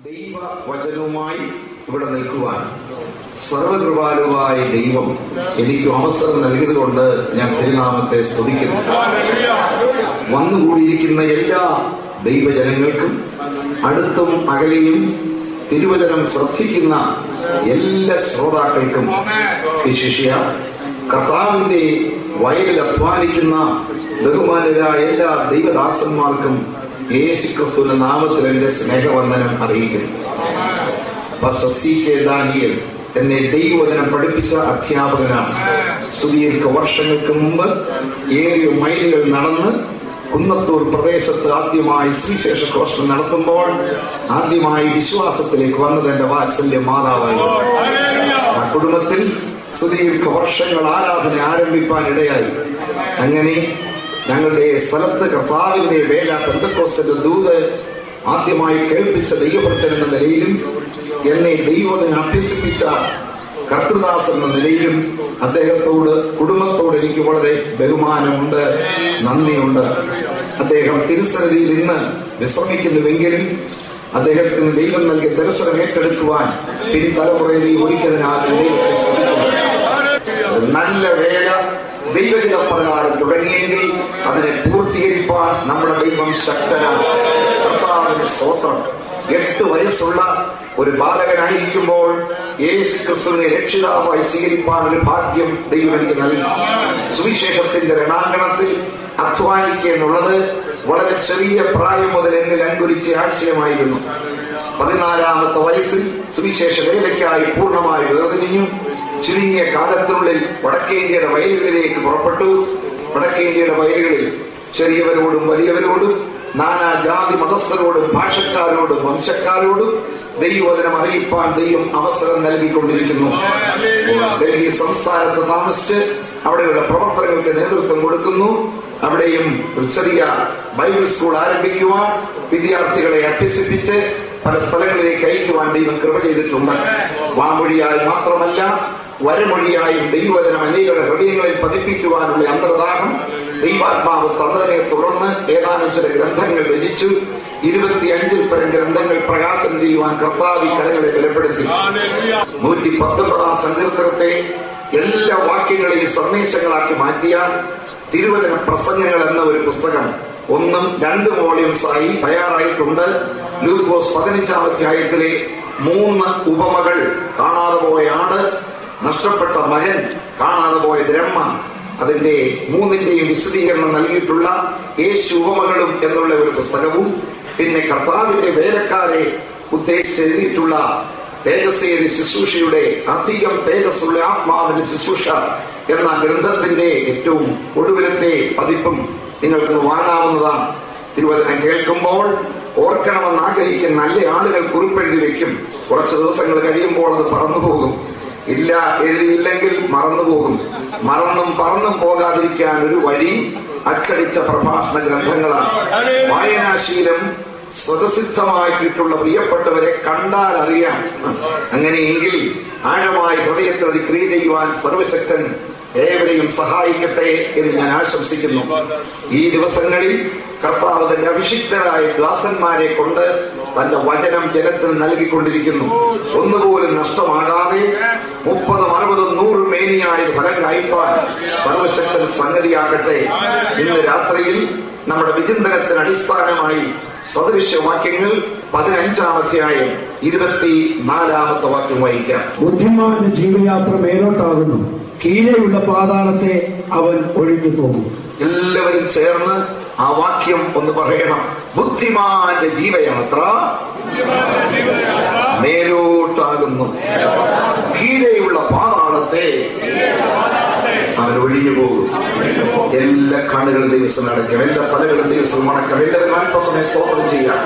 ദൈവവചനവുമായി ഇവിടെ നിൽക്കുവാൻ സർവകൃപാലുവായ ദൈവം എനിക്ക് അവസരം നൽകിയതുകൊണ്ട് ഞാൻ തിരുനാമത്തെ സ്തുതിക്കുന്നു വന്നുകൂടിയിരിക്കുന്ന എല്ലാ ദൈവജനങ്ങൾക്കും അടുത്തും അകലെയും തിരുവചനം ശ്രദ്ധിക്കുന്ന എല്ലാ ശ്രോതാക്കൾക്കും വിശിഷ്യ കർത്താവിന്റെ വയലിൽ അധ്വാനിക്കുന്ന ബഹുമാനരായ എല്ലാ ദൈവദാസന്മാർക്കും യേശു ക്രിസ്തുവിന്റെ നാമത്തിൽ എന്റെ സ്നേഹവന്ദനം അറിയിക്കുന്നു പാസ്റ്റർ സി കെ ദാനിയൽ എന്നെ ദൈവവചനം പഠിപ്പിച്ച അധ്യാപകനാണ് സുദീർഘ വർഷങ്ങൾക്ക് മുമ്പ് ഏഴ് മൈലുകൾ നടന്ന് കുന്നത്തൂർ പ്രദേശത്ത് ആദ്യമായി സുവിശേഷ ഘോഷണം നടത്തുമ്പോൾ ആദ്യമായി വിശ്വാസത്തിലേക്ക് വന്നത് എന്റെ വാത്സല്യ മാതാവായിരുന്നു ആ കുടുംബത്തിൽ സുദീർഘ വർഷങ്ങൾ ആരാധന ആരംഭിക്കാൻ ഇടയായി അങ്ങനെ ഞങ്ങളുടെ സ്ഥലത്ത് കർത്താവിന്റെ വേല പെന്തക്കോസ്തന്റെ ദൂത് ആദ്യമായി കേൾപ്പിച്ച ദൈവഭക്തൻ എന്ന നിലയിലും എന്നെ ദൈവത്തിന് അഭ്യസിപ്പിച്ച കർത്തൃദാസ് എന്ന നിലയിലും അദ്ദേഹത്തോട് കുടുംബത്തോട് എനിക്ക് വളരെ ബഹുമാനമുണ്ട് നന്ദിയുണ്ട് അദ്ദേഹം തിരുസന്നിധിയിൽ ഇന്ന് വിശ്രമിക്കുന്നുവെങ്കിലും അദ്ദേഹത്തിന് ദൈവം നൽകിയ ദർശനം ഏറ്റെടുക്കുവാൻ പിൻതലമുറയിൽ ഒരുക്കിയതിനാൽ ദൈവത്തെ സ്തുതിക്കുന്നു നല്ല വേല ദൈവഹിത പ്രകാരം തുടങ്ങിയെങ്കിൽ അതിനെ പൂർത്തീകരിപ്പാൻ നമ്മുടെ ദൈവം ശക്തനാണ് കർത്താവിന്റെ സ്തോത്രം എട്ട് വയസ്സുള്ള ഒരു ബാലകനായിരിക്കുമ്പോൾ യേശു ക്രിസ്തുവിനെ രക്ഷിതാവായി സ്വീകരിപ്പാൻ ഒരു ഭാഗ്യം ദൈവം എനിക്ക് നൽകി സുവിശേഷത്തിന്റെ രണാങ്കണത്തിൽ അധ്വാനിക്കുക എന്നുള്ളത് വളരെ ചെറിയ പ്രായം മുതൽ എന്നിൽ അങ്കുരിച്ച ആശയമായിരുന്നു പതിനാലാമത്തെ വയസ്സിൽ സുവിശേഷ വേലയ്ക്കായി പൂർണ്ണമായി വേർതിരിഞ്ഞു ചുരുങ്ങിയ കാലത്തിനുള്ളിൽ വടക്കേന്ത്യയുടെ വയലുകളിലേക്ക് പുറപ്പെട്ടു വടക്കേന്ത്യയുടെ വയലുകളിൽ ചെറിയവരോടും വലിയവരോടും നാനാ ജാതി മതസ്ഥരോടും ഭാഷക്കാരോടും വംശക്കാരോടും ദൈവവചനം അറിയിപ്പാൻ ദൈവം അവസരം നൽകിക്കൊണ്ടിരിക്കുന്നു ഡൽഹി സംസ്ഥാനത്ത് താമസിച്ച് അവിടെയുള്ള പ്രവർത്തനങ്ങൾക്ക് നേതൃത്വം കൊടുക്കുന്നു അവിടെയും ഒരു ചെറിയ ബൈബിൾ സ്കൂൾ ആരംഭിക്കുവാൻ വിദ്യാർത്ഥികളെ അഭ്യസിപ്പിച്ച് പല സ്ഥലങ്ങളിലേക്ക് അയക്കുവാൻ ദൈവം കൃപ ചെയ്തിട്ടുണ്ട് വാമൊഴിയായി മാത്രമല്ല വരമൊഴിയായും ദൈവവചനം അനേകരുടെ ഹൃദയങ്ങളിൽ പതിപ്പിക്കുവാനുള്ള അന്തർദാഹം ദൈവാത്മാവ് തന്നതിനെ തുടർന്ന് ഏതാനും ചില ഗ്രന്ഥങ്ങൾ രചിച്ചു ഇരുപത്തിയഞ്ചിൽ പരം ഗ്രന്ഥങ്ങൾ പ്രകാശനം ചെയ്യുവാൻ കർത്താവി കരങ്ങളെ ബലപ്പെടുത്തി നൂറ്റി പത്തൊമ്പതാം സങ്കീർത്തനത്തെ എല്ലാ വാക്യങ്ങളെയും സന്ദേശങ്ങളാക്കി മാറ്റിയ തിരുവചന പ്രസംഗങ്ങൾ എന്ന ഒരു പുസ്തകം ഒന്നും രണ്ട് വോളിയംസ് ആയി തയ്യാറായിട്ടുണ്ട് ലൂക്കോസ് പതിനഞ്ചാം അധ്യായത്തിലെ മൂന്ന് ഉപമകൾ കാണാതെ പോയ ആട് നഷ്ടപ്പെട്ട മകൻ കാണാതെ പോയ ബ്രഹ്മ അതിന്റെ മൂന്നിന്റെയും വിശദീകരണം നൽകിയിട്ടുള്ള യേശു ഉപമകളും എന്നുള്ള ഒരു പുസ്തകവും പിന്നെ കർത്താവിന്റെ വേലക്കാരെ ഉദ്ദേശിച്ച് എഴുതിയിട്ടുള്ള തേജസ്സേരി ശുശ്രൂഷയുടെ അധികം തേജസ്സുള്ള ആത്മാവിന്റെ ശുശ്രൂഷ എന്ന ഗ്രന്ഥത്തിന്റെ ഏറ്റവും ഒടുവിലത്തെ പതിപ്പും നിങ്ങൾക്ക് വാങ്ങാവുന്നതാണ് തിരുവചനം കേൾക്കുമ്പോൾ ഓർക്കണമെന്ന് ആഗ്രഹിക്കുന്ന നല്ല ആളുകൾ കുറിപ്പെഴുതി വെക്കും കുറച്ച് ദിവസങ്ങൾ കഴിയുമ്പോൾ അത് പറന്നു പോകും ഇല്ല എഴുതിയില്ലെങ്കിൽ മറന്നു പോകും മറന്നും പറന്നും പോകാതിരിക്കാൻ ഒരു വഴി അച്ചടിച്ച പ്രഭാഷണ ഗ്രന്ഥങ്ങളാണ് വായനാശീലം സ്വതസിദ്ധമാക്കിയിട്ടുള്ള പ്രിയപ്പെട്ടവരെ കണ്ടാൽ അറിയാം അങ്ങനെയെങ്കിൽ ആഴമായി ഹൃദയത്തിൽ അത് ക്രിയ ചെയ്യുവാൻ സർവശക്തൻ ഏവരെയും സഹായിക്കട്ടെ എന്ന് ഞാൻ ആശംസിക്കുന്നു ഈ ദിവസങ്ങളിൽ കർത്താവ് തന്റെ അഭിഷിക്തരായ ദാസന്മാരെ കൊണ്ട് തന്റെ വചനം ജനത്തിന് നൽകിക്കൊണ്ടിരിക്കുന്നു ഒന്നുപോലും നഷ്ടമാകാതെ മുപ്പതും അറുപതും നൂറും മേനിയായി ഫലം കായ്പാൻ സർവശക്തൻ സംഗതിയാക്കട്ടെ ഇന്ന് രാത്രിയിൽ നമ്മുടെ വിചിന്തനത്തിന് അടിസ്ഥാനമായി സദൃശ്യവാക്യങ്ങൾ പതിനഞ്ചാം അധ്യായം ഇരുപത്തി നാലാമത്തെ വാക്യം വായിക്കാം ബുദ്ധിമാന്റെ ജീവയാത്ര മേലോട്ടാകുന്നു കീഴെയുള്ള പാതാളത്തെ അവൻ ഒഴിഞ്ഞു പോകും എല്ലാവരും ചേർന്ന് ആ വാക്യം ഒന്ന് പറയണം ബുദ്ധിമാന്റെ ജീവയാത്ര മേലോട്ടാകുന്നു കീഴെയുള്ള പാതാളത്തെ അവൻ ഒഴിഞ്ഞു പോകും എല്ലാ കണ്ണുകളും ദിവസം അടയ്ക്കാം എല്ലാ തലകളും ദിവസം മടക്കാം എല്ലാവരും അല്പസമയം സ്തോത്രം ചെയ്യാം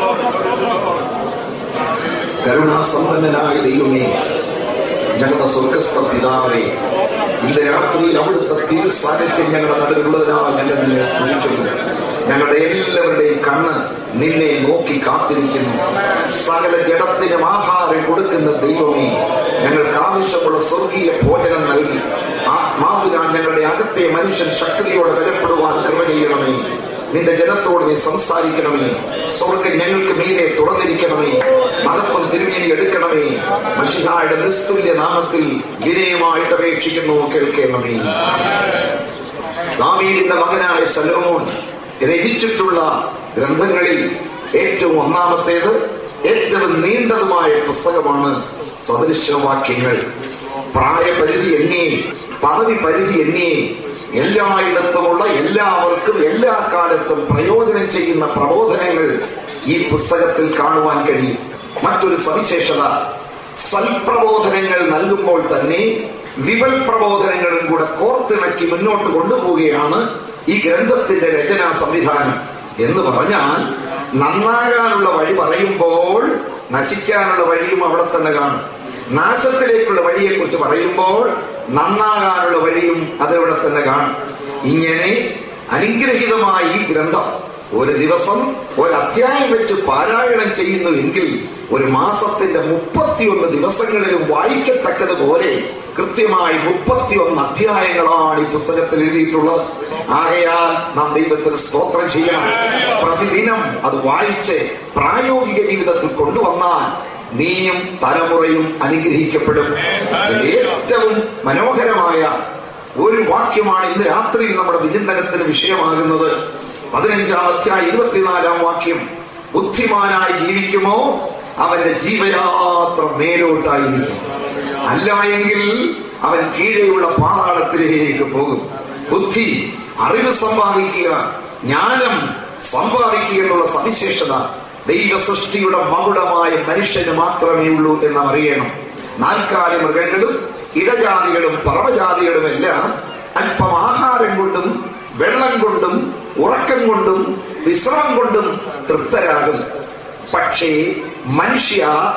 കരുണാസമ്പന്നനായ ദൈവമേ ഞങ്ങളുടെ സ്വർഗസ്ഥ പിതാവേ ഇന്ന് രാത്രിയിൽ അവിടുത്തെ തിരുസാന്നിധ്യം ഞങ്ങളുടെ നടുവിലുള്ളതിനാൽ ഞങ്ങൾ നിന്നെ സ്മരിക്കുന്നു ഞങ്ങളുടെ എല്ലാവരുടെയും കണ്ണ് നിന്നെ നോക്കി കാത്തിരിക്കുന്നു സകല ജഡത്തിനും ആഹാരം കൊടുക്കുന്ന ദൈവമേ ഞങ്ങൾക്ക് ആവശ്യമുള്ള സ്വർഗീയ ഭോജനം നൽകി ആത്മാവിനാൽ ഞങ്ങളുടെ അകത്തെ മനുഷ്യൻ ശക്തിയോടെ ബലപ്പെടുവാൻ കൃപ ചെയ്യണമേ നിന്റെ ജനത്തോട് നീ സംസാരിക്കണമേ സ്വർഗം ഞങ്ങൾക്ക് മീതെ തുറന്നിരിക്കണമേ മഹത്വം തിരുമേനി എടുക്കണമേ മഷിഹായുടെ നിസ്തുല്യ നാമത്തിൽ വിനയമായിട്ട് അപേക്ഷിക്കുന്നു കേൾക്കണമേ ദാവീദിന്റെ മകനായ സലോമോൻ രചിച്ചിട്ടുള്ള ഗ്രന്ഥങ്ങളിൽ ഏറ്റവും ഒന്നാമത്തേത് ഏറ്റവും നീണ്ടതുമായ പുസ്തകമാണ് സദൃശവാക്യങ്ങൾ പ്രായപരിധി എണ്ണേ പദവി പരിധി എണ്ണേ എല്ലായിടത്തുമുള്ള എല്ലാവർക്കും എല്ലാ കാലത്തും പ്രയോജനം ചെയ്യുന്ന പ്രബോധനങ്ങൾ ഈ പുസ്തകത്തിൽ കാണുവാൻ കഴിയും മറ്റൊരു സവിശേഷത സൽപ്രബോധനങ്ങൾ നൽകുമ്പോൾ തന്നെ വിവൽ പ്രബോധനങ്ങളും കൂടെ കോർത്തിണക്കി മുന്നോട്ട് കൊണ്ടുപോവുകയാണ് ഈ ഗ്രന്ഥത്തിന്റെ രചനാ സംവിധാനം എന്ന് പറഞ്ഞാൽ നന്നാകാനുള്ള വഴി പറയുമ്പോൾ നശിക്കാനുള്ള വഴിയും അവിടെ തന്നെ കാണും നാശത്തിലേക്കുള്ള വഴിയെ കുറിച്ച് പറയുമ്പോൾ നന്നാകാനുള്ള വഴിയും അതിവിടെ തന്നെ കാണും ഇങ്ങനെ അനുഗ്രഹീതമായ ഈ ഗ്രന്ഥം ഒരു ദിവസം ഒരു അധ്യായം വെച്ച് പാരായണം ചെയ്യുന്നു എങ്കിൽ ഒരു മാസത്തിന്റെ മുപ്പത്തിയൊന്ന് ദിവസങ്ങളിലും വായിക്കത്തക്കതുപോലെ കൃത്യമായി മുപ്പത്തിയൊന്ന് അധ്യായങ്ങളാണ് ഈ പുസ്തകത്തിൽ എഴുതിയിട്ടുള്ളത് ആകയാൽ നാം ദൈവത്തിന് സ്തോത്രം ചെയ്യണം പ്രതിദിനം അത് വായിച്ച് പ്രായോഗിക ജീവിതത്തിൽ കൊണ്ടുവന്നാൽ നീയും തലമുറയും അനുഗ്രഹിക്കപ്പെടും ഇതിൽ ഏറ്റവും മനോഹരമായ ഒരു വാക്യമാണ് ഇന്ന് രാത്രിയിൽ നമ്മുടെ വിചിന്തനത്തിന് വിഷയമാകുന്നത് പതിനഞ്ചാം അധ്യായം ഇരുപത്തിനാലാം വാക്യം ബുദ്ധിമാനായി ജീവിക്കുമോ അവന്റെ ജീവയാത്ര മേലോട്ടായിരിക്കും അല്ല എങ്കിൽ അവൻ കീഴെയുള്ള പാതാളത്തിലേക്ക് പോകും ബുദ്ധി അറിവ് സമ്പാദിക്കുക ജ്ഞാനം സമ്പാദിക്കുക എന്നുള്ള സവിശേഷത ദൈവ സൃഷ്ടിയുടെ മകുടമായ മനുഷ്യന് മാത്രമേ ഉള്ളൂ എന്ന് നാം അറിയണം നാൽക്കാലി മൃഗങ്ങളും ഇടജാതികളും പറവജാതികളും എല്ലാം അല്പം ആഹാരം കൊണ്ടും വെള്ളം കൊണ്ടും ഉറക്കം കൊണ്ടും വിശ്രമം കൊണ്ടും തൃപ്തരാകും പക്ഷേ മനുഷ്യ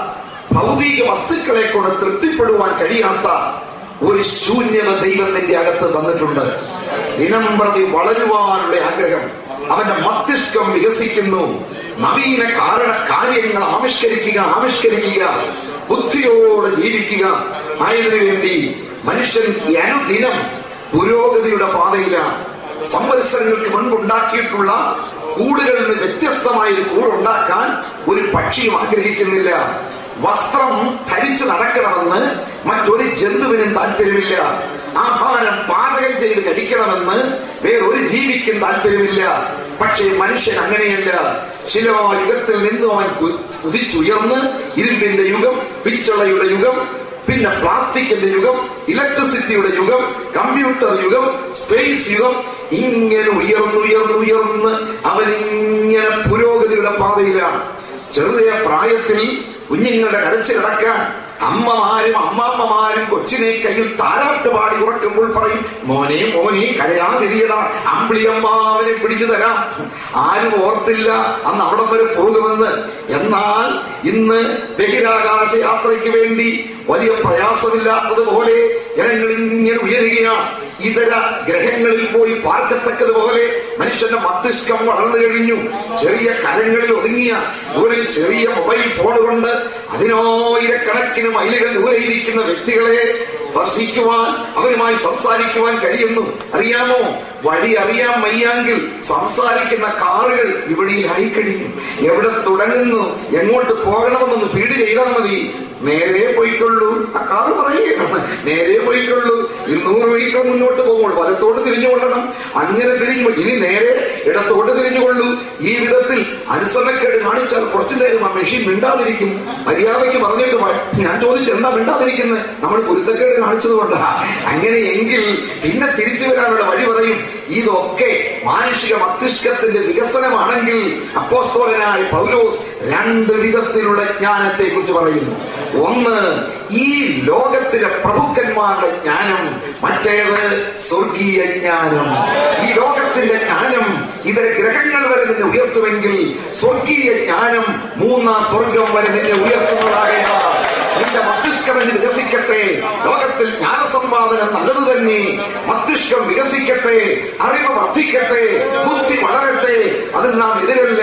ഭൗതിക വസ്തുക്കളെ കൊണ്ട് തൃപ്തിപ്പെടുവാൻ കഴിയാത്ത ഒരു ശൂന്യത ദൈവത്തിന്റെ അകത്ത് തന്നിട്ടുണ്ട് ദിനം പ്രതി വളരുവാനുള്ള ആഗ്രഹം അവന്റെ മസ്തിഷ്കം വികസിക്കുന്നു നവീന കാരണ കാര്യങ്ങൾ ആവിഷ്കരിക്കുക ആവിഷ്കരിക്കുക ബുദ്ധിയോടെ ജീവിക്കുക ആയതിനു വേണ്ടി മനുഷ്യൻ ഈ അനുദിനം പുരോഗതിയുടെ പാതയിലാണ് സംവത്സരങ്ങൾക്ക് മുൻപുണ്ടാക്കിയിട്ടുള്ള കൂടുകളിൽ നിന്ന് വ്യത്യസ്തമായ ഒരു കൂടുണ്ടാക്കാൻ ഒരു പക്ഷിയും ആഗ്രഹിക്കുന്നില്ല വസ്ത്രം ധരിച്ച് നടക്കണമെന്ന് മറ്റൊരു ജന്തുവിനും താല്പര്യമില്ല ആഹാരം പാചകം ചെയ്ത് കഴിക്കണമെന്ന് വേറൊരു ജീവിക്കും താല്പര്യമില്ല പക്ഷേ മനുഷ്യൻ അങ്ങനെയല്ല ശിലായുഗത്തിൽ നിന്നും അവൻ കു- കുതിച്ചുയർന്ന് ഇരുമ്പിന്റെ യുഗം പിച്ചളയുടെ യുഗം പിന്നെ പ്ലാസ്റ്റിക്കിന്റെ യുഗം ഇലക്ട്രിസിറ്റിയുടെ യുഗം കമ്പ്യൂട്ടർ യുഗം സ്പേസ് യുഗം ഇങ്ങനെ ഉയർന്നു ഉയർന്നു ഉയർന്ന് അവൻ ഇങ്ങനെ പുരോഗതിയുടെ പാതയിലാണ് ചെറിയ പ്രായത്തിൽ കുഞ്ഞുങ്ങളുടെ കരച്ചിലടക്കാൻ അമ്മമാരും അമ്മാമ്മമാരും കൊച്ചിനെ കയ്യിൽ താരാട്ട് പാടി ഉറക്കുമ്പോൾ പറയും മോനെ മോനെ കരയാതിരിയടാ അമ്പിളി അമ്മാവനെ പിടിച്ചു തരാം ആരും ഓർത്തില്ല അന്ന് അവിടം വരെ പോകുമെന്ന് എന്നാൽ ഇന്ന് ബഹിരാകാശ യാത്രയ്ക്ക് വേണ്ടി വലിയ പ്രയാസമില്ലാത്തതുപോലെ ജനങ്ങൾ ഇങ്ങനെ ഉയരുകയാണ് ഇതര ഗ്രഹങ്ങളിൽ പോയി പാർക്കത്തക്കതുപോലെ മനുഷ്യന്റെ മസ്തിഷ്കം വളർന്നു കഴിഞ്ഞു ചെറിയ കരങ്ങളിൽ ഒതുങ്ങിയ ഒരു ചെറിയ മൊബൈൽ ഫോൺ കൊണ്ട് അതിനായിരക്കണക്കിന് മൈലുകൾ ദൂരെയിരിക്കുന്ന വ്യക്തികളെ സ്പർശിക്കുവാൻ അവരുമായി സംസാരിക്കുവാൻ കഴിയുന്നു അറിയാമോ വഴി അറിയാൻ വയ്യാങ്കിൽ സംസാരിക്കുന്ന കാറുകൾ ഇവിടെയായി കഴിഞ്ഞു എവിടെ തുടങ്ങുന്നു എങ്ങോട്ട് പോകണമെന്നൊന്ന് ഫീഡ് ചെയ്താൽ മതി നേരെ പോയിക്കൊള്ളൂ ആ കാറ് പറയുകയാണ് നേരെ പോയിക്കൊള്ളൂ ഇരുന്നൂറ് മീറ്റർ മുന്നോട്ട് പോകുമ്പോൾ വലത്തോട്ട് തിരിഞ്ഞു കൊള്ളണം അങ്ങനെ തിരിഞ്ഞു ഇനി നേരെ ഇടത്തോട്ട് തിരിഞ്ഞുകൊള്ളൂ ഈ വിധത്തിൽ അനുസരണക്കേട് കാണിച്ചാൽ കുറച്ചു നേരം ആ മെഷീൻ മിണ്ടാതിരിക്കും മര്യാദയ്ക്ക് പറഞ്ഞിട്ട് വ- ഞാൻ ചോദിച്ചു എന്താ മിണ്ടാതിരിക്കുന്നത് നമ്മൾ കുരുത്തക്കേട് കാണിച്ചത് കൊണ്ടാ അങ്ങനെ എങ്കിൽ പിന്നെ തിരിച്ചു വരാനുള്ള വഴി പറയും ഇതൊക്കെ മാനുഷിക മസ്തിഷ്കത്തിന്റെ വികസനമാണെങ്കിൽ അപ്പോസ്തോലനായ പൗലോസ് രണ്ട് വിധത്തിലുള്ള ജ്ഞാനത്തെ കുറിച്ച് പറയുന്നു ഒന്ന് ഈ ലോകത്തിലെ പ്രഭുക്കന്മാരുടെ ജ്ഞാനം മറ്റേത് സ്വർഗീയ ജ്ഞാനം ഈ ലോകത്തിന്റെ ജ്ഞാനം ഇതര ഗ്രഹങ്ങൾ വരെ നിന്നെ ഉയർത്തുമെങ്കിൽ സ്വർഗീയ ജ്ഞാനം മൂന്നാം സ്വർഗം വരെ നിന്നെ ഉയർത്തുന്നതാകയാൽ നിന്റെ മസ്തിഷ്കം എന്ന് വികസിക്കട്ടെ ലോകത്തിൽ ജ്ഞാനസമ്പാദനം നല്ലത് തന്നെ മസ്തിഷ്കം വികസിക്കട്ടെ അറിവ് വർദ്ധിക്കട്ടെ ബുദ്ധി വളരട്ടെ അതിൽ നാം എതിരല്ല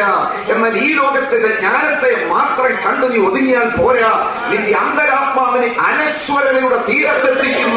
പോരാ എന്നാൽ ഈ ലോകത്തിന്റെ ജ്ഞാനത്തെ മാത്രം കണ്ടു നീ ഒതുങ്ങിയാൽ പോരാ നിന്റെ അന്തരാത്മാവിനെ അനശ്വരതയുടെ തീരത്തെത്തിക്കുന്ന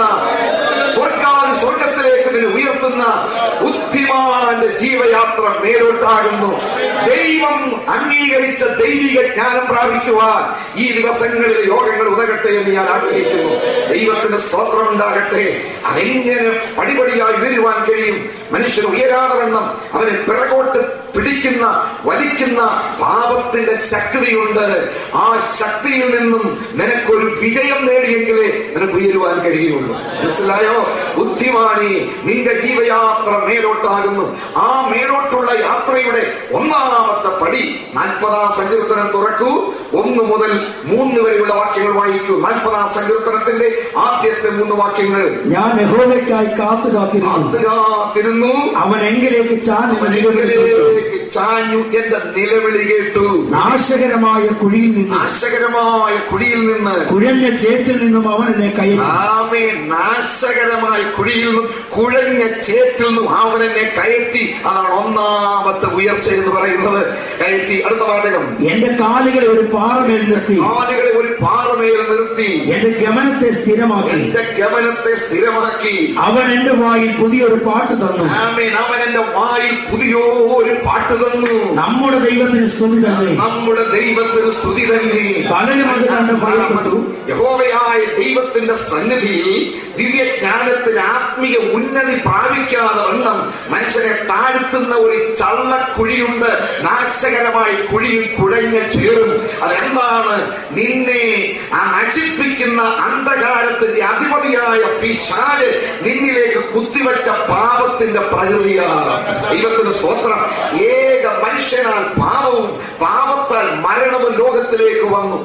സ്വർഗാതി സ്വർഗത്തിലേക്ക് നിന്നെ ഉയർത്തുന്ന ബുദ്ധിമാന്റെ ജീവയാത്ര മേലോട്ടാകുന്നു ദൈവം അംഗീകരിച്ച ദൈവിക ജ്ഞാനം പ്രാപിക്കുവാൻ ഈ ദിവസങ്ങളിൽ യോഗങ്ങൾ ഉതകട്ടെ എന്ന് ഞാൻ ആഗ്രഹിക്കുന്നു ദൈവത്തിന്റെ സ്തോത്രം ഉണ്ടാകട്ടെ അതെങ്ങനെ പടിപടിയായി ഉയരുവാൻ കഴിയും മനുഷ്യൻ ഉയരാതെ വണ്ണം അവനെ പിറകോട്ട് പിടിക്കുന്ന വലിക്കുന്ന പാപത്തിന്റെ ശക്തിയുണ്ട് ആ ശക്തിയിൽ നിന്നും നിനക്കൊരു വിജയം നേടിയെങ്കിലേ നിനക്ക് ഉയരുവാൻ കഴിയുള്ളൂ മനസ്സിലായോ ബുദ്ധിമാനി നിന്റെ ജീവയാത്ര മേലോട്ടാകുന്നു ആ മേലോട്ടുള്ള യാത്രയുടെ ഒന്നാമത്തെ പടി നാൽപ്പതാം സങ്കീർത്തനം തുറക്കൂ ഒന്ന് മുതൽ മൂന്ന് വരെയുള്ള വാക്യങ്ങൾ വായിക്കൂ നാൽപ്പതാം സങ്കീർത്തനത്തിന്റെ ആദ്യത്തെ മൂന്ന് വാക്യങ്ങൾ ഞാൻ യഹോവയ്ക്കായി കാത്തു കാത്തിരുന്നു കാത്തിരുന്നു അവൻ എങ്കിലേക്ക് ചാഞ്ഞു അവനിലേക്ക് ചാഞ്ഞു എന്റെ നിലവിളി കേട്ടു നാശകരമായ കുഴിയിൽ നിന്ന് നാശകരമായ കുഴിയിൽ നിന്ന് കുഴഞ്ഞ ചേറ്റിൽ നിന്നും അവൻ എന്നെ കയറ്റി ആമേ നാശകരമായ കുഴിയിൽ നിന്നും കുഴഞ്ഞ ചേറ്റിൽ നിന്നും അവൻ എന്നെ കയറ്റി അതാണ് ഒന്നാമത്തെ ഉയർച്ച എന്ന് പറയുന്നത് കയറ്റി അടുത്ത വാചകം എന്റെ കാലുകളെ ഒരു പാറമേൽ നിർത്തി കാലുകളെ ഒരു പാറമേൽ നിർത്തി എന്റെ ഗമനത്തെ സ്ഥിരമാക്കി എന്റെ ഗമനത്തെ സ്ഥിരമാക്കി അവൻ എന്റെ വായിൽ പുതിയൊരു പാട്ട് തന്നു ആമേൻ അവൻ എന്റെ വായിൽ പുതിയൊരു പാട്ട് തന്നു നമ്മുടെ ദൈവത്തിന് സ്തുതി തന്നെ നമ്മുടെ ദൈവത്തിന് സ്തുതി തന്നെ പലരും അത് കണ്ട് ഭയപ്പെട്ടു യഹോവയായ ദൈവത്തിന്റെ സന്നിധിയിൽ ദിവ്യജ്ഞാനത്തിൽ ആത്മീയ ഉന്നതി പ്രാപിക്കാതെ വണ്ണം മനുഷ്യനെ താഴ്ത്തുന്ന ഒരു ചള്ളക്കുഴിയുണ്ട് നാശകരമായ കുഴിയിൽ കുഴഞ്ഞ ചേറും അതെന്താണ് നിന്നെ ആ നശിപ്പിക്കുന്ന അന്ധകാരത്തിന്റെ അധിപതിയായ പിശാല് നിന്നിലേക്ക് കുത്തിവെച്ച പാപത്തിന്റെ പ്രകൃതിയാണ് ദൈവത്തിന് സ്വത്രം ഏക മനുഷ്യനാൽ പാപവും പാപത്താൽ മരണവും ലോകത്തിലേക്ക് വന്നു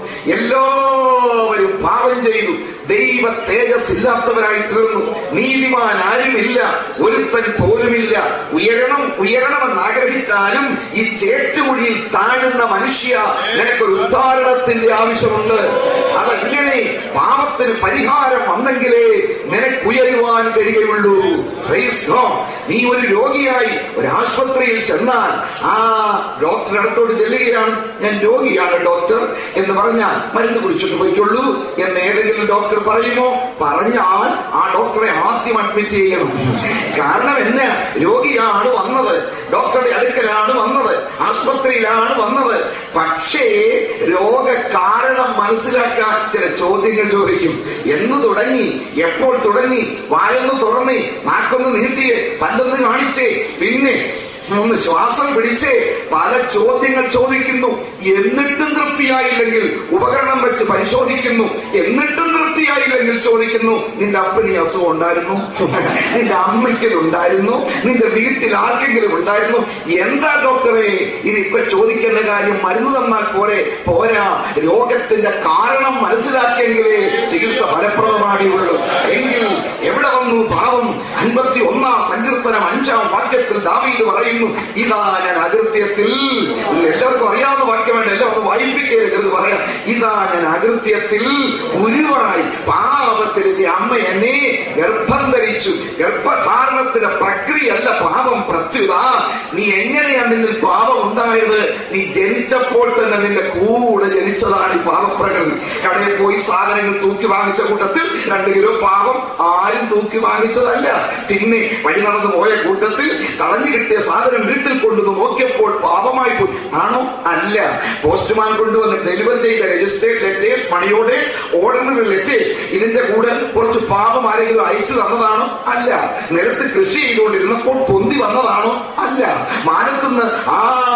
എല്ലാവരും പാപം ചെയ്തു ദൈവ തേജസ് ഇല്ലാത്തവരായി തീർന്നു നീതിമാൻ ആരുമില്ല ഒരുത്തൻ പോലുമില്ല ഉയരണം ഉയരണമെന്ന് ആഗ്രഹിച്ചാലും ഈ ചേറ്റുകുഴിയിൽ താഴുന്ന മനുഷ്യ നിനക്കൊരു ഉദ്ധാരണത്തിന്റെ ആവശ്യമുണ്ട് അതെങ്ങനെ പാപത്തിന് പരിഹാരം വന്നെങ്കിലേ നിനക്ക് ഉയരുവാൻ കഴിയുള്ളൂ Praise God. നീ ഒരു രോഗിയായി ഒരു ആശുപത്രിയിൽ ചെന്നാൽ ആ ഡോക്ടർ അടുത്തോട് ചെല്ലുകയാണ് ഞാൻ രോഗിയാണ് ഡോക്ടർ എന്ന് പറഞ്ഞാൽ മരുന്ന് കുടിച്ചിട്ട് പോയിക്കൊള്ളൂ എന്ന് ഏതെങ്കിലും ഡോക്ടർ പറയുമോ പറഞ്ഞാൽ ആ ഡോക്ടറെ ആദ്യം അഡ്മിറ്റ് ചെയ്യണം കാരണം എന്നെ രോഗിയാണ് വന്നത് ഡോക്ടറുടെ അടുക്കലാണ് വന്നത് ആശുപത്രിയിലാണ് വന്നത് പക്ഷേ രോഗ കാരണം മനസ്സിലാക്കാൻ ചില ചോദ്യങ്ങൾ ചോദിക്കും എന്ന് തുടങ്ങി എപ്പോൾ തുടങ്ങി വായൊന്ന് തുറന്നേ നാക്കൊന്ന് നീട്ടിയേ പല്ലൊന്ന് കാണിച്ചേ പിന്നെ ഒന്ന് ശ്വാസം പിടിച്ചേ പല ചോദ്യങ്ങൾ ചോദിക്കുന്നു എന്നിട്ടും തൃപ്തിയായില്ലെങ്കിൽ ഉപകരണം വെച്ച് പരിശോധിക്കുന്നു എന്നിട്ടും തൃപ്തിയായില്ലെങ്കിൽ ചോദിക്കുന്നു നിന്റെ അപ്പന് ഈ അസുഖം ഉണ്ടായിരുന്നു നിന്റെ അമ്മയ്ക്കത് ഉണ്ടായിരുന്നു നിന്റെ വീട്ടിൽ ആർക്കെങ്കിലും ഉണ്ടായിരുന്നു എന്താ ഡോക്ടറെ ഇതിപ്പോ ചോദിക്കേണ്ട കാര്യം മരുന്ന് തന്നാൽ പോരെ പോരാ രോഗത്തിന്റെ കാരണം മനസ്സിലാക്കിയെങ്കിലേ ചികിത്സ ഫലപ്രദമാകുള്ളൂ എങ്കിൽ എവിടെ വന്നു പാവം അൻപത്തി ഒന്നാം സങ്കീർത്തനം അഞ്ചാം വാക്യത്തിൽ ദാവീദ് പറയുന്നു ഇതാ ഞാൻ അകൃത്യത്തിൽ എല്ലാവർക്കും അറിയാവുന്ന വാക്യമാണ് എല്ലാം ഒന്ന് വായിപ്പിക്കരുത് പറയാം ഇതാ ഞാൻ അകൃത്യത്തിൽ ഉരുവായി പാപത്തിൽ എന്റെ അമ്മ എന്നെ ഗർഭം ധരിച്ചു ഗർഭധാരണത്തിന്റെ പ്രക്രിയയല്ല പാപം പ്രത്യുത നീ എങ്ങനെയാണ് നിന്നിൽ പാപം ഉണ്ടായത് നീ ജനിച്ചപ്പോൾ തന്നെ നിന്റെ കൂടെ ജനിച്ചതാണ് ഈ പാപപ്രകൃതി കടയിൽ പോയി സാധനങ്ങൾ തൂക്കി വാങ്ങിച്ച കൂട്ടത്തിൽ രണ്ട് കിലോ പാപം ആരും തൂക്കി വാങ്ങിച്ചതല്ല പിന്നെ വഴി നടന്നു പോയ കൂട്ടത്തിൽ കളഞ്ഞു കിട്ടിയ സാധനം വീട്ടിൽ കൊണ്ടുവന്ന് നോക്കിയപ്പോൾ പാപമായി പോയി ആണോ അല്ല പോസ്റ്റ്മാൻ കൊണ്ടുവന്ന് ഡെലിവർ ചെയ്ത registered letters money orders ordinary letters ഇതിന്റെ കൂടെ കുറച്ച് പാപം ആരെങ്കിലും അയച്ചു തന്നതാണോ അല്ല നിലത്ത് കൃഷി ചെയ്തുകൊണ്ടിരുന്നപ്പോൾ പൊന്തി വന്നതാണോ അല്ല മാനത്തുനിന്ന് ആ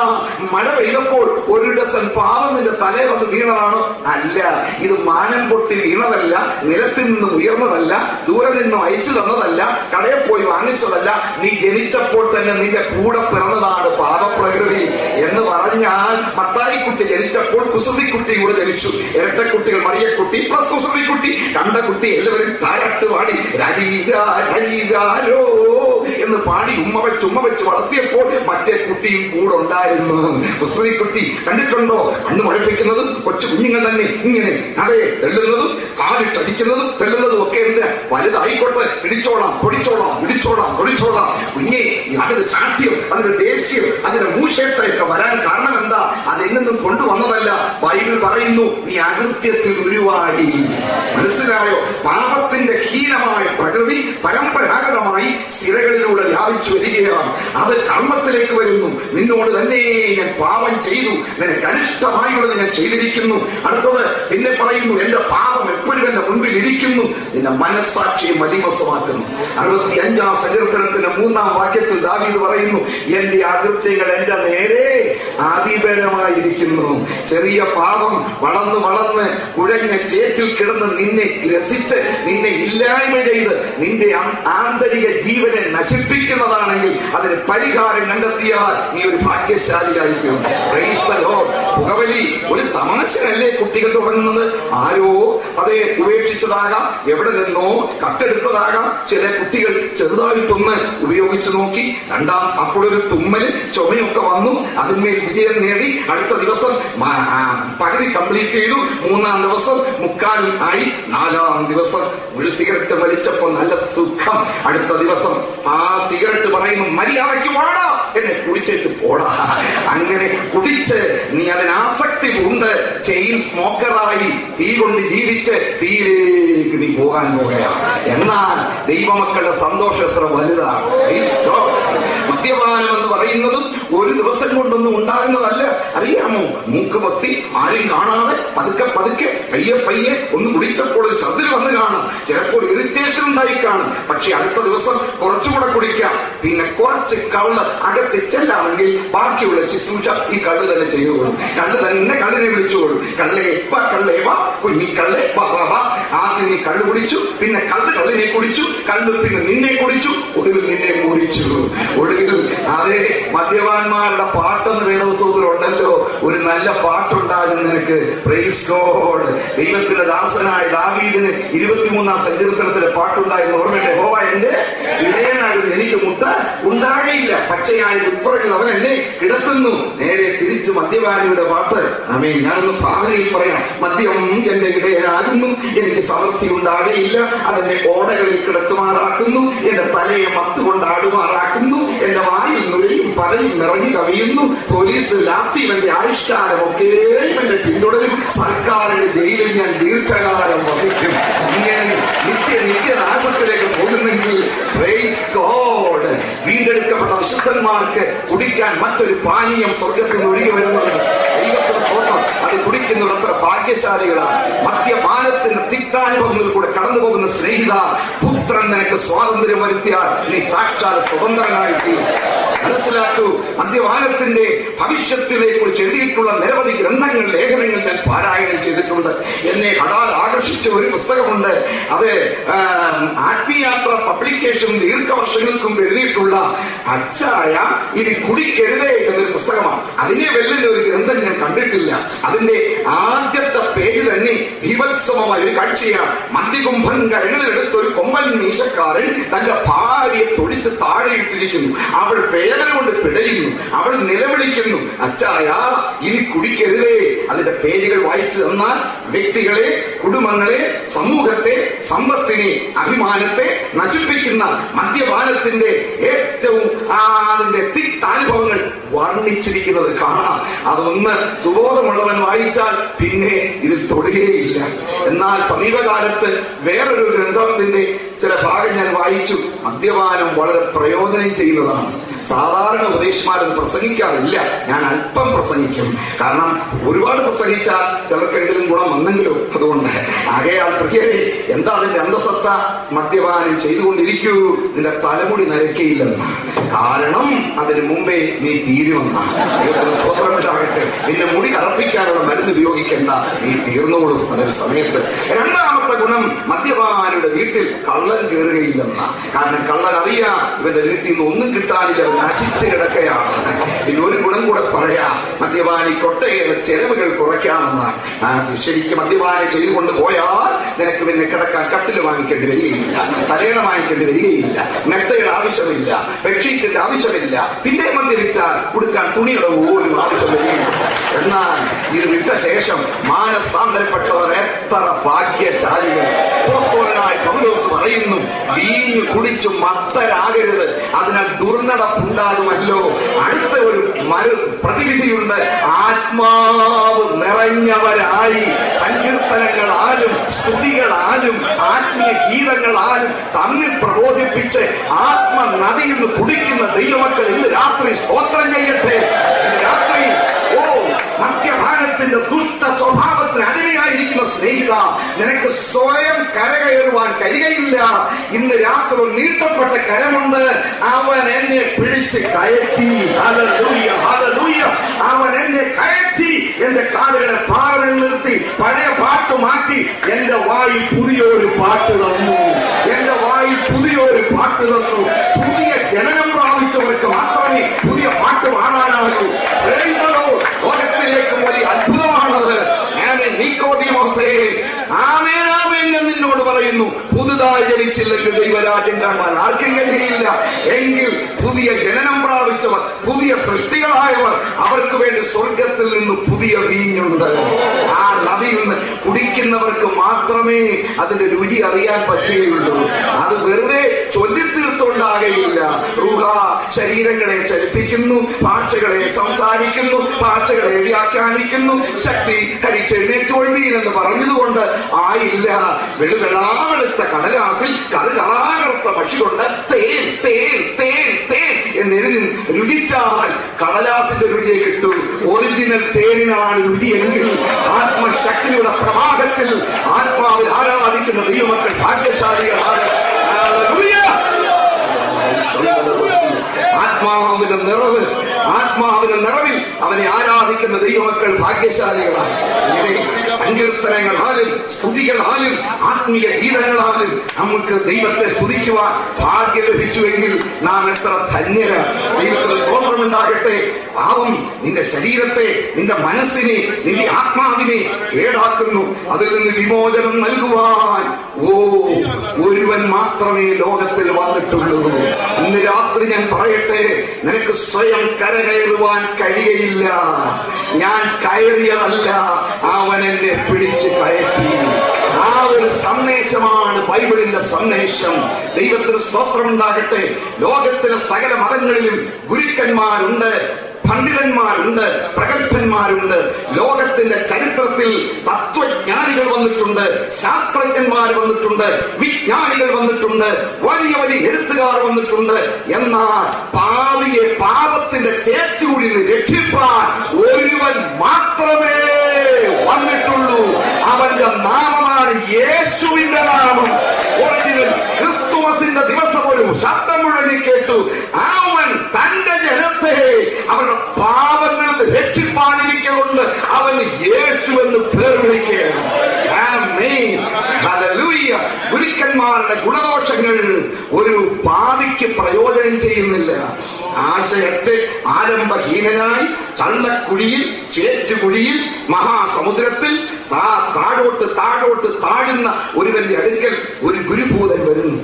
മഴ പെയ്തപ്പോൾ ഒരു ഡസൻ പാപം നിന്റെ തലേ വന്ന് വീണതാണോ അല്ല ഇത് മാനം പൊട്ടി വീണതല്ല നിലത്തിൽ നിന്നും ഉയർന്നതല്ല ദൂരെ നിന്നും അയച്ചു തന്നതല്ല കടയിൽ പോയി വാങ്ങിച്ചതല്ല നീ ജനിച്ചപ്പോൾ തന്നെ നിന്റെ കൂടെ പിറന്നതാണ് പാപപ്രകൃതി എന്ന് പറഞ്ഞാൽ മത്തായിക്കുട്ടി ജനിച്ചപ്പോൾ കുസൃതിക്കുട്ടി കൂടെ ജനിച്ചു ഇരട്ടക്കുട്ടികൾ മറിയക്കുട്ടി പ്ലസ് കുസൃതിക്കുട്ടി കണ്ട കുട്ടി എല്ലാവരും താരട്ട് പാടി രജീരാ രജീരാരോ എന്ന് പാടി ഉമ്മ വെച്ച് ഉമ്മ വെച്ച് വളർത്തിയപ്പോൾ മറ്റേ കുട്ടിയും കൂടെ ഉണ്ടായിരുന്നു കുസൃതിക്കുട്ടി കണ്ടിട്ടുണ്ടോ കണ്ണു മഴപ്പിക്കുന്നത് കൊച്ചു കുഞ്ഞുങ്ങൾ തന്നെ ഇങ്ങനെ അതെ തെള്ളുന്നതും കാലിട്ടടിക്കുന്നതും തെള്ളുന്നതും ഒക്കെ എന്ത് വലുതായിക്കോട്ടെ പിടിച്ചോളാം പൊടിച്ചോളാം പിടിച്ചോളാം പൊടിച്ചോളാം കുഞ്ഞെ അതിന് ശാഠ്യം അതിന് ദേഷ്യം അതിന് മൂഷേട്ടയൊക്കെ വരാൻ കാരണം ചിന്ത അതെങ്ങും കൊണ്ടുവന്നതല്ല ബൈബിൾ പറയുന്നു നീ അകൃത്യത്തിൽ ഉരുവാടി മനസ്സിലായോ പാപത്തിന്റെ ഹീനമായ പ്രകൃതി പരമ്പരാഗതമായി സ്ഥിരകളിലൂടെ വ്യാപിച്ചു വരികയാണ് അത് കർമ്മത്തിലേക്ക് വരുന്നു നിന്നോട് തന്നെ ഞാൻ പാപം ചെയ്തു നിനക്ക് അനിഷ്ടമായുള്ളത് ഞാൻ ചെയ്തിരിക്കുന്നു അടുത്തത് പിന്നെ പറയുന്നു എന്റെ പാപം എപ്പോഴും എന്റെ മുൻപിൽ ഇരിക്കുന്നു നിന്റെ മനസ്സാക്ഷിയെ മലിമസമാക്കുന്നു അറുപത്തി അഞ്ചാം സങ്കീർത്തനത്തിന്റെ മൂന്നാം വാക്യത്തിൽ ദാവീദ് പറയുന്നു എന്റെ അകൃത്യങ്ങൾ എന്റെ നേരെ ആധിപരമായിരിക്കുന്നു ചെറിയ പാപം വളർന്ന് വളർന്ന് കുഴഞ്ഞ ചേറ്റിൽ കിടന്ന് നിന്നെ ഗ്രസിച്ച് നിന്നെ ഇല്ലായ്മ ചെയ്ത് നിന്റെ ആ- ആന്തരിക ജീവനെ നശിപ്പിക്കുന്നതാണെങ്കിൽ അതിന് പരിഹാരം കണ്ടെത്തിയാൽ നീ ഒരു ഭാഗ്യശാലിയായിരിക്കും Praise the Lord. പുകവലി ഒരു തമാശനല്ലേ കുട്ടികൾ തുടങ്ങുന്നത് ആരോ അതെ ഉപേക്ഷിച്ചതാകാം എവിടെ നിന്നോ കട്ടെടുത്തതാകാം ചില കുട്ടികൾ ചെറുതായിട്ടൊന്ന് ഉപയോഗിച്ചു നോക്കി രണ്ടാം അപ്പോഴൊരു തുമ്മല് ചുമയൊക്കെ വന്നു അതിന്മേൽ വിജയം നേടി അടുത്ത ദിവസം മ- ആ, പകുതി കംപ്ലീറ്റ് ചെയ്തു മൂന്നാം ദിവസം മുക്കാൽ ആയി നാലാം ദിവസം ഒരു സിഗരറ്റ് വലിച്ചപ്പോൾ നല്ല സുഖം അടുത്ത ദിവസം ആ സിഗരറ്റ് പറയുന്നു മര്യാദയ്ക്ക് വാടാ എന്നെ കുടിച്ചേക്ക് പോടാ അങ്ങനെ കുടിച്ച് നീ അതിന് ആസക്തി ഉണ്ട് ചെയിൻ സ്മോക്കറായി തീ കൊണ്ട് ജീവിച്ച് തീയിലേക്ക് നീ പോകാൻ പോവുകയാണ് എന്നാൽ ദൈവമക്കളുടെ സന്തോഷം എത്ര വലുതാണ് Praise God. മദ്യപാനം എന്ന് പറയുന്നതും ഒരു ദിവസം കൊണ്ടൊന്നും ഉണ്ടാകുന്നതല്ല അറിയാമോ മൂക്ക് പൊത്തി ആരും കാണാതെ പതുക്കെ പതുക്കെ പയ്യെ പയ്യെ ഒന്ന് കുടിച്ചപ്പോൾ ഒരു ശ്രദ്ധയിൽ വന്ന് കാണും ചിലപ്പോൾ ഇറിറ്റേഷൻ ഉണ്ടായി കാണും പക്ഷെ അടുത്ത ദിവസം കുറച്ചുകൂടെ കുടിക്കാം പിന്നെ കുറച്ച് കള്ള് അകത്ത് ചെല്ലാമെങ്കിൽ ബാക്കിയുള്ള ശുശ്രൂഷ ഈ കള്ള് തന്നെ ചെയ്തുകൊള്ളും കള്ള് തന്നെ കള്ളിനെ വിളിച്ചുകൊള്ളും കള്ളേ വാ കള്ളേ വാ കുഞ്ഞി കള്ളേ വാ വാ വാ ആദ്യം നീ കള്ള് കുടിച്ചു പിന്നെ കള്ള് കള്ളിനെ കുടിച്ചു കള്ള് പിന്നെ നിന്നെ കുടിച്ചു ഒടുവിൽ നിന്നെ കുടിച്ചു ഒടുവിൽ അതേ മദ്യപാന്മാരുടെ പാട്ടെന്ന് വേദപുസ്തകത്തിൽ ഉണ്ടല്ലോ ഒരു നല്ല പാട്ടുണ്ടാകും നിനക്ക് പ്രൈസ് ഗോഡ് ദൈവത്തിന്റെ ദാസനായ ദാവീദിന് ഇരുപത്തിമൂന്നാം സങ്കീർത്തനത്തിലെ പാട്ടുണ്ടായിരുന്നു ഓർമ്മയുണ്ട് ഹോവ എന്റെ ഇടയനാകുന്നു എനിക്ക് മുട്ട ഉണ്ടാകയില്ല പച്ചയായ ഉൾപ്പുറകൾ അവൻ എന്നെ കിടത്തുന്നു നേരെ തിരിച്ച് മദ്യപാനിയുടെ പാട്ട് അമേ ഞാനൊന്ന് ഭാവനയിൽ പറയാം മദ്യം എന്റെ ഇടയനാകുന്നു എനിക്ക് സമൃദ്ധി ഉണ്ടാകയില്ല അതെന്നെ ഓടകളിൽ കിടത്തുമാറാക്കുന്നു എന്റെ തലയെ മത്തുകൊണ്ട് ആടുമാറാക്കുന്നു എന്റെ വായിൽ നുരയും പലയും നിറഞ്ഞു കവിയുന്നു പോലീസ് ലാത്തിയും എന്റെ ആവിഷ്കാരം ഒക്കെ എന്നെ പിന്തുടരും സർക്കാരിന്റെ ജയിലിൽ ഞാൻ ദീർഘകാലം വസിക്കും ഇങ്ങനെ നിത്യ നിത്യനാശത്തിലേക്ക് പോകുന്നെങ്കിൽ praise God. വീണ്ടെടുക്കപ്പെട്ട വിശുദ്ധന്മാർക്ക് കുടിക്കാൻ മറ്റൊരു പാനീയം സ്വർഗത്തിൽ നിന്ന് ഒഴുകി വരുന്നുണ്ട് ദൈവത്തിന് സ്തോത്രം അത് കുടിക്കുന്നവർ അത്ര ഭാഗ്യശാലികളാണ് മദ്യപാനത്തിന്റെ തിക്താനുഭവങ്ങളിൽ കൂടെ കടന്നു പോകുന്ന സ്നേഹിത പുത്രൻ നിനക്ക് സ്വാതന്ത്ര്യം വരുത്തിയാൽ നീ സാക്ഷാൽ സ്വതന്ത്രനായി തീരും മനസ്സിലാക്കൂ മദ്യപാനത്തിന്റെ ഭവിഷ്യത്തിനെ കുറിച്ച് എഴുതിയിട്ടുള്ള നിരവധി ഗ്രന്ഥങ്ങൾ ലേഖനങ്ങൾ ഞാൻ പാരായണം ചെയ്തിട്ടുണ്ട് എന്നെ ഹഠാൽ ആകർഷിച്ച ഒരു പുസ്തകമുണ്ട് അത് ആം, ആത്മീയാത്ര പബ്ലിക്കേഷൻ ദീർഘവർഷങ്ങൾക്ക് മുമ്പ് എഴുതിയിട്ടുള്ള അച്ചായ ഇനി കുടിക്കരുതേ എന്നൊരു പുസ്തകമാണ് അതിനെ വെല്ലുന്ന ഒരു ഗ്രന്ഥം ഞാൻ കണ്ടിട്ടില്ല അതിന്റെ ആദ്യത്തെ പേജ് തന്നെ ഭീവത്സവമായ ഒരു കാഴ്ചയാണ് മദ്യകുംഭൻ കരങ്ങളിലെടുത്ത് ഒരു കൊമ്പൻ മീശക്കാരൻ തന്റെ ഭാര്യയെ തൊടിച്ച് താഴെയിട്ടിരിക്കുന്നു അവൾ വേദന കൊണ്ട് പിടയുന്നു അവൾ നിലവിളിക്കുന്നു അച്ചായ ഇനി കുടിക്കരുതേ അതിന്റെ പേജുകൾ വായിച്ചു തന്നാൽ വ്യക്തികളെ കുടുംബങ്ങളെ സമൂഹത്തെ സമ്പത്തിനെ അഭിമാനത്തെ നശിപ്പിക്കുന്ന മദ്യപാനത്തിന്റെ ഏറ്റവും ആ, അതിന്റെ തിക്താനുഭവങ്ങൾ വർണ്ണിച്ചിരിക്കുന്നത് കാണാം അതൊന്ന് സുബോധമുള്ളവൻ വായിച്ചാൽ പിന്നെ ഇതിൽ തൊടുകയില്ല എന്നാൽ സമീപകാലത്ത് വേറൊരു ഗ്രന്ഥത്തിന്റെ ചില ഭാഗം ഞാൻ വായിച്ചു മദ്യപാനം വളരെ പ്രയോജനം ചെയ്യുന്നതാണ് സാധാരണ ഉപദേശമാരത് പ്രസംഗിക്കാറില്ല ഞാൻ അല്പം പ്രസംഗിക്കും കാരണം ഒരുപാട് പ്രസംഗിച്ചാൽ ചിലർക്കെങ്കിലും ഗുണം വന്നെങ്കിലും അതുകൊണ്ട് ആകയാൽ പ്രിയരെ എന്താ അതിന്റെ അന്തസത്ത മദ്യപാനം ചെയ്തുകൊണ്ടിരിക്കൂ നിന്റെ തലമുടി നരക്കയില്ലെന്ന് കാരണം അതിന് മുമ്പേ നീ തീരുമെന്നാണ് ദൈവത്തിന് സ്തോത്രമുണ്ടാകട്ടെ നിന്നെ മുടി കറപ്പിക്കാനുള്ള മരുന്ന് ഉപയോഗിക്കേണ്ട നീ തീർന്നോളും അതൊരു സമയത്ത് രണ്ടാമത്തെ ഗുണം മദ്യപാനിയുടെ വീട്ടിൽ കള്ളൻ കയറുകയില്ലെന്ന കാരണം കള്ളൻ അറിയാം ഇവന്റെ വീട്ടിൽ നിന്ന് ഒന്നും കിട്ടാനില്ല അവൻ നശിച്ച് കിടക്കുകയാണ് പിന്നെ ഒരു ഗുണം കൂടെ പറയാം മദ്യപാനി കൊട്ടയേറെ ചെലവുകൾ കുറയ്ക്കാമെന്നാണ് ആ, ശരിക്കും മദ്യപാനം ചെയ്തുകൊണ്ട് പോയാൽ നിനക്ക് പിന്നെ കിടക്കാൻ കട്ടിൽ വാങ്ങിക്കേണ്ടി വരികയില്ല തലയണ വാങ്ങിക്കേണ്ടി വരികയില്ല മെത്തയുടെ ആവശ്യമില്ല ബെഡ്ഷീറ്റിന്റെ ആവശ്യമില്ല പിന്നെ മദ്യപിച്ചാൽ ഉടുക്കാൻ തുണിയുടെ പോലും ആവശ്യം വരികയില്ല എന്നാൽ ഇത് വിട്ട ശേഷം മാനസാന്തരപ്പെട്ടവർ എത്ര ഭാഗ്യശാലികൾ അപ്പോസ്തലനായ പൗലോസ് പറയുന്നു വീഞ്ഞു കുടിച്ചു മത്തരാകരുത് അതിനാൽ ദുർനടപ്പുണ്ടാകുമല്ലോ അടുത്ത ഒരു മരു പ്രതിവിധിയുണ്ട് ആര് ആത്മാവ് നിറഞ്ഞവരായി സങ്കീർത്തനങ്ങളാലും സ്തുതികളാലും ആത്മീയ ഗീതങ്ങളാലും തമ്മിൽ പ്രബോധിപ്പിച്ച് ആത്മനദിയിൽ നിന്ന് കുടിക്കുന്ന ദൈവമക്കൾ ഇന്ന് രാത്രി സ്തോത്രം ചെയ്യട്ടെ ഇന്ന് രാത്രി ഓ മദ്യപാനത്തിന്റെ ദുഷ്ട സ്വഭാവത്തിന് അടിമയായിരിക്കുന്ന സ്നേഹിത നിനക്ക് സ്വയം കരകയറുവാൻ കഴിയയില്ല ഇന്ന് രാത്രി ഒരു നീട്ടപ്പെട്ട കരമുണ്ട് അവൻ എന്നെ പിടിച്ച് കയറ്റി ഹല്ലേലൂയ, ഹല്ലേലൂയ. അവൻ എന്നെ കയറ്റി എന്റെ കാലുകളെ പാറയിൽ നിർത്തി പഴയ പാട്ട് മാറ്റി എന്റെ വായിൽ പുതിയൊരു പാട്ട് തന്നു എന്റെ വായിൽ പുതിയൊരു പാട്ട് തന്നു പുതിയ ജനനം പ്രാപിച്ചവർക്ക് മാത്രമേ പുതിയ പാട്ട് പാടാനാകൂ Praise the Lord. ലോകത്തിലേക്ക് വലിയ അത്ഭുതമാണത് ഞാൻ നീക്കോദീമോസേ ആമേൻ ആമേൻ ഞാൻ നിന്നോട് പറയുന്നു പുതുതായി ജനിച്ചില്ലെങ്കിൽ ദൈവരാജ്യം കാണാൻ ആർക്കും കഴിയില്ല എങ്കിൽ പുതിയ ജനനം പ്രാപിച്ചവർ പുതിയ സൃഷ്ടികളായവർ അവർക്ക് വേണ്ടി സ്വർഗത്തിൽ നിന്ന് പുതിയ വീഞ്ഞുണ്ട് ആ നദിയിൽ നിന്ന് കുടിക്കുന്നവർക്ക് മാത്രമേ അതിന്റെ രുചി അറിയാൻ പറ്റുകയുള്ളൂ അത് വെറുതെ ചൊല്ലിത്തീർത്തുണ്ടാകയില്ല റുഹ ശരീരങ്ങളെ ചലിപ്പിക്കുന്നു ഭാഷകളെ സംസാരിക്കുന്നു ഭാഷകളെ വ്യാഖ്യാനിക്കുന്നു ശക്തി കരിച്ചെഴുന്നേറ്റൊഴുവീൻ എന്ന് പറഞ്ഞതുകൊണ്ട് ആയില്ല വെളുവെള്ളാവെളുത്ത കടലാസിൽ കറുകറാകറുത്ത പക്ഷി കൊണ്ട് തേൻ തേൻ തേൻ തേൻ എന്നെഴുതി രുചിച്ചാൽ കടലാസിന്റെ രുചിയെ കിട്ടൂ ഒറിജിനൽ തേനിനാണ് രുചിയെങ്കിൽ ആത്മശക്തിയുടെ പ്രവാഹത്തിൽ ആത്മാവിൽ ആരാധിക്കുന്ന ദൈവമക്കൾ ഭാഗ്യശാലികളാണ് Hallelujah. ആത്മാവിന്റെ നിറവ് ആത്മാവിന്റെ നിറവിൽ അവനെ ആരാധിക്കുന്ന ദൈവമക്കൾ ഭാഗ്യശാലികളാണ് ഇങ്ങനെ സങ്കീർത്തനങ്ങളാലും സ്തുതികളാലും ആത്മീയ ഗീതങ്ങളാലും നമുക്ക് ദൈവത്തെ സ്തുതിക്കുവാൻ ഭാഗ്യം ലഭിച്ചുവെങ്കിൽ നാം എത്ര ധന്യരാണ് ദൈവത്തിന് സ്തോത്രമുണ്ടാകട്ടെ പാവം നിന്റെ ശരീരത്തെ നിന്റെ മനസ്സിനെ നിന്റെ ആത്മാവിനെ ഏടാക്കുന്നു അതിൽ നിന്ന് വിമോചനം നൽകുവാൻ ഓ ഒരുവൻ മാത്രമേ ലോകത്തിൽ വന്നിട്ടുള്ളൂ ഇന്ന് രാത്രി ഞാൻ പറയട്ടെ നിനക്ക് സ്വയം കരകയറുവാൻ കഴിയയില്ല ഞാൻ കയറിയതല്ല അവൻ എന്നെ പിടിച്ച് കയറ്റി ആ ഒരു സന്ദേശമാണ് ബൈബിളിന്റെ സന്ദേശം ദൈവത്തിന് സ്തോത്രമുണ്ടാകട്ടെ ലോകത്തിലെ സകല മതങ്ങളിലും ഗുരുക്കന്മാരുണ്ട് പണ്ഡിതന്മാരുണ്ട് പ്രഗത്ഭന്മാരുണ്ട് ലോകത്തിന്റെ ചരിത്രത്തിൽ തത്വജ്ഞാനികൾ വന്നിട്ടുണ്ട് ശാസ്ത്രജ്ഞന്മാർ വന്നിട്ടുണ്ട് വിജ്ഞാനികൾ വന്നിട്ടുണ്ട് വലിയ വലിയ എഴുത്തുകാർ വന്നിട്ടുണ്ട് എന്നാൽ പാവിയെ പാപത്തിന്റെ ചേറ്റുകൂടി നിന്ന് രക്ഷിപ്പാൻ ഒരുവൻ മാത്രമേ വന്നിട്ടുള്ളൂ അവന്റെ നാമമാണ് യേശുവിന്റെ നാമം ഒറിജിനൽ ക്രിസ്തുമസിന്റെ ദിവസം ഒരു ശബ്ദം മുഴങ്ങി കേട്ടു അവൻ തന്റെ ജനത്തെ അവരുടെ പാപങ്ങളിൽ നിന്ന് രക്ഷിപ്പാനിരിക്കൊണ്ട് അവൻ യേശു എന്ന് പേർ വിളിക്കുകയാണ് ആമേൻ. ഹല്ലേലൂയ. ഗുരുക്കന്മാരുടെ ഗുണദോഷങ്ങൾ ഒരു പാവിക്ക് പ്രയോജനം ചെയ്യുന്നില്ല ആശയത്തെ ആരംഭഹീനനായി ചള്ളക്കുഴിയിൽ ചേറ്റുകുഴിയിൽ മഹാസമുദ്രത്തിൽ താ- താഴോട്ട് താഴോട്ട് താഴുന്ന ഒരുവന്റെ അടുക്കൽ ഒരു ഗുരുഭൂതൻ വരുന്നു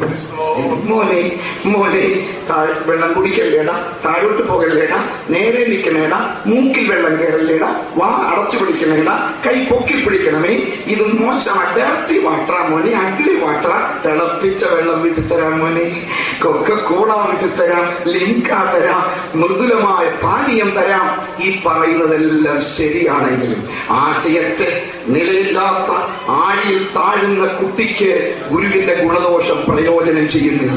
മോനെ മോനെ താഴ് വെള്ളം കുടിക്കല്ലേടാ താഴോട്ട് പോകല്ലേടാ നേരെ നിൽക്കണേടാ മൂക്കിൽ വെള്ളം കയറല്ലേടാ വാ അടച്ചു പിടിക്കണേടാ കൈ പൊക്കി പിടിക്കണമേ ഇത് മോശമാ ഡയറക്റ്റ് വാട്ടറാ മോനെ അഗ്ലി വാട്ടറാ തിളപ്പിച്ച വെള്ളം വിട്ടു തരാം മോനെ കൊക്ക കൂട വിട്ടു തരാം ലിംക തരാം മൃദുലമായ പാനീയം തരാം ഈ പറയുന്നതെല്ലാം ശരിയാണെങ്കിലും ആശയത്തെ നിലയില്ലാത്ത ആഴിയിൽ താഴുന്ന കുട്ടിക്ക് ഗുരുവിന്റെ ഗുണദോഷം പ്രയോജനം ചെയ്യുന്നില്ല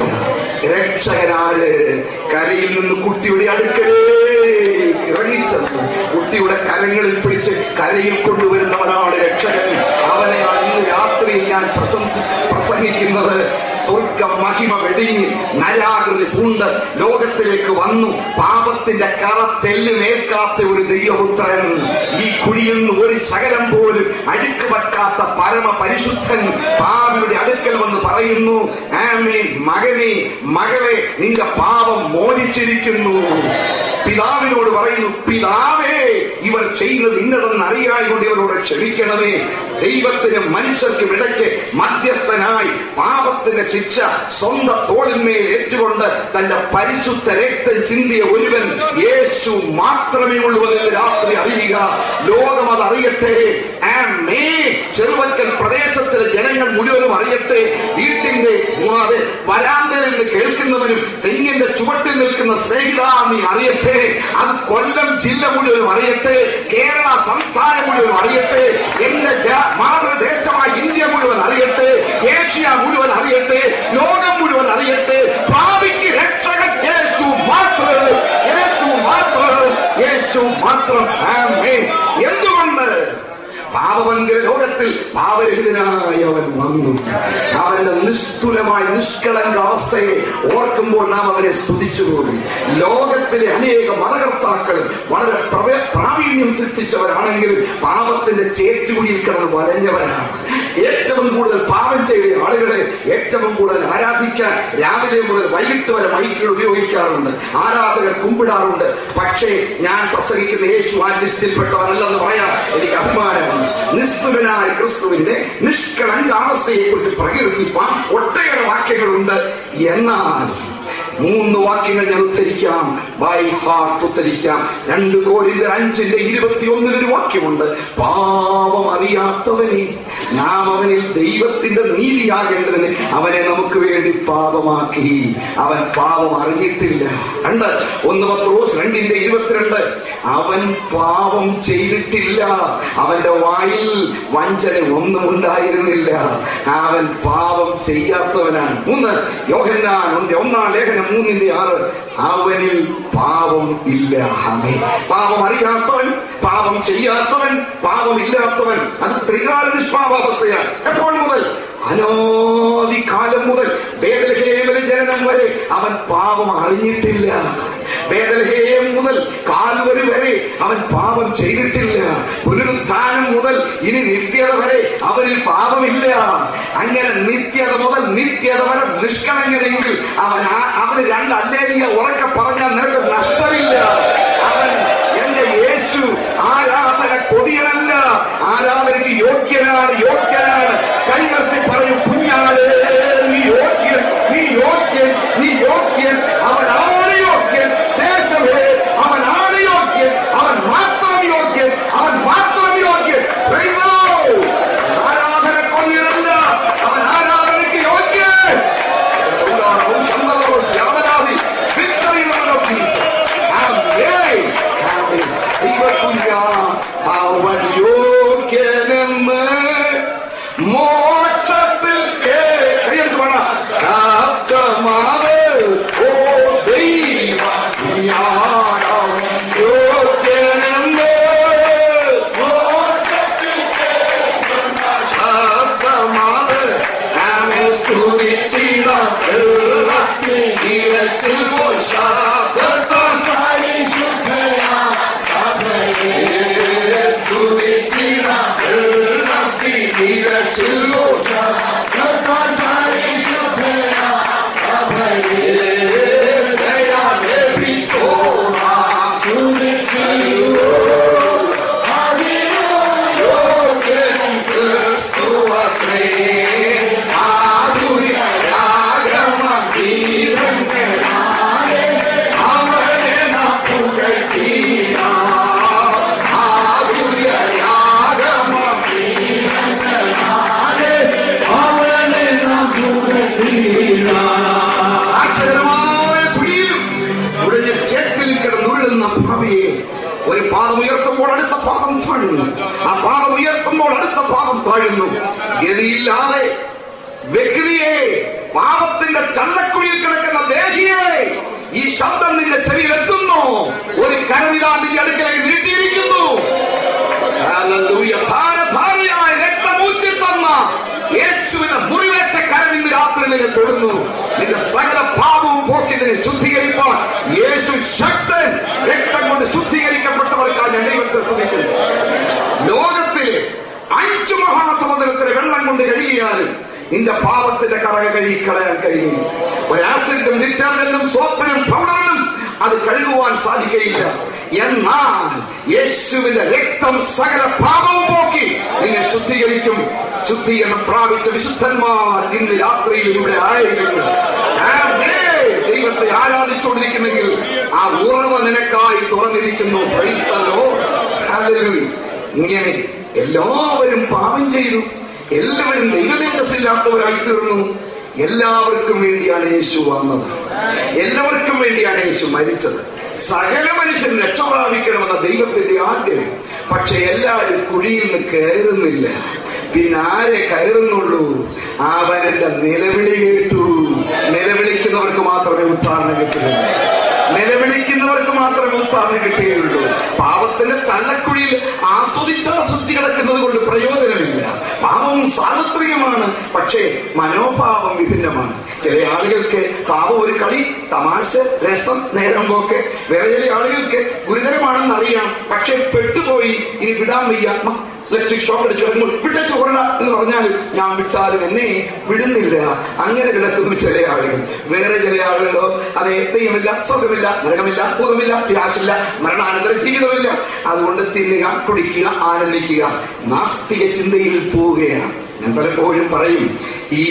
രക്ഷകനാര് കരയിൽ നിന്ന് കുട്ടിയുടെ അടുക്കലേ ഇറങ്ങിച്ചെന്ന് കുട്ടിയുടെ കരങ്ങളിൽ പിടിച്ച് കരയിൽ കൊണ്ടുവരുന്നവനാണ് രക്ഷകൻ അവനെയാണ് ഇന്ന് രാത്രിയിൽ ഞാൻ പ്രശംസ പ്രസംഗിക്കുന്നത് സ്വർഗ മഹിമ വെടിഞ്ഞ് നരാകൃതി പൂണ്ട് ലോകത്തിലേക്ക് വന്നു പാപത്തിന്റെ കറ തെല്ലുമേൽക്കാത്ത ഒരു ദൈവപുത്രൻ ഈ കുടിയിൽ നിന്ന് ഒരു ശകലം പോലും അഴുക്ക് പറ്റാത്ത പരമ പരിശുദ്ധൻ പാപിയുടെ അടുക്കൽ വന്ന് പറയുന്നു ആമേ മകനെ മകളെ നിന്റെ പാപം മോചിച്ചിരിക്കുന്നു പിതാവിനോട് പറയുന്നു പിതാവേ ഇവർ ചെയ്യുന്നത് ഇന്നതെന്ന് അറിയായിക്കൊണ്ട് ഇവരോട് ക്ഷമിക്കണമേ ദൈവത്തിനും മനുഷ്യർക്കും ഇടയ്ക്ക് മധ്യസ്ഥനായി പാപത്തിന്റെ ശിക്ഷ സ്വന്തം തോളിന്മേൽ ഏറ്റുകൊണ്ട് തന്റെ പരിശുദ്ധ രക്തം ചിന്തിയ ഒരുവൻ യേശു മാത്രമേ ഉള്ളൂ എന്ന് രാത്രി അറിയുക ലോകം അത് അറിയട്ടെ ആമേ ചെറുവക്കൽ പ്രദേശത്തിലെ ജനങ്ങൾ മുഴുവനും അറിയട്ടെ വീട്ടിന്റെ മൂന്നാതെ വരാന്തയിൽ നിന്ന് കേൾക്കുന്നവനും തെങ്ങിന്റെ ചുവട്ടിൽ നിൽക്കുന്ന സ്നേഹിത നീ അറിയട്ടെ അത് കൊല്ലം ജില്ല മുഴുവനും അറിയട്ടെ കേരള സംസ്ഥാനം മുഴുവൻ അറിയട്ടെ എന്റെ ജാ- മാതൃദേശമായ ഇന്ത്യ മുഴുവൻ അറിയട്ടെ ഏഷ്യ മുഴുവൻ അറിയട്ടെ ലോകം മുഴുവൻ അറിയട്ടെ ഭാവിക്ക് രക്ഷകൻ യേശു മാത്രം യേശു മാത്രം യേശു മാത്രം ആമേൻ. എന്തുകൊണ്ട് പാപമംഗല ലോകത്തിൽ പാപരഹിതനായി അവൻ വന്നു അവന്റെ നിസ്തുലമായ നിഷ്കളങ്ക അവസ്ഥയെ ഓർക്കുമ്പോൾ നാം അവനെ സ്തുതിച്ചുപോകും ലോകത്തിലെ അനേക മതകർത്താക്കൾ വളരെ പ്രവ- പ്രാവീണ്യം സിദ്ധിച്ചവരാണെങ്കിലും പാപത്തിന്റെ ചേറ്റുകുഴിയിൽ കിടന്ന് വരഞ്ഞവരാണ് ഏറ്റവും കൂടുതൽ പാപം ചെയ്ത ആളുകളെ ഏറ്റവും കൂടുതൽ ആരാധിക്കാൻ രാവിലെ മുതൽ വൈകിട്ട് വരെ മൈക്കുകൾ ഉപയോഗിക്കാറുണ്ട് ആരാധകർ കുമ്പിടാറുണ്ട് പക്ഷേ ഞാൻ പ്രസംഗിക്കുന്ന യേശു ആ ലിസ്റ്റിൽപ്പെട്ടവനല്ലെന്ന് പറയാൻ എനിക്ക് അഭിമാനമാണ് നിസ്തുലനായ ക്രിസ്തുവിന്റെ നിഷ്കളങ്കാവസ്ഥയെ കുറിച്ച് പ്രകീർത്തിപ്പാൻ ഒട്ടേറെ വാക്യങ്ങളുണ്ട് എന്നാൽ മൂന്ന് വാക്യങ്ങൾ ഞാൻ ഉദ്ധരിക്കാം ബൈ ഹാർട്ട് ഉദ്ധരിക്കാം രണ്ട് കോരിന്തർ അഞ്ചിന്റെ ഇരുപത്തിയൊന്നിൽ ഒരു വാക്യമുണ്ട് പാപം അറിയാത്തവനെ നാം അവനിൽ ദൈവത്തിന്റെ നീതിയാകേണ്ടതിന് അവനെ നമുക്ക് വേണ്ടി പാപമാക്കി അവൻ പാപം അറിഞ്ഞിട്ടില്ല രണ്ട് ഒന്ന് പത്രോസ് രണ്ടിന്റെ ഇരുപത്തിരണ്ട് അവൻ പാപം ചെയ്തിട്ടില്ല അവന്റെ വായിൽ വഞ്ചന ഒന്നും ഉണ്ടായിരുന്നില്ല അവൻ പാപം ചെയ്യാത്തവനാണ് മൂന്ന് യോഹന്നാൻ ഒന്നിന്റെ ഒന്നാം ലേഖനം മൂന്നിന്റെ ആറ് അവനിൽ പാപം ഇല്ല ആമേൻ. പാപം അറിയാത്തവൻ പാപം ചെയ്യാത്തവൻ പാപം ഇല്ലാത്തവൻ അത് ത്രികാല നിഷ്പാപാവസ്ഥയാണ് എപ്പോൾ മുതൽ അനാദികാലം മുതൽ ബേദലഹേമിലെ ജനനം വരെ അവൻ പാപം അറിഞ്ഞിട്ടില്ല ബേദലഹേം മുതൽ കാൽവരി വരെ അവൻ പാപം ചെയ്തിട്ടില്ല പുനരുത്ഥാനം മുതൽ ഇനി നിത്യത വരെ അവരിൽ പാപമില്ല അങ്ങനെ നിത്യത മുതൽ നിത്യത വരെ നിഷ്കളങ്കനെങ്കിൽ അവൻ ആ- അവന് രണ്ട് അല്ലേലിയ ഉറക്കെ പറഞ്ഞാൽ നിനക്ക് നഷ്ടമില്ല അവൻ എന്റെ യേശു ആരാധന കൊതിയനല്ല ആരാധനയ്ക്ക് യോഗ്യനാണ് യോഗ്യനാണ് കൈകർത്തി പറയും കുഞ്ഞാലേ നീ യോഗ്യൻ നീ യോഗ്യൻ നീ യോഗ്യൻ അവനാണ് യോഗ്യൻ ദേശമേ അവനാണ് യോഗ്യൻ അവൻ മാത്രം യോഗ്യൻ അവൻ മാത്രം യോഗ്യൻ Praise the Lord. ആരാധന കൊതിയനല്ല അവൻ ആരാധനയ്ക്ക് യോഗ്യൻ ശബ്ദാവധി victory in the name of Jesus. Amen. Amen. ദൈവകുഞ്ഞ അവൻ യോഗ്യനെന്ന് മോക്ഷത്തിൽ കേ- കൈയടിച്ച് പാടാം. ശബ്ദമാവ് ഓ ദൈവം നീയാണവൻ യോഗ്യനെന്ന് ശബ്ദമാവ് അവൻ സ്തുതിച്ചിടാം വെള്ളത്തിൽ ഇരച്ചിൽ പോൽ ശബ്ദത്താൽ സ്തുതിച്ചിടാം വെള്ളത്തിൽ ഇരച്ചിൽ പോൽ ദയാ ലഭിച്ചോളാം ക്രിസ്തുവത്രേ ആധുനിക രാഗമഗീതങ്ങളാലെ അവനെ നാം പുകഴ്ത്തിടാം. ആധുനിക രാഗമഗീതങ്ങളാലെ അവനെ നാം പുകഴ്ത്തിടാം. ആശ്ചര്യമായ കുഴിയിലും ഉടഞ്ഞ ചേത്തിൽ കിടന്നുരുളുന്ന ഭാവിയെ ഒരു പാദം ഉയർത്തുമ്പോൾ അടുത്ത പാദം താഴുന്നു ആ പാദം ഉയർത്തുമ്പോൾ അടുത്ത പാദം താഴുന്നു ഗതിയില്ലാതെ വ്യക്തിയെ പാപത്തിന്റെ ചള്ളക്കുഴിയിൽ കിടക്കുന്ന ദേഹിയെ ഈ ശബ്ദം നിന്റെ ചെവിയിൽ എത്തുന്നു ഒരു കരവിതാ നിന്റെ അടുക്കലേക്ക് നീട്ടിയിരിക്കുന്നു ഹല്ലേലൂയ. ധാരധാരയായ രക്തമൂറ്റി തന്ന യേശുവിന്റെ മുറിവേറ്റ കരം ഇന്ന് രാത്രി നിന്നെ തൊടുന്നു നിന്റെ സകല പാപവും പോക്കി നിന്നെ ശുദ്ധീകരിപ്പാൻ യേശു ശക്തൻ രക്തം കൊണ്ട് ശുദ്ധീകരിക്കപ്പെട്ടവർക്കാണ് ഞാൻ ദൈവത്തെ സ്തുതിക്കുന്നു ലോകത്തിലെ അഞ്ചു മഹാസമുദ്രത്തിലെ വെള്ളം കൊണ്ട് കഴുകിയാലും നിന്റെ പാപത്തിന്റെ കറക കഴുകി കളയാൻ കഴിയും ഒരു ആസിഡും ഡിറ്റർജന്റും സോപ്പിനും പൗഡറിനും അത് കഴുകുവാൻ സാധിക്കയില്ല എന്നാൽ യേശുവിന്റെ രക്തം സകല പാപവും പോക്കി നിന്നെ ശുദ്ധീകരിക്കും ശുദ്ധീകരണം പ്രാപിച്ച വിശുദ്ധന്മാർ ഇന്ന് രാത്രിയിൽ ഇവിടെ ആയിരുന്നു ആമേൻ. ദൈവത്തെ ആരാധിച്ചുകൊണ്ടിരിക്കുന്നെങ്കിൽ ആ ഉറവ നിനക്കായി തുറന്നിരിക്കുന്നു Praise the Lord. Hallelujah. ഇങ്ങനെ എല്ലാവരും പാപം ചെയ്തു എല്ലാവരും ദൈവതേജസ്സില്ലാത്തവരായി തീർന്നു എല്ലാവർക്കും വേണ്ടിയാണ് യേശു വന്നത് എല്ലാവർക്കും വേണ്ടിയാണ് യേശു മരിച്ചത് സകല മനുഷ്യൻ രക്ഷ പ്രാപിക്കണമെന്ന ദൈവത്തിന്റെ ആഗ്രഹം പക്ഷെ എല്ലാവരും കുഴിയിൽ നിന്ന് കയറുന്നില്ല പിന്നെ ആരെ കയറുന്നുള്ളൂ അവരുടെ നിലവിളി കേട്ടു നിലവിളിക്കുന്നവർക്ക് മാത്രമേ ഉദ്ധാരണം കിട്ടുകയുള്ളൂ നിലവിളിക്കുന്നവർക്ക് മാത്രമേ ഉദ്ധാരണം കിട്ടുകയുള്ളൂ പാപത്തിന്റെ ചള്ളക്കുഴിയിൽ ആസ്വദിച്ച് ആസ്വദിച്ച് കിടക്കുന്നത് കൊണ്ട് പ്രയോജനമില്ല പാപം സാർവത്രികമാണ് പക്ഷേ മനോഭാവം വിഭിന്നമാണ് ചില ആളുകൾക്ക് പാപം ഒരു കളി തമാശ രസം നേരം പോക്ക് വേറെ ചില ആളുകൾക്ക് ഗുരുതരമാണെന്ന് അറിയാം പക്ഷെ പെട്ടുപോയി ഇനി വിടാൻ വയ്യ മ, ഇലക്ട്രിക് ഷോക്ക് അടിച്ചു വരുമ്പോൾ വിട്ടു കൊണ്ട എന്ന് പറഞ്ഞാൽ ഞാൻ വിട്ടാലും എന്നെ വിടുന്നില്ല അങ്ങനെ കിടക്കുന്നു ചില ആളുകൾ വേറെ ചില ആളുകളോ അതെ ദൈവമില്ല സ്വർഗമില്ല നരകമില്ല ഭൂതമില്ല വ്യാസില്ല മരണാനന്തര ജീവിതമില്ല അതുകൊണ്ട് തിന്നുക കുടിക്കുക ആനന്ദിക്കുക നാസ്തിക ചിന്തയിൽ പോവുകയാണ് ഞാൻ പലപ്പോഴും പറയും ഈ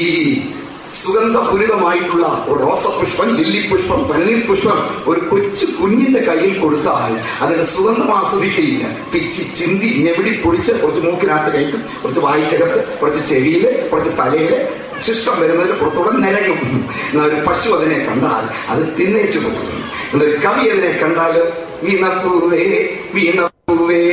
സുഗന്ധപൂരിതമായിട്ടുള്ള ഒരു റോസപുഷ്പം ലില്ലി പുഷ്പം പനീർ പുഷ്പം ഒരു കൊച്ചു കുഞ്ഞിന്റെ കയ്യിൽ കൊടുത്താൽ അതിന് സുഗന്ധം ആസ്വദിക്കുകയില്ല പിച്ചി ചിന്തി ഞെവിടി പൊടിച്ച് കുറച്ച് മൂക്കിനകത്ത് കയറ്റും കുറച്ച് വായിക്കകത്ത് കുറച്ച് ചെവിയില് കുറച്ച് തലയില് ശിഷ്ടം വരുന്നതിന് പുറത്തൂടെ നിരങ്ങും എന്നാൽ ഒരു പശു അതിനെ കണ്ടാൽ അത് തിന്നേച്ചു പോകും എന്നൊരു കവി അതിനെ കണ്ടാൽ വീണപ്പൂവേ വീണപ്പൂവേ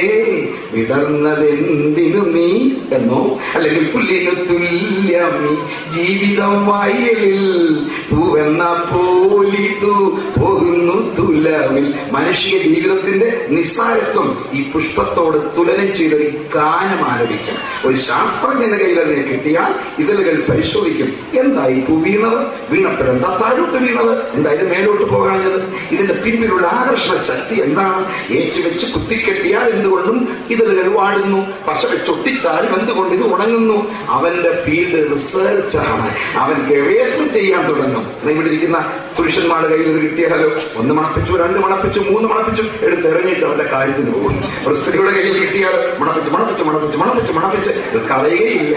വിടർന്നതെന്തിനു നീ എന്നോ അല്ലെങ്കിൽ പുല്ലിനു തുല്യം നീ ജീവിതം വയലിൽ പൂവെന്ന പോലിതു പോകുന്നു തുലവിൽ മനുഷ്യ ജീവിതത്തിന്റെ നിസ്സാരത്വം ഈ പുഷ്പത്തോട് തുലനം ചെയ്ത ഒരു ഗാനം ആരംഭിക്കും ഒരു ശാസ്ത്രജ്ഞന്റെ കയ്യിൽ അതിനെ കിട്ടിയാൽ ഇതളുകൾ പരിശോധിക്കും എന്താ ഈ പൂ വീണത് വീണപ്പോൾ എന്താ താഴോട്ട് വീണത് എന്താ ഇത് മേലോട്ട് പോകാഞ്ഞത് ഇതിന്റെ പിന്നിലുള്ള ആകർഷണ ശക്തി എന്താണ് ഏച്ചു വെച്ച് കുത്തിക്കെട്ടിയാൽ എന്തുകൊണ്ടും ഇതളുകൾ വാടുന്നു പശ വെച്ചൊട്ടിച്ചാലും എന്തുകൊണ്ട് ഇത് ഉണങ്ങുന്നു അവന്റെ ഫീൽഡ് റിസർച്ച് ആണ് അവൻ ഗവേഷണം ചെയ്യാൻ തുടങ്ങും ദേ ഇവിടെ ഇരിക്കുന്ന പുരുഷന്മാരുടെ കയ്യിൽ ഇത് കിട്ടിയാലോ ഒന്ന് മണപ്പിച്ചു രണ്ട് മണപ്പിച്ചു മൂന്ന് മണപ്പിച്ചു എടുത്ത് ഇറങ്ങിയിട്ട് അവന്റെ കാര്യത്തിന് പോകും ഒരു സ്ത്രീയുടെ കയ്യിൽ കിട്ടിയാൽ മണപ്പിച്ച് മണപ്പിച്ച് മണപ്പിച്ച് മണപ്പിച്ച് മണപ്പിച്ച് ഇത് കളയുകയില്ല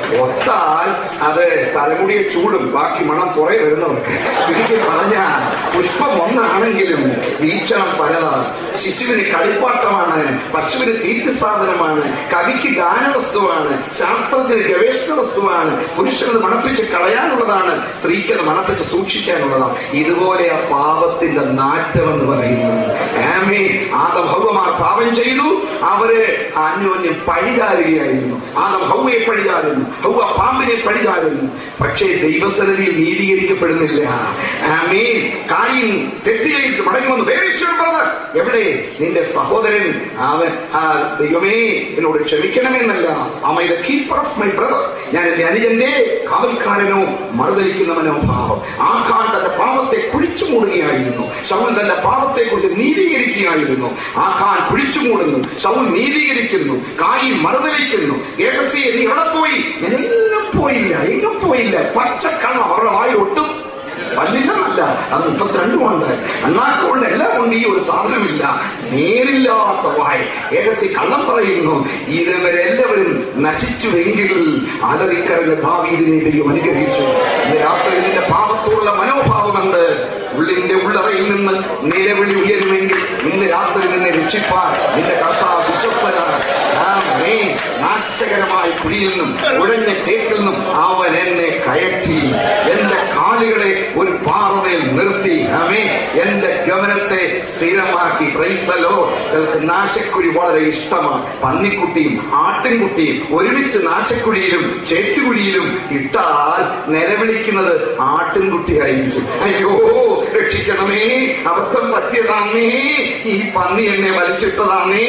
ഒത്താൽ അത് തലമുടിയെ ചൂടും ബാക്കി മണം കുറെ വരുന്നവർക്ക് ചുരുക്കി പറഞ്ഞാൽ പുഷ്പം ഒന്നാണെങ്കിലും വീക്ഷണം പലതാണ് ശിശുവിന് കളിപ്പാട്ടമാണ് പശുവിന് തീറ്റ സാധനമാണ് കവിക്ക് ഗാനവസ്തുവാണ് ശാസ്ത്രത്തിന് ഗവേഷണ വസ്തുവാണ് പുരുഷന് മണപ്പിച്ച് കളയാനുള്ളതാണ് സ്ത്രീക്ക് മണപ്പിച്ച് സൂക്ഷിക്കാനുള്ളതാണ് ഇതുപോലെ ആ പാപത്തിന്റെ നാറ്റം എന്ന് പറയുന്നത് ആമേ ആദം ഹൗവമാർ പാപം ചെയ്തു അവര് അന്യോന്യം പഴിചാരുകയായിരുന്നു ആദം ഹൗവയെ പഴിചാരുന്നു ഹൗവ പാമ്പിനെ പഴിചാരുന്നു പക്ഷേ ദൈവസന്നിധിയിൽ നീതീകരിക്കപ്പെടുന്നില്ല ആമേ കായിൻ തെറ്റ് ചെയ്ത് മടങ്ങി വന്ന് വേറെ ബ്രദർ എവിടെ നിന്റെ സഹോദരൻ അവൻ ആ, ദൈവമേ എന്നോട് ക്ഷമിക്കണമെന്നല്ല അമ്മ ഇത് കീപ്പർ ഓഫ് മൈ ബ്രദർ ഞാൻ എന്റെ അനുജന്റെ കാവൽക്കാരനോ മറുതലിക്കുന്ന മനോഭാവം ആ കാൻ തന്റെ പാപത്തെ കുഴിച്ചു മൂടുകയായിരുന്നു ശൗൽ തന്റെ പാപത്തെ കുറിച്ച് നീതീകരിക്കുകയായിരുന്നു ആ കാൻ കുഴിച്ചു മൂടുന്നു ശൗൽ നീതീകരിക്കുന്നു കായി മറുതലിക്കുന്നു ഏകസിയെ നീ എവിടെ പോയി ഞാൻ എങ്ങും പോയില്ല എങ്ങും പോയില്ല പച്ചക്കണ്ണം അവരുടെ വായി ഒട്ടും പല്ലില്ലെന്നല്ല അത് മുപ്പത്തിരണ്ടുമുണ്ട് അണ്ണാക്കുകൊണ്ട് എല്ലാം കൊണ്ട് ഈ ഒരു സാധനമില്ല നേരില്ലാത്ത വായ് ഏകസി കള്ളം പറയുന്നു ഇതുവരെല്ലാവരും നശിച്ചുവെങ്കിൽ അലറിക്കറിഞ്ഞ ദാവീദിനെ ദൈവം അനുഗ്രഹിച്ചു ഇന്ന് രാത്രി നിന്റെ പാപത്തോടുള്ള മനോഭാവം എന്ത് ഉള്ളിന്റെ ഉള്ളറയിൽ നിന്ന് നിലവിളി ഉയരുമെങ്കിൽ ഇന്ന് രാത്രി നിന്നെ രക്ഷിപ്പാൻ നിന്റെ കർത്താവ് വിശ്വസ്തനാണ് ആമേൻ. നാശകരമായ കുഴിയിൽ നിന്നും ഉടഞ്ഞ ചേറ്റിൽ നിന്നും അവൻ എന്നെ കയറ്റി എന്റെ കാലുകളെ ഒരു പാറമേൽ നിർത്തി ആമേ എന്റെ ഗമനത്തെ സ്ഥിരമാക്കി പ്രൈസലോ ചിലർക്ക് നാശക്കുഴി വളരെ ഇഷ്ടമാണ് പന്നിക്കുട്ടിയും ആട്ടിൻകുട്ടിയും ഒരുമിച്ച് നാശക്കുഴിയിലും ചേറ്റുകുഴിയിലും ഇട്ടാൽ നിലവിളിക്കുന്നത് ആട്ടിൻകുട്ടിയായിരിക്കും അയ്യോ രക്ഷിക്കണമേ അബദ്ധം പറ്റിയതാണേ ഈ പന്നി എന്നെ വലിച്ചിട്ടതാണേ ഇനി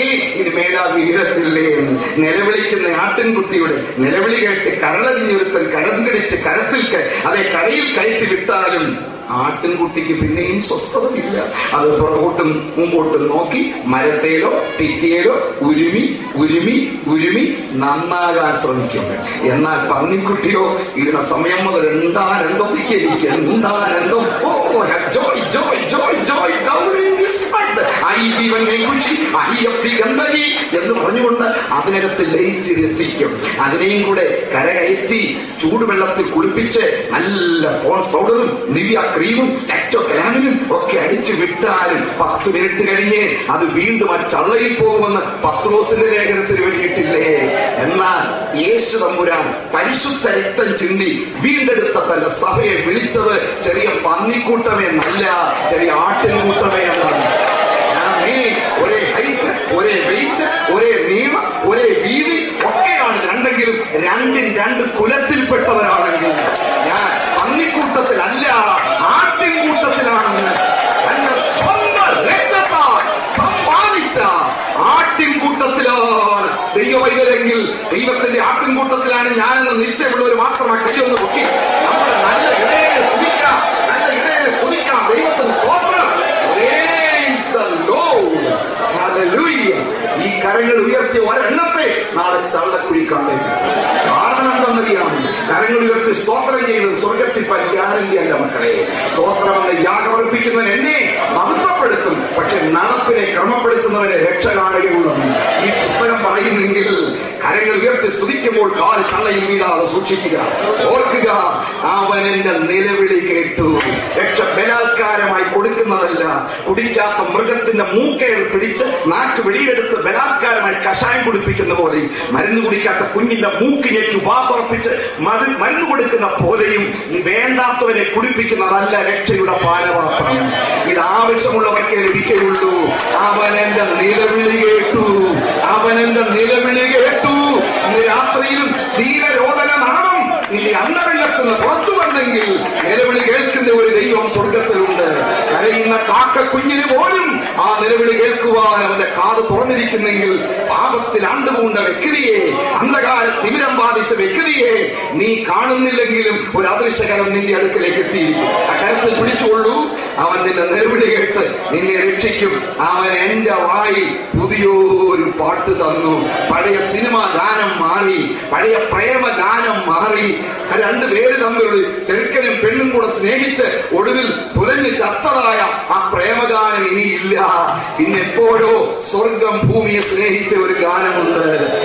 ഇനിമേലാ വീഴത്തില്ലേ എന്ന് നിലവിളിക്കുന്ന ആട്ടിൻകുട്ടിയുടെ നിലവിളി കേട്ട് കരളറിഞ്ഞൊരുത്തൻ കരം കടിച്ച് കരത്തിൽ ക- അതെ കരയിൽ കയറ്റി വിട്ടാലും ആട്ടിൻകുട്ടിക്ക് പിന്നെയും സ്വസ്ഥതയില്ല അത് പുറകോട്ടും മുമ്പോട്ടും നോക്കി മരത്തേലോ തെറ്റിയേലോ ഉരുമി ഉരുമി ഉരുമി നന്നാകാൻ ശ്രമിക്കും എന്നാൽ പന്നിക്കുട്ടിയോ ഇടുന്ന സമയം മുതൽ എന്താനെന്തോ എനിക്ക് എന്താനെന്തോ oh joy joy joy joy down in this mud. ഐ ജീവൻ കുശി അയ്യപ്പി ഗന്ധകി എന്ന് പറഞ്ഞുകൊണ്ട് അതിനകത്ത് ലയിച്ച് രസിക്കും അതിനെയും കൂടെ കരകയറ്റി ചൂടുവെള്ളത്തിൽ കുളിപ്പിച്ച് നല്ല പോൺസ് പൗഡറും ദിവ്യ ക്രീമും ലാക്ടോ ക്ലാമിനും ഒക്കെ അടിച്ചു വിട്ടാലും പത്ത് മിനിറ്റ് കഴിഞ്ഞ് അത് വീണ്ടും ആ ചള്ളയിൽ പോകുമെന്ന് പത്രോസിന്റെ ലേഖനത്തിൽ വെളിയിട്ടില്ലേ എന്നാൽ യേശു തമ്പുരാൻ പരിശുദ്ധ രക്തം ചിന്തി വീണ്ടെടുത്ത തന്റെ സഭയെ വിളിച്ചത് ചെറിയ പന്നിക്കൂട്ടമേ നല്ല ചെറിയ ആട്ടിൻകൂട്ടമേ എന്നാണ് ആമേൻ. ഒരേ ഹൈറ്റ് ഒരേ വെയിറ്റ് ഒരേ നീളം ഒരേ വീതി ഒക്കെയാണ് രണ്ടെങ്കിലും രണ്ടും രണ്ട് കുലത്തിൽപ്പെട്ടവരാണെങ്കിൽ ഞാൻ പന്നിക്കൂട്ടത്തിലല്ല ആട്ടിൻകൂട്ടത്തിലാണെന്ന് തന്റെ സ്വന്തം രക്തത്താൽ സമ്പാദിച്ച ആട്ടിൻകൂട്ടത്തിലാണ് ദൈവവൈകലെങ്കിൽ ദൈവത്തിന്റെ ആട്ടിൻകൂട്ടത്തിലാണ് ഞാനെന്ന് നിശ്ചയമുള്ളവർ മാത്രം ആ കൈയൊന്ന് പൊക്കി നമ്മുടെ നല്ല ഇടയെ സ്തുതിക്കാം നല്ല ഇടയെ സ്തുതിക്കാം ദൈവത്തിന് സ്തോത്രം Praise the Lord. Hallelujah. ഈ കരങ്ങൾ ഉയർത്തിയ ഒരെണ്ണത്തെ നാളെ ചള്ളക്കുഴി കണ്ടേക്കും കാരണം എന്തെന്നറിയാം കരങ്ങൾ ഉയർത്തി സ്തോത്രം ചെയ്തത് സ്വർഗത്തിൽ ഗ്യാരണ്ടി അല്ല മക്കളെ സ്തോത്രം എന്ന യാഗമർപ്പിക്കുന്നവൻ എന്നെ മഹത്വപ്പെടുത്തും പക്ഷെ നടപ്പിനെ ക്രമപ്പെടുത്തുന്നവനെ രക്ഷ കാണുകയുള്ളൂ ഈ പുസ്തകം പറയുന്നെങ്കിൽ കരങ്ങൾ ഉയർത്തി സ്തുതിക്കുമ്പോൾ കാൽ ചള്ളയിൽ വീഴാതെ സൂക്ഷിക്കുക ഓർക്കുക അവൻ എന്റെ നിലവിളി കേട്ടു രക്ഷ ബലാത്കാരമായി കൊടുക്കുന്നതല്ല കുടിക്കാത്ത മൃഗത്തിന്റെ മൂക്കയിൽ പിടിച്ച് നാക്ക് വെളിയിലെടുത്ത് ബലാത്കാരമായി കഷായം കുടിപ്പിക്കുന്ന പോലെ മരുന്ന് കുടിക്കാത്ത കുഞ്ഞിന്റെ മൂക്കിലേക്ക് വാ തുറപ്പിച്ച് മരു- മരുന്ന് കൊടുക്കുന്ന പോലെയും വേണ്ടാത്തവനെ കുടിപ്പിക്കുന്നതല്ല രക്ഷയുടെ പാനപാത്രം ഇത് ആവശ്യമുള്ളവർക്കേ ലഭിക്കുകയുള്ളൂ അവൻ എന്റെ നിലവിളി കേട്ടു അവൻ എന്റെ നിലവിളി കേട്ടു ഇന്ന് രാത്രിയിലും ധീരരോധന നാണം ഇനി അന്നവെള്ളത്തിൽ നിന്ന് പുറത്തു വന്നെങ്കിൽ നിലവിളി കേൾക്കുന്ന ഒരു ദൈവം സ്വർഗത്തിലുണ്ട് കരയുന്ന കാക്ക കുഞ്ഞിന് പോലും ആ നിലവിളി കേൾക്കുവാൻ അവന്റെ കാത് തുറന്നിരിക്കുന്നെങ്കിൽ പാപത്തിൽ ആണ്ടുപൂണ്ട വ്യക്തിയെ അന്ധകാര തിമിരം ബാധിച്ച വ്യക്തിയെ നീ കാണുന്നില്ലെങ്കിലും ഒരു അദൃശ്യകരം നിന്റെ അടുക്കലേക്ക് എത്തിയിരിക്കും ആ കരത്തിൽ പിടിച്ചുകൊള്ളൂ അവൻ നിന്റെ നിലവിളി കേട്ട് നിന്നെ രക്ഷിക്കും അവൻ എന്റെ വായിൽ പുതിയൊരു പാട്ട് തന്നു പഴയ സിനിമ ഗാനം മാറി പഴയ പ്രേമ ഗാനം മാറി ആ രണ്ട് പേര് തമ്മിലുള്ള ചെറുക്കനും പെണ്ണും കൂടെ സ്നേഹിച്ച് ഒടുവിൽ പുലഞ്ഞ് ചത്തതായ ആ പ്രേമഗാനം ഇനിയില്ല ഇന്നെപ്പോഴോ സ്വർഗം ഭൂമിയെ സ്നേഹിച്ച ഒരു ഗാനമുണ്ട്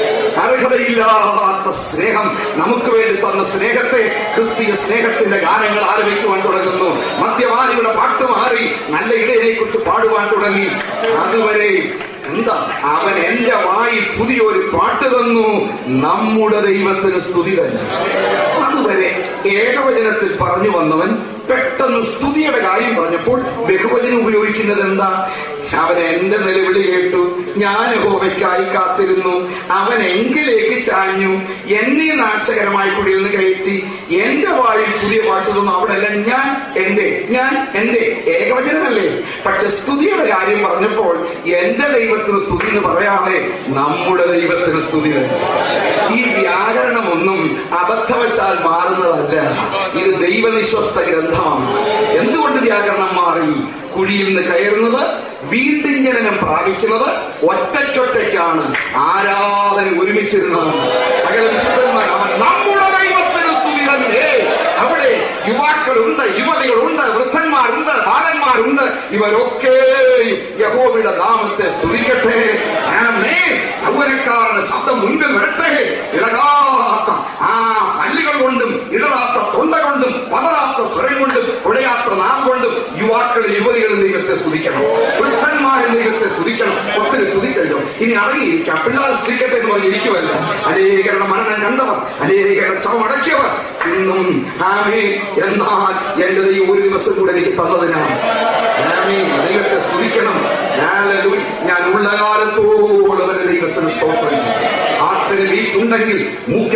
അർഹതയില്ലാത്ത സ്നേഹം നമുക്ക് വേണ്ടി തന്ന സ്നേഹത്തെ ക്രിസ്തീയ സ്നേഹത്തിന്റെ ഗാനങ്ങൾ ആരംഭിക്കുവാൻ തുടങ്ങുന്നു മദ്യപാനിയുടെ പാട്ട് മാറി നല്ല ഇടയെ കുറിച്ച് പാടുവാൻ തുടങ്ങി അതുവരെ എന്താ അവൻ എന്റെ വായിൽ പുതിയൊരു പാട്ട് തന്നു നമ്മുടെ ദൈവത്തിന് സ്തുതി തന്നെ അതുവരെ ഏകവചനത്തിൽ പറഞ്ഞു വന്നവൻ പെട്ടെന്ന് സ്തുതിയുടെ കാര്യം പറഞ്ഞപ്പോൾ ബഹുവചനം ഉപയോഗിക്കുന്നത് എന്താ അവൻ എന്റെ നിലവിളി കേട്ടു ഞാൻ ഹോവയ്ക്കായി കാത്തിരുന്നു അവൻ എങ്കിലേക്ക് ചാഞ്ഞു എന്നെ നാശകരമായ കുടിയിൽ നിന്ന് കയറ്റി എന്റെ വായിൽ പുതിയ പാട്ട് തന്നു അവിടെ അല്ല ഞാൻ എന്റെ ഞാൻ എന്റെ ഏകവചനമല്ലേ പക്ഷെ സ്തുതിയുടെ കാര്യം പറഞ്ഞപ്പോൾ എന്റെ ദൈവത്തിന് സ്തുതി എന്ന് പറയാതെ നമ്മുടെ ദൈവത്തിന് സ്തുതി തന്നെ ഈ വ്യാകരണമൊന്നും അബദ്ധവശാൽ മാറുന്നതല്ല ഇത് ദൈവവിശ്വസ്ത ഗ്രന്ഥമാണ് എന്തുകൊണ്ട് വ്യാകരണം മാറി കുഴിയിൽ നിന്ന് കയറുന്നത് വീണ്ടും ജനനം പ്രാപിക്കുന്നത് ഒറ്റയ്ക്കൊറ്റയ്ക്കാണ് ആരാധന ഒരുമിച്ചിരുന്നത് സകല വിശുദ്ധന്മാർ അവൻ നമ്മുടെ ദൈവത്തിന് സ്തുതി തന്നെ അവിടെ യുവാക്കളുണ്ട് യുവതികളുണ്ട് വൃദ്ധന്മാരുണ്ട് ബാലന്മാരുണ്ട് ഇവരൊക്കെയും യഹോവയുടെ നാമത്തെ സ്തുതിക്കട്ടെ ആമേൻ. യൗവനക്കാരുടെ ശബ്ദം മുൻപിൽ വരട്ടെ ഇളകാത്ത ആ പല്ലുകൾ കൊണ്ടും ഇടറാത്ത തൊണ്ട കൊണ്ടും പതറാത്ത സ്വരം കൊണ്ടും ഉടയാത്ത നാം കൊണ്ടും യുവാക്കളും യുവതികളും ദൈവത്തെ സ്തുതിക്കണം വൃദ്ധന്മാരും ദൈവത്തെ സ്തുതിക്കണം ഒത്തിരി സ്തുതിച്ചല്ലോ ഇനി അടങ്ങിയിരിക്കാം പിള്ളേർ സ്തുതിക്കട്ടെ എന്ന് പറഞ്ഞിരിക്കുമല്ല അനേകരുടെ മരണം കണ്ടവർ അനേകരുടെ ശവം അടക്കിയവർ ഇന്നും ആമേ എന്നാൽ എന്റെ ദൈവം ഒരു ദിവസം കൂടെ എനിക്ക് തന്നതിനാണ് ആമേൻ. ദൈവത്തെ സ്തുതിക്കണം ഹല്ലേലൂയ. ഞാൻ ഉള്ള കാലത്തോളം അവന്റെ ദൈവത്തിന് സ്തോത്രം ചെയ്യും ആട്ടിന് വീട്ടുണ്ടെങ്കിൽ മൂക്കിൽ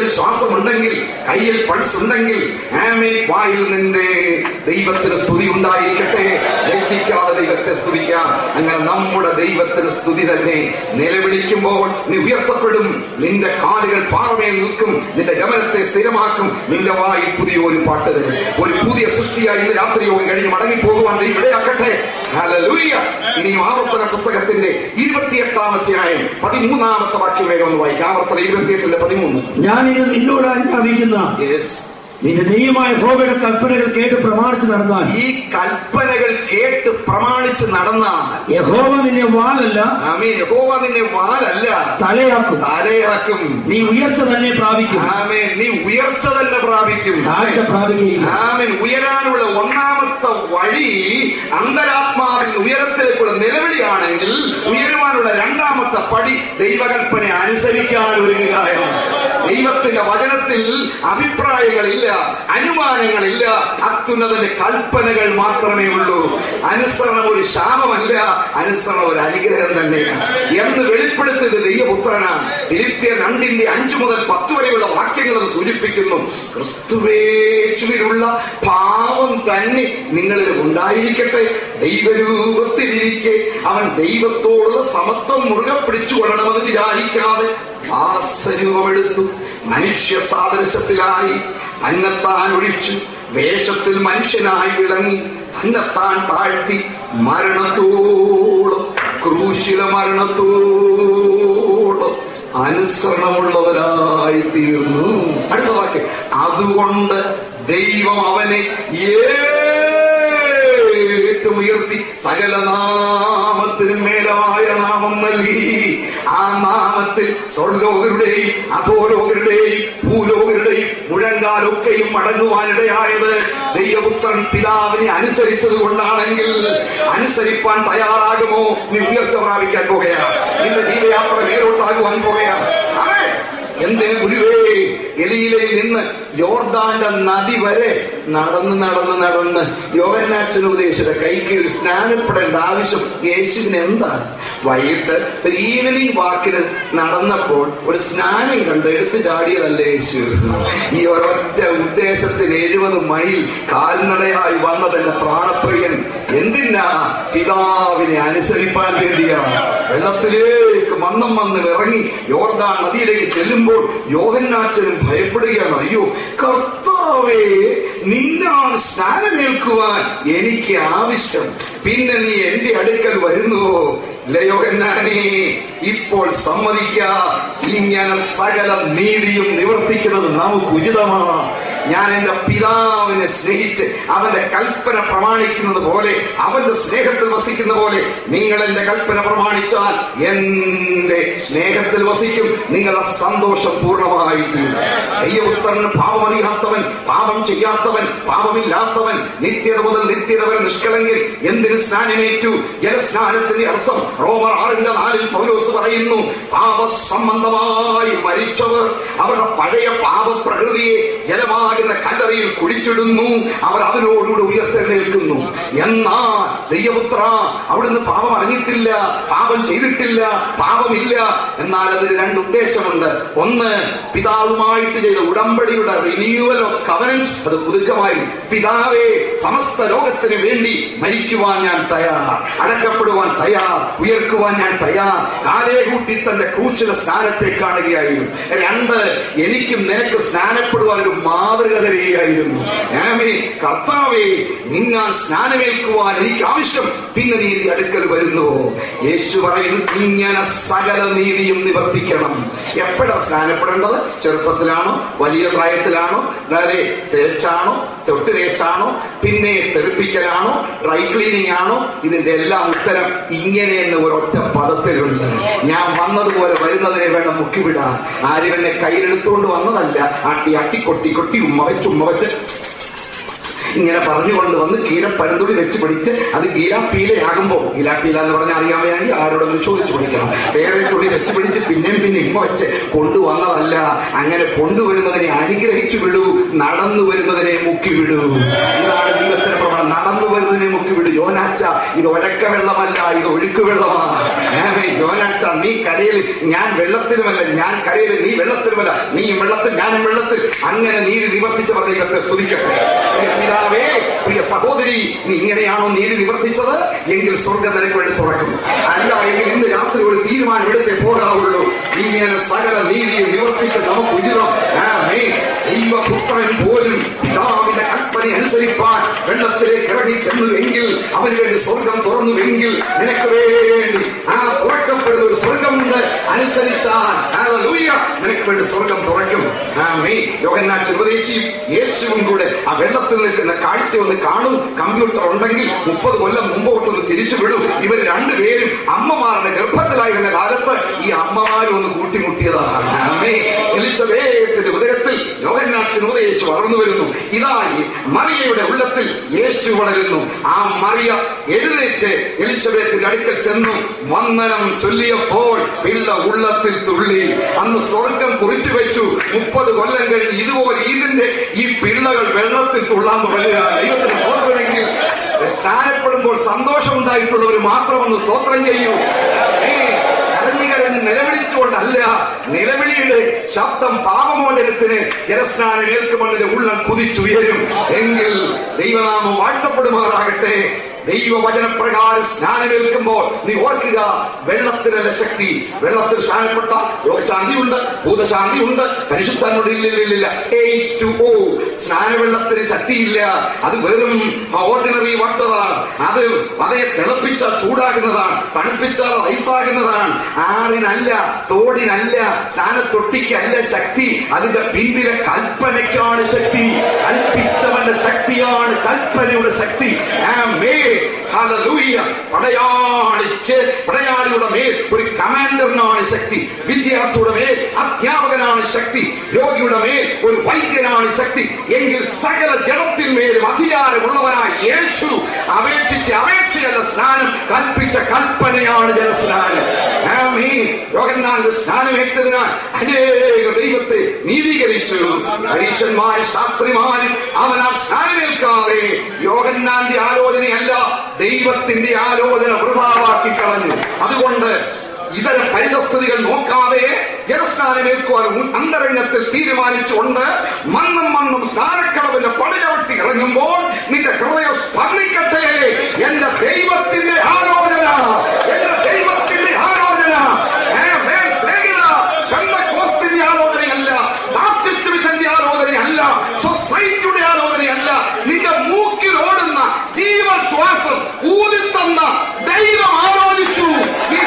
ശ്വാസമുണ്ടെങ്കിൽ കയ്യിൽ പൾസ് ഉണ്ടെങ്കിൽ ആമേ വായിൽ നിന്റെ ദൈവത്തിന് സ്തുതി ഉണ്ടായിരിക്കട്ടെ ലജ്ജിക്കാതെ ദൈവത്തെ സ്തുതിക്കാം അങ്ങനെ നമ്മുടെ ദൈവത്തിന് സ്തുതി തന്നെ നിലവിളിക്കുമ്പോൾ നീ ഉയർത്തപ്പെടും നിന്റെ കാലുകൾ പാറമേൽ നിൽക്കും നിന്റെ ഗമനത്തെ സ്ഥിരമാക്കും നിന്റെ വായിൽ പുതിയ ഒരു പാട്ട് തരും ഒരു പുതിയ സൃഷ്ടിയായി ഇന്ന് രാത്രി യോഗം കഴിഞ്ഞ് മടങ്ങി പോകുവാൻ ദൈവം ഇടയാക്കട്ടെ ഹല്ലേലൂയ ഇനിയും ആവർത്തന പുസ്തകത്തിന്റെ ഇരുപത്തിയെട്ടാമത്തെ ആയം പതിമൂന്നാമത്തെ വാക്യം വേഗം ഒന്ന് വായിക്കാം ആവർത്തന ഇരുപത്തിയെട്ടിന്റെ പതിമൂന്ന് ഞാൻ ഇത് നിന്നോട് ആജ്ഞാപിക്കുന്ന യെസ് നിന്റെ ദൈവമായ ഹോബയുടെ കൽപ്പനകൾ കേട്ട് പ്രമാണിച്ചു നടന്നാൽ ഈ കൽപ്പനകൾ കേട്ട് പ്രമാണിച്ച് നടന്നാൽ യഹോവ നിന്നെ വാലല്ല ആമീൻ യഹോവ നിന്നെ വാലല്ല തലയാക്കും തലയിറക്കും നീ ഉയർച്ച തന്നെ പ്രാപിക്കും ആമേൻ നീ ഉയർച്ച തന്നെ പ്രാപിക്കും താഴ്ച പ്രാപിക്കുകയില്ല ആമേൻ ഉയരാനുള്ള ഒന്നാമത്തെ വഴി അന്തരാത്മാവിൽ ഉയരത്തിലേക്കുള്ള നിലവിളിയാണെങ്കിൽ ഉയരുവാനുള്ള രണ്ടാമത്തെ പടി ദൈവകൽപ്പന അനുസരിക്കാൻ ഒരുങ്ങുക എന്നാണ്. ദൈവത്തിന്റെ വചനത്തിൽ അഭിപ്രായങ്ങളില്ല അനുമാനങ്ങളില്ല അത്യുന്നതന്റെ കൽപ്പനകൾ മാത്രമേ ഉള്ളൂ അനുസരണം ഒരു ശാപമല്ല അനുസരണം ഒരു അനുഗ്രഹം തന്നെയാണ് എന്ന് വെളിപ്പെടുത്തിയത് ദൈവപുത്രനാണ് ഫിലിപ്പിയർ രണ്ടിന്റെ അഞ്ചു മുതൽ പത്ത് വരെയുള്ള വാക്യങ്ങൾ അത് സൂചിപ്പിക്കുന്നു ക്രിസ്തുവേശുവിലുള്ള പാവം തന്നെ നിങ്ങളിൽ ഉണ്ടായിരിക്കട്ടെ ദൈവരൂപത്തിലിരിക്കെ അവൻ ദൈവത്തോടുള്ള സമത്വം മുറുകെ പിടിച്ചുകൊള്ളണമെന്ന് വിചാരിക്കാതെ ദാസരൂപമെടുത്തു മനുഷ്യ സാദൃശ്യത്തിലായി തന്നെത്താൻ ഒഴിച്ചു വേഷത്തിൽ മനുഷ്യനായി വിളങ്ങി തന്നെത്താൻ താഴ്ത്തി മരണത്തോളം ക്രൂശില മരണത്തോളം അനുസരണമുള്ളവരായി തീർന്നു അടുത്ത വാക്യം അതുകൊണ്ട് ദൈവം അവനെ ഏറ്റവും ഉയർത്തി സകല നാമത്തിനും മേലായ നാമം നൽകി ആ നാമത്തിൽ സ്വർലോകരുടെയും അധോലോകരുടെയും ഭൂലോകരുടെയും മുഴങ്കാലൊക്കെയും മടങ്ങുവാനിടയായത് ദൈവപുത്രൻ പിതാവിനെ അനുസരിച്ചത് കൊണ്ടാണെങ്കിൽ അനുസരിപ്പാൻ തയ്യാറാകുമോ നീ ഉയർച്ച പ്രാപിക്കാൻ പോകുകയാണ് നിന്റെ ജീവയാത്ര മേലോട്ടാകുവാൻ പോകുകയാണ് ആമേൻ. എന്തിന് ഗുരുവേ എലിയിലയിൽ നിന്ന് യോർദാന്റെ നദി വരെ നടന്ന് നടന്ന് നടന്ന് യോഗനാച്ചൻ ഉപദേശിച്ച കൈക്ക് ഒരു സ്നാനപ്പെടേണ്ട ആവശ്യം യേശുവിന് എന്താ വൈകിട്ട് ഒരു ഈവനിങ് വാക്കിന് നടന്നപ്പോൾ ഒരു സ്നാനം കണ്ട് എടുത്തു ചാടിയതല്ലേ യേശു ഈ ഒരൊറ്റ ഉദ്ദേശത്തിന് എഴുപത് മൈൽ കാൽനടയായി വന്നതെന്റെ പ്രാണപ്രിയൻ എന്തിനാ പിതാവിനെ അനുസരിപ്പാൻ വേണ്ടിയാണ് വെള്ളത്തിലേക്ക് മന്നം വന്ന് ഇറങ്ങി യോർദാൻ നദിയിലേക്ക് ചെല്ലുമ്പോൾ യോഹന്നാച്ചനും ഭയപ്പെടുകയാണ് അയ്യോ കർത്താവേ നിന്നാണ് സ്നാനമേൽക്കുവാൻ എനിക്ക് ആവശ്യം പിന്നെ നീ എന്റെ അടുക്കൽ വരുന്നുവോ ലയോഹന്നാനെ ഇപ്പോൾ സമ്മതിക്ക ഇങ്ങനെ സകല നീതിയും നിവർത്തിക്കുന്നത് നമുക്ക് ഉചിതമാണ് ഞാൻ എന്റെ പിതാവിനെ സ്നേഹിച്ച് അവന്റെ കൽപ്പന പ്രമാണിക്കുന്നത് പോലെ അവന്റെ സ്നേഹത്തിൽ വസിക്കുന്ന പോലെ നിങ്ങൾ എന്റെ കൽപ്പന പ്രമാണിച്ചാൽ എന്റെ സ്നേഹത്തിൽ വസിക്കും നിങ്ങളുടെ സന്തോഷം പൂർണ്ണമായി തീരും ദൈവപുത്രന് പാപമറിയാത്തവൻ പാപം ചെയ്യാത്തവൻ പാപമില്ലാത്തവൻ നിത്യത മുതൽ നിത്യത വരെ നിഷ്കളങ്കിൽ എന്തിന് സ്നാനമേറ്റു ജലസ്നാനത്തിന്റെ അർത്ഥം റോമർ ആറിന്റെ നാലിൽ പൗലോസ് പറയുന്നു പാപസംബന്ധമായി മരിച്ചവർ അവരുടെ പഴയ പാപപ്രകൃതിയെ ജലമാകുന്ന കല്ലറിയിൽ കുഴിച്ചിടുന്നു അവർ അതിനോടുകൂടി ഉയർത്തെഴുന്നേൽക്കുന്നു എന്നാൽ ദൈവപുത്ര അവിടുന്ന് പാപം അറിഞ്ഞിട്ടില്ല പാപം ചെയ്തിട്ടില്ല പാപമില്ല എന്നാൽ അതിന് രണ്ട് ഉദ്ദേശമുണ്ട് ഒന്ന് പിതാവുമായിട്ട് ചെയ്ത ഉടമ്പടിയുടെ റിന്യൂവൽ ഓഫ് കവനന്റ് അത് പുതുക്കമായി പിതാവേ സമസ്ത ലോകത്തിന് വേണ്ടി മരിക്കുവാൻ ഞാൻ തയ്യാർ അടക്കപ്പെടുവാൻ തയ്യാർ ഉയർക്കുവാൻ ഞാൻ തയ്യാർ കാലേ കൂട്ടി തന്റെ ക്രൂശിലെ സ്ഥാനത്തെ കാണുകയായിരുന്നു രണ്ട് എനിക്കും നിനക്ക് സ്നാനപ്പെടുവാൻ ഒരു മാതൃക തരികയായിരുന്നു ആമേ കർത്താവേ നിന്നാൻ സ്നാനമേൽക്കുവാൻ എനിക്ക് ആവശ്യം പിന്നെ നീ എന്റെ അടുക്കൽ വരുന്നുവോ യേശു പറയുന്നു ഇങ്ങനെ സകല നീതിയും നിവർത്തിക്കണം എപ്പോഴാ സ്നാനപ്പെടേണ്ടത് ചെറുപ്പത്തിലാണോ വലിയ പ്രായത്തിലാണോ അതായത് തേച്ചാണോ തൊട്ട് തേച്ചാണോ പിന്നെ തെറിപ്പിക്കലാണോ ഡ്രൈ ക്ലീനിങ് ആണോ ഇതിന്റെ എല്ലാം ഉത്തരം ഇങ്ങനെ എന്ന് ഒരൊറ്റ പദത്തിലുണ്ട് ഞാൻ വന്നതുപോലെ വരുന്നതിനെ വേണം മുക്കിവിടാൻ ആരും എന്നെ കയ്യിലെടുത്തുകൊണ്ട് വന്നതല്ല ആട്ടി ആട്ടി കൊട്ടി കൊട്ടി ഉമ്മ വെച്ച് ഉമ്മ വെച്ച് ഇങ്ങനെ പറഞ്ഞുകൊണ്ട് വന്ന് കീഴപ്പരന്തുടി വെച്ച് പിടിച്ച് അത് ഗീലാപ്പീലയാകുമ്പോ ഗീലാപ്പീല എന്ന് പറഞ്ഞാൽ അറിയാമെങ്കിൽ ആരോടൊന്ന് ചോദിച്ചു പിടിക്കണം വേറെ തുണി വെച്ച് പിടിച്ച് പിന്നെയും പിന്നെ ഇമ്മ വെച്ച് കൊണ്ടുവന്നതല്ല അങ്ങനെ കൊണ്ടുവരുന്നതിനെ അനുഗ്രഹിച്ചു വിടൂ നടന്നു വരുന്നതിനെ മുക്കി വിടൂ ഇതാണ് ദൈവത്തിന്റെ പ്രമാണം നടന്നു വരുന്നതിനെ മുക്കി വിടൂ യോനാച്ച ഇത് ഒഴക്ക വെള്ളമല്ല ഇത് ഒഴുക്ക് വെള്ളമാണ് ഏഹ്, യോനാച്ച നീ കരയിൽ ഞാൻ വെള്ളത്തിലുമല്ല ഞാൻ കരയിൽ നീ വെള്ളത്തിലുമല്ല നീ വെള്ളത്തിൽ ഞാനും വെള്ളത്തിൽ അങ്ങനെ നീതി നിവർത്തിച്ചവർ ദൈവത്തെ സ്തുതിക്കട്ടെ പ്രിയ പിതാവേ പ്രിയ സഹോദരി നീ ഇങ്ങനെയാണോ നീതി നിവർത്തിച്ചത് എങ്കിൽ സ്വർഗം നിനക്ക് വേണ്ടി തുറക്കും അല്ല എങ്കിൽ ഇന്ന് രാത്രി ഒരു തീരുമാനം എടുത്തേ പോകാവുള്ളൂ ഇങ്ങനെ സകല നീതിയെ നിവർത്തിക്കാൻ നമുക്ക് ഉചിതം ആമേൻ. ദൈവപുത്രൻ പോലും പിതാവിന്റെ കൽപ്പന അനുസരിപ്പാൻ വെള്ളത്തിലേക്ക് ഇറങ്ങി ചെന്നുവെങ്കിൽ അവന് വേണ്ടി സ്വർഗം തുറന്നുവെങ്കിൽ നിനക്ക് വേണ്ടി ആ തുറക്കപ്പെടുന്ന ഒരു സ്വർഗമുണ്ട് അനുസരിച്ചാൽ ഹല്ലേലൂയ, നിനക്ക് വേണ്ടി സ്വർഗം തുറക്കും ആമേൻ. യോഹന്നാൻ ഉപദേശിയും യേശുവും കൂടെ ആ വെള്ളത്തിൽ നിൽക്കുന്ന കാഴ്ച ഒന്ന് കാണും കമ്പ്യൂട്ടർ ഉണ്ടെങ്കിൽ മുപ്പത് കൊല്ലം മുമ്പോട്ടൊന്ന് തിരിച്ചു വിടും ഇവർ രണ്ടുപേരും അമ്മമാരുടെ ഗർഭത്തിലായിരുന്ന കാലത്ത് ഈ അമ്മമാരും ഒന്ന് കൂട്ടിമുട്ടിയതാണ് ആമേൻ. എലിസബേത്തിന്റെ ഉദരത്തിൽ യോഹന്നാൻ ഉപദേശിച്ച് വളർന്നു വരുന്നു ഇതായി മറിയയുടെ ഉള്ളത്തിൽ യേശു വളരുന്നു ആ മറിയ എഴുന്നേറ്റ് എലിസബേത്തിന്റെ അടുക്കൽ ചെന്നു വന്ദനം ചൊല്ലിയപ്പോൾ പിള്ള ഉള്ളത്തിൽ തുള്ളി അന്ന് സ്വർഗം കുറിച്ചു വെച്ചു മുപ്പത് കൊല്ലം കഴിഞ്ഞ് ഇതുപോലെ ഇതിന്റെ ഈ പിള്ളകൾ വെള്ളത്തിൽ തുള്ളാൻ തുടങ്ങുക ദൈവത്തിന് സ്വർഗമെങ്കിൽ സ്നാനപ്പെടുമ്പോൾ സന്തോഷമുണ്ടായിട്ടുള്ളവർ മാത്രമൊന്ന് സ്തോത്രം ചെയ്യൂ ആമേൻ. കരഞ്ഞു കരഞ്ഞ് നിലവിളിച്ചുകൊണ്ടല്ല നിലവിളിയുടെ ശബ്ദം പാപമോചനത്തിന് ജലസ്നാനം ഏൽക്കുമണ്ണിന്റെ ഉള്ളം കുതിച്ചുയരും എങ്കിൽ ദൈവനാമം വാഴ്ത്തപ്പെടുമാറാകട്ടെ ദൈവവചനപ്രകാരം സ്നാനമേൽക്കുമ്പോൾ നീ ഓർക്കുക വെള്ളത്തിനല്ല ശക്തി വെള്ളത്തിൽ സ്നാനപ്പെട്ട രോഗശാന്തിയുണ്ട് ഭൂതശാന്തിയുണ്ട് പരിശുദ്ധനോട് ഇല്ലില്ലില്ല സ്നാനവെള്ളത്തിന് ശക്തിയില്ല അത് വെറും ഓർഡിനറി വാട്ടറാണ് അത് അതേ തിളപ്പിച്ചാൽ ചൂടാകുന്നതാണ് തണുപ്പിച്ചാൽ ഐസാകുന്നതാണ് ആറിനല്ല തോടിനല്ല സ്നാനത്തൊട്ടിക്കല്ല ശക്തി അതിന്റെ പിന്നിലെ കൽപ്പനയ്ക്കാണ് ശക്തി കൽപ്പിച്ചവന്റെ ശക്തിയാണ് കൽപ്പനയുടെ ശക്തി ആമേൻ. ഹല്ലേലൂയ. പടയാളിക്ക് പടയാളിയുടെ മേൽ ഒരു കമാൻഡറിനാണ് ശക്തി വിദ്യാർത്ഥിയുടെ മേൽ അധ്യാപകനാണ് ശക്തി രോഗിയുടെ മേൽ ഒരു വൈദ്യനാണ് ശക്തി എങ്കിൽ സകല ജനത്തിന്മേലും അധികാരമുള്ളവനായ യേശു അപേക്ഷിച്ച് അപേക്ഷയല്ല സ്നാനം കൽപ്പിച്ച കൽപ്പനയാണ് ജലസ്നാനം ആമേൻ. യോഹന്നാന്റെ സ്നാനമേറ്റതിനാൽ അനേക ദൈവത്തെ നീതീകരിച്ചു പരീക്ഷന്മാരും ശാസ്ത്രിമാരും അവനാൽ സ്നാനമേൽക്കാതെ യോഹന്നാന്റെ ആലോചനയല്ല ദൈവത്തിന്റെ ആലോചന വൃഥാവാക്കി കളഞ്ഞു അതുകൊണ്ട് ഇതര പരിതസ്ഥിതികൾ നോക്കാതെ ജലസ്നാനമേൽക്കുവാൻ മുൻ- അന്തരംഗത്തിൽ തീരുമാനിച്ചുകൊണ്ട് മണ്ണും മണ്ണും സ്നാനക്കടവിന്റെ പടചവിട്ടി ഇറങ്ങുമ്പോൾ നിന്റെ ഹൃദയം സ്പർണിക്കട്ടെ എന്റെ ദൈവത്തിന്റെ ആലോചന എന്റെ ദൈവത്തിന്റെ ആലോചന ആമേൻ. സ്നേഹിത, പെന്തക്കോസ്തിന്റെ ആലോചനയല്ല ബാപ്റ്റിസ്റ്റ് മിഷന്റെ ആലോചനയല്ല സൊസൈറ്റിയുടെ ആലോചനയല്ല നിന്റെ മൂക്കിൽ ഓടുന്ന ജീവശ്വാസം ഊതിത്തന്ന ദൈവം ആലോചിച്ചു നീ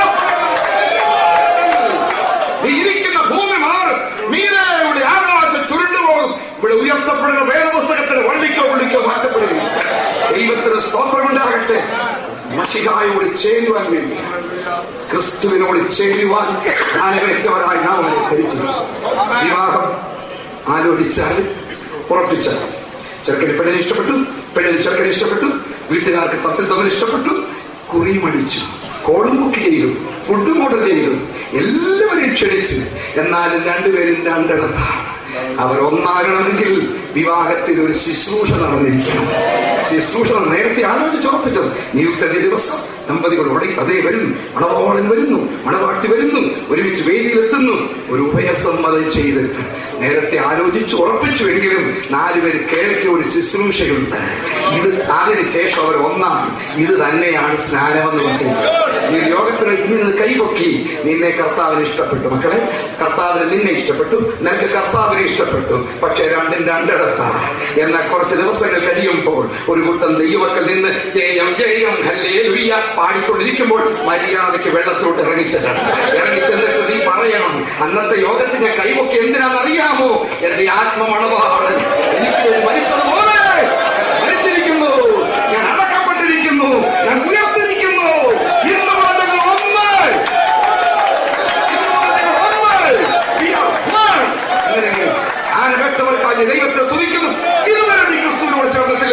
സ്നാനപ്പെടുന്ന നീ ഇരിക്കുന്ന ഭൂമി മാറും മീനയുടെ ആകാശം ചുരുണ്ടുപോകും ഇവിടെ ഉയർത്തപ്പെടുന്ന വേദപുസ്തകത്തിന് വള്ളിക്കോ പുള്ളിക്കോ മാറ്റപ്പെടുകയും ദൈവത്തിന് സ്തോത്രമുണ്ടാകട്ടെ മഷികായോട് ചേരുവാൻ വേണ്ടി ക്രിസ്തുവിനോട് ചേരുവാൻ ജ്ഞാനമേറ്റവരായി നാം അവനെ ധരിച്ചു വിവാഹം ആലോചിച്ചാൽ ഉറപ്പിച്ചാൽ ചെറുക്കന് പെണ്ണിനെ ഇഷ്ടപ്പെട്ടു പെണ്ണിന് ചെറുക്കനെ ഇഷ്ടപ്പെട്ടു വീട്ടുകാർക്ക് തമ്മിൽ തമ്മിൽ ഇഷ്ടപ്പെട്ടു കുറിമടിച്ചു കോളും ബുക്ക് ചെയ്തു ഫുഡും ഓർഡർ ചെയ്തു എല്ലാവരെയും ക്ഷണിച്ചു എന്നാലും രണ്ടുപേരും രണ്ടിടത്താണ് അവർ ഒന്നാകണമെങ്കിൽ വിവാഹത്തിൽ ഒരു ശുശ്രൂഷ നടന്നിരിക്കണം ശുശ്രൂഷ നേരത്തെ ആലോചിച്ചുറപ്പിച്ചത് നിയുക്ത ദിവസം ദമ്പതികൾ ഉടനെ അതേ വരുന്നു മണവാളൻ വരുന്നു മണവാട്ടി വരുന്നു ഒരുമിച്ച് വേദിയിലെത്തുന്നു ഒരു ഉഭയസമ്മതം ചെയ്തിട്ട് നേരത്തെ ആലോചിച്ച് ഉറപ്പിച്ചുവെങ്കിലും നാലുപേര് കേൾക്കിയ ഒരു ശുശ്രൂഷയുണ്ട് ഇത് അതിനുശേഷം അവർ ഒന്നാണ് ഇത് തന്നെയാണ് സ്നാനമെന്ന് പറയുന്നത് നീ ലോകത്തിന് വെച്ച് നിന്ന് കൈപൊക്കി നിന്നെ കർത്താവിന് ഇഷ്ടപ്പെട്ടു മക്കളെ കർത്താവിന് നിന്നെ ഇഷ്ടപ്പെട്ടു നിനക്ക് കർത്താവിനെ ഇഷ്ടപ്പെട്ടു പക്ഷെ രണ്ടും രണ്ടിടത്താ എന്നാൽ കുറച്ച് ദിവസങ്ങൾ കഴിയുമ്പോൾ ഒരു കൂട്ടം ദൈവമക്കൾ നിന്ന് ജയം ജയം ഹല്ലേ ലുയ്യ പാടിക്കൊണ്ടിരിക്കുമ്പോൾ മര്യാദയ്ക്ക് വെള്ളത്തോട്ട് ഇറങ്ങിച്ചിട്ടാണ് ഇറങ്ങിച്ചെന്നിട്ട് നീ പറയണം അന്നത്തെ യോഗത്തിന്റെ കൈപൊക്കി എന്തിനാണെന്നറിയാമോ എന്റെ ആത്മമണവാളൻ എനിക്ക് വേണ്ടി മരിച്ചതുപോലെ മരിച്ചിരിക്കുന്നു ഞാൻ അടക്കപ്പെട്ടിരിക്കുന്നു ഞാൻ ഉയർത്തിരിക്കുന്നു ഇന്ന് മുതൽ ഞങ്ങൾ ഒന്ന് ഇന്ന് മുതൽ ഞങ്ങൾ ഒന്ന് We are one. അങ്ങനെ ജ്ഞാനവ്യക്തവർക്കായി ദൈവത്തെ സ്തുതിക്കുന്നു ഇതുവരെ നീ ക്രിസ്തുവിനോട് ചേർന്നിട്ട്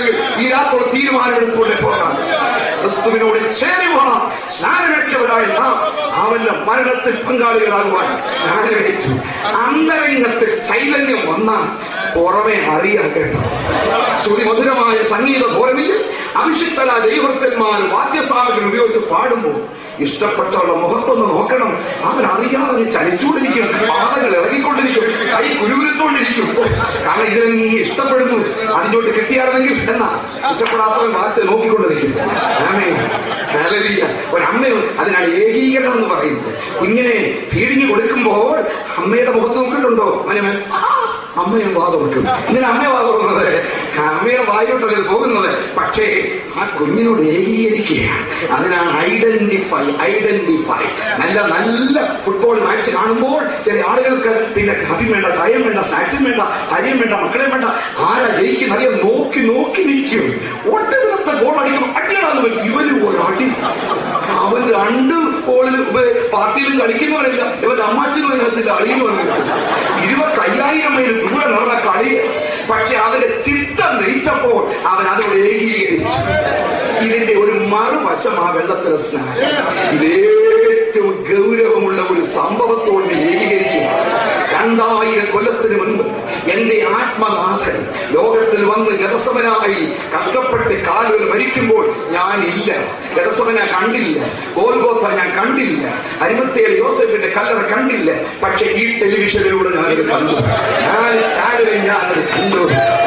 ക്രിസ്തുവിനോട് ചേരുവാൻ സ്നാനമേറ്റവരായ നാം അവന്റെ മരണത്തിൽ പങ്കാളികളാകുവാൻ സ്നാനമേറ്റു അന്തരംഗത്തിൽ ചൈതന്യം വന്നാൽ പുറമെ അറിയാൻ കേട്ടോ ശ്രുതിമധുരമായ സംഗീത ധോരണിയിൽ അഭിഷിക്തരായ ദൈവത്തന്മാർ വാദ്യസാമഗ്രി ഉപയോഗിച്ച് പാടുമ്പോൾ ഇഷ്ടപ്പെട്ടവരുടെ മുഖത്തൊന്ന് നോക്കണം അവൻ അറിയാതെ ചലിച്ചുകൊണ്ടിരിക്കും പാതകൾ ഇളകിക്കൊണ്ടിരിക്കും കൈ കുരുവിരുത്തോണ്ടിരിക്കും കാരണം ഇതിനെ ഇഷ്ടപ്പെടുന്നു അതിനോട്ട് കിട്ടിയായിരുന്നെങ്കിൽ എന്നാ ഇഷ്ടപ്പെടാത്തവൻ വാച്ച് നോക്കിക്കൊണ്ടിരിക്കും ആമേ ഹല്ലേലൂയ. ഒരമ്മ അതിനാണ് ഏകീകരണം എന്ന് പറയുന്നത് കുഞ്ഞിനെ ഫീഡിങ് കൊടുക്കുമ്പോൾ അമ്മയുടെ മുഖത്ത് നോക്കിയിട്ടുണ്ടോ അവനെ അമ്മയും വാ തുറക്കും ഇങ്ങനെ അമ്മ വാ തുറന്നത് അമ്മയുടെ വായോട്ടല്ല ഇത് പോകുന്നത് പക്ഷേ ആ കുഞ്ഞിനോട് ഏകീകരിക്കുകയാണ് അതിനാണ് ഐഡന്റിഫൈ ഐഡന്റിഫൈ നല്ല നല്ല ഫുട്ബോൾ മാച്ച് കാണുമ്പോൾ ചില ആളുകൾക്ക് പിന്നെ കഫി വേണ്ട ചായം വേണ്ട സ്നാക്സും വേണ്ട അരിയും വേണ്ട മക്കളെ വേണ്ട ആരാ ജയിക്കുന്ന അറിയാൻ നോക്കി നോക്കി നിൽക്കും ഒട്ടവിടത്തെ ഗോൾ അടിക്കും അടിയടാന്ന് വെക്കും ഇവര് ഒരു അടി അവൻ രണ്ട് ഗോളിൽ പാർട്ടിയിലും കളിക്കുന്നവരല്ല ഇവന്റെ അമ്മാച്ചിനും അതിനകത്തിന്റെ അടിയിൽ വന്നിട്ട് ഇരുപത്തി അയ്യായിരം മൈൽ ദൂരെ നടന്ന കളി പക്ഷെ അവന്റെ ചിത്തം നയിച്ചപ്പോൾ അവൻ അതോട് ഏകീകരിച്ചു ഇതിന്റെ ഒരു മറുവശം ആ വെള്ളത്തിലെ സ്നാനം ഇത് ഏറ്റവും ഗൗരവമുള്ള ഒരു സംഭവത്തോട് ഏകീകരിക്കുക രണ്ടായിരം കൊല്ലത്തിന് മുൻപ് എന്റെ ആത്മനാഥൻ ലോകത്തിൽ വന്ന് ഗതസമനായി കഷ്ടപ്പെട്ട് കാലുകൾ മരിക്കുമ്പോൾ ഞാൻ ഇല്ല ഗതസമന കണ്ടില്ല ഗോൽഗോത്ത ഞാൻ കണ്ടില്ല അരിമത്തേൽ യോസഫിന്റെ കല്ലറ കണ്ടില്ല പക്ഷെ ഈ ടെലിവിഷനിലൂടെ ഞാനത് കണ്ടു നാല് ചാനലിൽ ഞാനത് കണ്ടു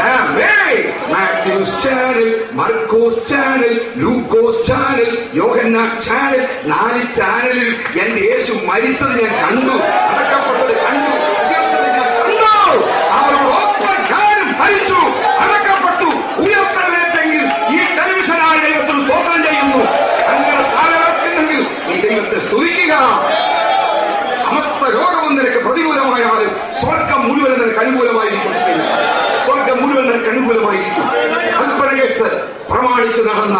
Mathews channel Markose channel Lukose channel Yohanna channel നാല് ചാനലിൽ എന്റെ യേശു മരിച്ചത് ഞാൻ കണ്ടു അടക്കപ്പെട്ടത് കണ്ടു ഉയർത്തത് ഞാൻ കണ്ടു അവരോടൊപ്പം ഞാനും മരിച്ചു അടക്കപ്പെട്ടു ഉയർത്തെഴുന്നേറ്റെങ്കിൽ ഈ ടെലിവിഷനായ ദൈവത്തിന് സ്തോത്രം ചെയ്യുന്നു അങ്ങനെ സ്ഥാനമാക്കുന്നെങ്കിൽ ഈ ദൈവത്തെ സ്തുതിക്കുക സമസ്ത രോഗവും നിനക്ക് പ്രതികൂലമായാലും സ്വർഗം മുഴുവൻ നിനക്ക് അനുകൂലമായിരിക്കും സ്നേഹിതൻ. സ്വർഗം മുഴുവൻ നിനക്ക് അനുകൂലമായിരിക്കും കൽപ്പന കേട്ട് പ്രമാണിച്ച് നടന്ന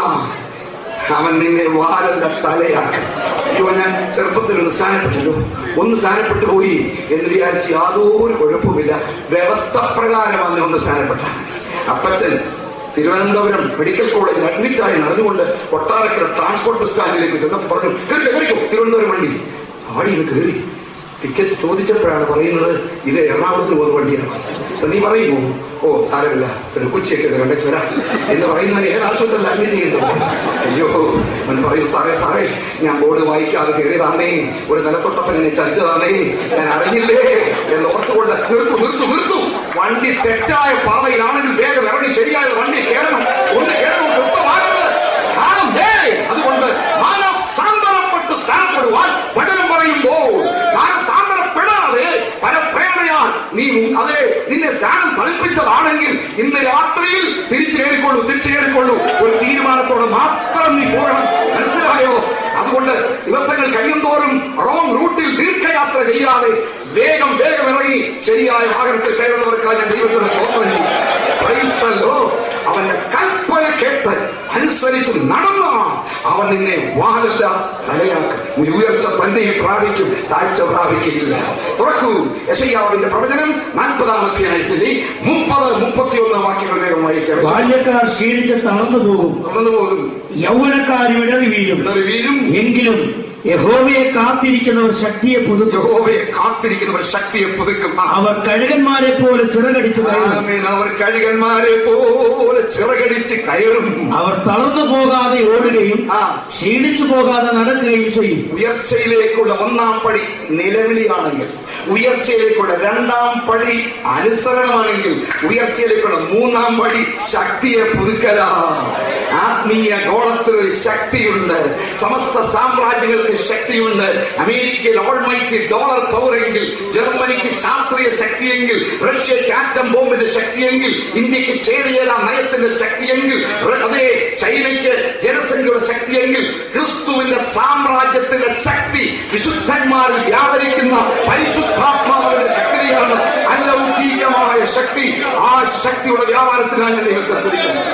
അവൻ നിന്നെ വാലന്റെ തലയാക്കും അയ്യോ ഞാൻ ചെറുപ്പത്തിൽ ഒന്ന് സ്ഥാനപ്പെട്ടല്ലോ ഒന്ന് സ്ഥാനപ്പെട്ടു പോയി എന്ന് വിചാരിച്ച് യാതൊരു കുഴപ്പമില്ല വ്യവസ്ഥ പ്രകാരമാണ് ഒന്ന് സ്ഥാനപ്പെട്ട അപ്പച്ചൻ തിരുവനന്തപുരം മെഡിക്കൽ കോളേജിൽ അഡ്മിറ്റ് ആയി നടന്നുകൊണ്ട് കൊട്ടാരക്കര ട്രാൻസ്പോർട്ട് ബസ് സ്റ്റാൻഡിലേക്ക് ചെന്നപ്പോൾ പറഞ്ഞു കയറിക്കോ കയറിക്കോ തിരുവനന്തപുരം വണ്ടി ആടി ഇത് കയറി ടിക്കറ്റ് ചോദിച്ചപ്പോഴാണ് പറയുന്നത് ഇത് എറണാകുളത്ത് പോകുന്ന വണ്ടിയാണ് അപ്പൊ നീ പറയുമോ ഓ സാരമില്ല ഒരു കൊച്ചിയൊക്കെ കണ്ടേച്ച് വരാം എന്ന് പറയുന്നവന് ഏത് ആശുപത്രിയിൽ അഡ്മിറ്റ് ചെയ്യുന്നുണ്ട് അയ്യോ അവൻ പറയും സാറേ സാറേ ഞാൻ ബോർഡ് വായിക്കാതെ കയറിയതാണേ ഒരു നിലത്തൊട്ടപ്പൻ എന്നെ ചതിച്ചതാണേ ഞാൻ അറിഞ്ഞില്ലേ എന്ന് ഓർത്തുകൊണ്ട് നിർത്തു നിർത്തു നിർത്തു വണ്ടി തെറ്റായ പാതയിലാണെങ്കിൽ വേഗം ഇറങ്ങി ശരിയായ വണ്ടി കയറണം ഒന്ന് കേട്ടോ വ്യക്തമാകരുത് ആമേ. അതുകൊണ്ട് മാനസാന്തരപ്പെട്ട് സ്ഥാനപ്പെടുവാൻ വചനം പറയുമ്പോൾ മാനസാന്തരപ്പെടാതെ പരപ്രേരണയാൽ നീ അതെ നിന്നെ സ്ഥാനം കളിപ്പിച്ചതാണെങ്കിൽ ഇന്ന് രാത്രിയിൽ തിരിച്ചു കയറിക്കൊള്ളൂ തിരിച്ചു കയറിക്കൊള്ളൂ ഒരു തീരുമാനത്തോടെ മാത്രം നീ പോകണം മനസ്സിലായോ അതുകൊണ്ട് ദിവസങ്ങൾ കഴിയുന്തോറും റോങ് റൂട്ടിൽ ദീർഘയാത്ര ചെയ്യാതെ വേഗം വേഗം ഇറങ്ങി ശരിയായ വാഹനത്തിൽ കയറുന്നവർക്കായി ഞാൻ ദൈവത്തിന് സ്തോത്രം ചെയ്യും Praise the Lord. അവന്റെ കൽപ്പന കേട്ട് അനുസരിച്ച് നടന്ന അവൻ നിന്നെ വാലല്ല തലയാക്കും നീ ഉയർച്ച തന്നെ പ്രാപിക്കും താഴ്ച പ്രാപിക്കില്ല തുറക്കൂ യശയ്യാവിന്റെ പ്രവചനം നാൽപ്പതാമത്തെ ആഴ്ചയിൽ മുപ്പത് മുപ്പത്തിയൊന്ന് വാക്യങ്ങൾ വേഗം വായിക്കാം ബാല്യക്കാർ ക്ഷീണിച്ച് തളർന്നു പോകും തുറന്നു പോകും യൗവനക്കാർ ഇടറി വീഴും ഇടറി വീഴും എങ്കിലും യഹോവയെ കാത്തിരിക്കുന്നവർ ശക്തിയെ പുതുക്കും യഹോവയെ കാത്തിരിക്കുന്നവർ ശക്തിയെ പുതുക്കും ആ. അവർ കഴുകന്മാരെ പോലെ ചിറകടിച്ചു കയറും ആമേൻ. അവർ കഴുകന്മാരെ പോലെ ചിറകടിച്ച് കയറും അവർ തളർന്നു പോകാതെ ഓടുകയും ആ. ക്ഷീണിച്ചു പോകാതെ നടക്കുകയും ചെയ്യും ഉയർച്ചയിലേക്കുള്ള ഒന്നാം പടി നിലവിളിയാണെങ്കിൽ ഉയർച്ചയിലേക്കുള്ള രണ്ടാം പടി അനുസരണമാണെങ്കിൽ ഉയർച്ചയിലേക്കുള്ള മൂന്നാം പടി ശക്തിയെ പുതുക്കലാ ആത്മീയ ഗോളത്തിൽ ഒരു ശക്തിയുണ്ട് സമസ്ത സാമ്രാജ്യങ്ങൾക്ക് ശക്തിയുണ്ട് അമേരിക്കയിൽ ഓൾമൈറ്റി ഡോളർ പവറെങ്കിൽ ജർമ്മനിക്ക് ശാസ്ത്രീയ ശക്തിയെങ്കിൽ റഷ്യക്ക് ആറ്റം ബോംബിന്റെ ശക്തിയെങ്കിൽ ഇന്ത്യക്ക് ചേരിയേല നയത്തിന്റെ ശക്തിയെങ്കിൽ റെ- അതേ ചൈനയ്ക്ക് ജനസംഖ്യയുടെ ശക്തിയെങ്കിൽ ക്രിസ്തുവിന്റെ സാമ്രാജ്യത്തിന്റെ ശക്തി വിശുദ്ധന്മാരിൽ വ്യാപരിക്കുന്ന പരിശുദ്ധാത്മാവിന്റെ ശക്തിയാണ് അലൗകികമായ ശക്തി ആ ശക്തിയുടെ വ്യാപാരത്തിനാണ് ഞാൻ ദൈവത്തെ സ്തുതിക്കുന്നത്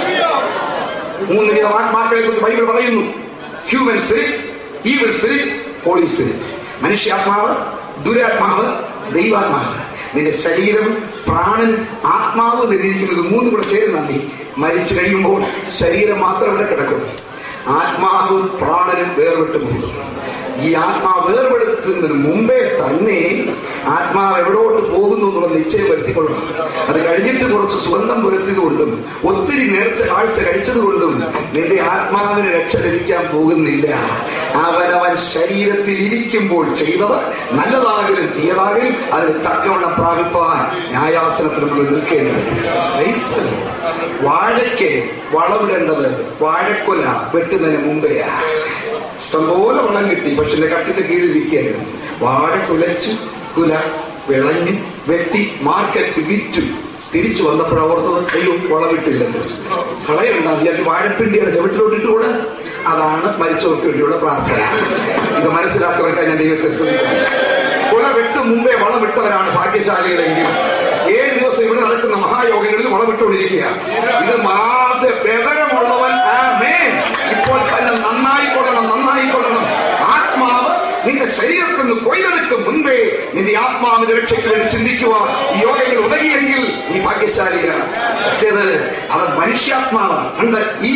മൂന്ന് വിധ ആത്മാക്കളെ കുറിച്ച് ബൈബിൾ പറയുന്നു human spirit evil spirit holy spirit മനുഷ്യാത്മാവ് ദുരാത്മാവ് ദൈവാത്മാവ് നിന്റെ ശരീരം പ്രാണൻ ആത്മാവ് നിന്നിരിക്കുന്നത് മൂന്നും കൂടെ ചേരുന്ന നീ മരിച്ചു കഴിയുമ്പോൾ ശരീരം മാത്രം ഇവിടെ കിടക്കും ആത്മാവും പ്രാണനും വേർപെട്ടു പോകും ഈ ആത്മാവ് വേർപെടുത്തുന്നതിന് മുമ്പേ തന്നെ ആത്മാവ് എവിടോട്ട് പോകുന്നു എന്നുള്ള നിശ്ചയം വരുത്തിക്കൊള്ളണം അത് കഴിഞ്ഞിട്ട് കുറച്ച് സുഗന്ധം പുരത്തിയത് കൊണ്ടും ഒത്തിരി നേർച്ച കാഴ്ച കഴിച്ചത് കൊണ്ടും നിന്റെ ആത്മാവിന് രക്ഷ ലഭിക്കാൻ പോകുന്നില്ല അവനവൻ ശരീരത്തിൽ ഇരിക്കുമ്പോൾ ചെയ്തത് നല്ലതാകലും തീയതാകലും അതിന് തക്കവണ്ണം പ്രാപിപ്പാൻ ന്യായാസനത്തിന് മുന്നിൽ നിൽക്കേണ്ടത് Praise the Lord. വാഴയ്ക്ക് വളമിടേണ്ടത് വാഴക്കൊല വെട്ടുന്നതിന് മുമ്പെയാ ഇഷ്ടംപോലെ വളം കിട്ടി പക്ഷെ എന്റെ കട്ടിന്റെ കീഴിൽ ഇരിക്കുകയായിരുന്നു വാഴ കുലച്ചു കുല വിളഞ്ഞു വെട്ടി മാർക്കറ്റ് വിറ്റു തിരിച്ചു വന്നപ്പോൾ ഓർത്തത് അയ്യോ വളമിട്ടില്ലെന്ന് കളയുണ്ടാ വിചാരിച്ചു വാഴപ്പിണ്ടിയുടെ ചവിട്ടിലോട്ടിട്ട് കൂടെ അതാണ് മരിച്ചവർക്ക് വേണ്ടിയുള്ള പ്രാർത്ഥന ഇത് മനസ്സിലാക്കുന്നവർക്കായി ഞാൻ ദൈവത്തെ സ്തുതിക്കുന്നു കുല വെട്ടും മുമ്പേ വളമിട്ടവരാണ് ഭാഗ്യശാലികളെങ്കിൽ ഏഴ് ദിവസം ഇവിടെ നടക്കുന്ന മഹായോഗങ്ങളിൽ വളമിട്ടുകൊണ്ടിരിക്കുക ഇത് മാത വിവരമുള്ളവൻ ആമേൻ. ഇപ്പോൾ തന്നെ നന്നായി കൊള്ളണം നന്നായി കൊള്ളണം ആത്മാവ് നിന്റെ ശരീരത്തിൽ നിന്ന് കൊയ്തെടുക്കും മുൻപേ നിന്റെ ആത്മാവിന്റെ രക്ഷയ്ക്ക് വേണ്ടി ചിന്തിക്കുവാൻ ഈ യോഗങ്ങൾ ഉതകിയെങ്കിൽ നീ ഭാഗ്യശാലിയാണ് മറ്റേത് അത് മനുഷ്യാത്മാവാണ് കണ്ട് ഈ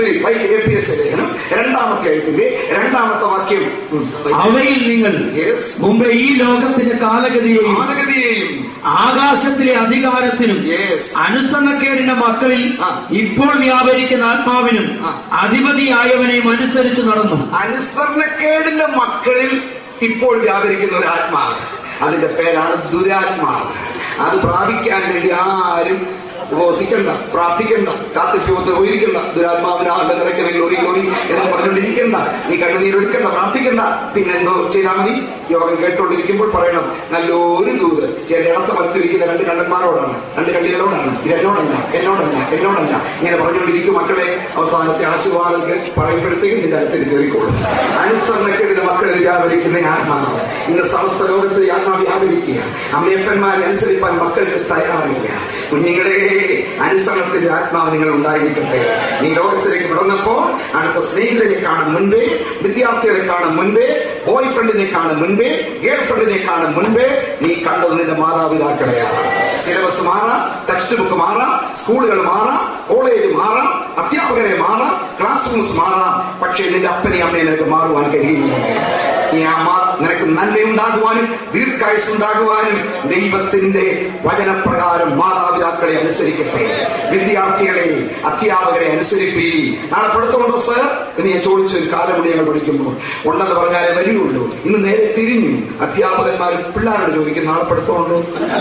ലേഖനം രണ്ടാമത്തെ ആയത്തിന്റെ രണ്ടാമത്തെ വാക്യം ഉം. അവയിൽ നിങ്ങൾ Yes. മുമ്പേ ഈ ലോകത്തിന്റെ കാലഗതിയെയും മാനഗതിയെയും ആകാശത്തിലെ അധികാരത്തിനും Yes. അനുസരണക്കേടിന്റെ മക്കളിൽ ആ. ഇപ്പോൾ വ്യാപരിക്കുന്ന ആത്മാവിനും ആ. അധിപതിയായവനെയും അനുസരിച്ച് നടന്നു അനുസരണക്കേടിന്റെ മക്കളിൽ ഇപ്പോൾ വ്യാപരിക്കുന്ന ഒരു ആത്മാവ് അതിന്റെ പേരാണ് ദുരാത്മാവ് അത് പ്രാപിക്കാൻ വേണ്ടി ആരും ഉപവസിക്കണ്ട പ്രാർത്ഥിക്കണ്ട കാത്തിപ്പോത്ത് പോയിരിക്കണ്ട ദുരാത്മാവിന് ആകെ നിറയ്ക്കണമെങ്കിൽ ഒരു ഗ്ലോറി എന്ന് പറഞ്ഞുകൊണ്ടിരിക്കണ്ട നീ കണ്ണുനീരൊഴുക്കണ്ട പ്രാർത്ഥിക്കണ്ട പിന്നെ എന്തോ ചെയ്താൽ മതി യോഗം കേട്ടുകൊണ്ടിരിക്കുമ്പോൾ പറയണം നല്ലൊരു ദൂത് എന്റെ ഇടത്ത് മരത്തിരിക്കുന്ന രണ്ട് കണ്ണന്മാരോടാണ് രണ്ട് കള്ളികളോടാണ് ഇത് എന്നോടല്ല എന്നോടല്ല എന്നോടല്ല ഇങ്ങനെ പറഞ്ഞുകൊണ്ടിരിക്കും മക്കളെ അവസാനത്തെ ആശീർവാദം പറയുമ്പോഴത്തേക്കും നിന്റെ അടുത്തേക്ക് കയറിക്കോളും അനുസരണക്കേടിന് മക്കളിൽ വ്യാപരിക്കുന്ന ആത്മാവ് ഇന്ന് സമസ്ത ലോകത്ത് ഈ ആത്മാവ് വ്യാപരിക്കുക അമ്മയപ്പന്മാരെ അനുസരിപ്പാൻ മക്കൾക്ക് തയ്യാറില്ല കുഞ്ഞുങ്ങളെ അനുസരണത്തിന്റെ ആത്മാവ് നിങ്ങൾ ഉണ്ടായിരിക്കട്ടെ നീ ലോകത്തിലേക്ക് വിടന്നപ്പോൾ അടുത്ത സ്നേഹിതരെ കാണും മുൻപേ വിദ്യാർത്ഥികളെ കാണും മുൻപേ ബോയ് ഫ്രണ്ടിനെ കാണും മുൻപേ ഗേൾ ഫ്രണ്ടിനെ കാണും മുൻപേ നീ കണ്ടത് നിന്റെ മാതാപിതാക്കളെയാണ് സിലബസ് മാറാം ടെക്സ്റ്റ് ബുക്ക് മാറാം സ്കൂളുകൾ മാറാം കോളേജ് മാറാം അധ്യാപകരെ മാറാം ക്ലാസ് റൂംസ് മാറാം പക്ഷേ നിന്റെ അപ്പനെ അമ്മയെ നിനക്ക് മാറുവാൻ കഴിയില്ലെങ്കിൽ നീ ആ മാ നിനക്ക് നന്മയുണ്ടാകുവാനും ദീർഘായുസ് ഉണ്ടാകുവാനും ദൈവത്തിന്റെ വചനപ്രകാരം മാതാപിതാക്കളെ അനുസരിക്കട്ടെ വിദ്യാർത്ഥികളെ അധ്യാപകരെ അനുസരിപ്പി നാളെ പഠിത്തമുണ്ടോ സർ എന്ന് ഞാൻ ചോദിച്ചു ഒരു കാലം കൂടി ഞങ്ങൾ പഠിക്കുമ്പോൾ ഉണ്ടെന്ന് പറഞ്ഞാലേ വരികയുള്ളൂ ഇന്ന് നേരെ തിരിഞ്ഞു അധ്യാപകന്മാർ പിള്ളേരോട് ചോദിക്കും നാളെ പഠിത്തമുണ്ടോ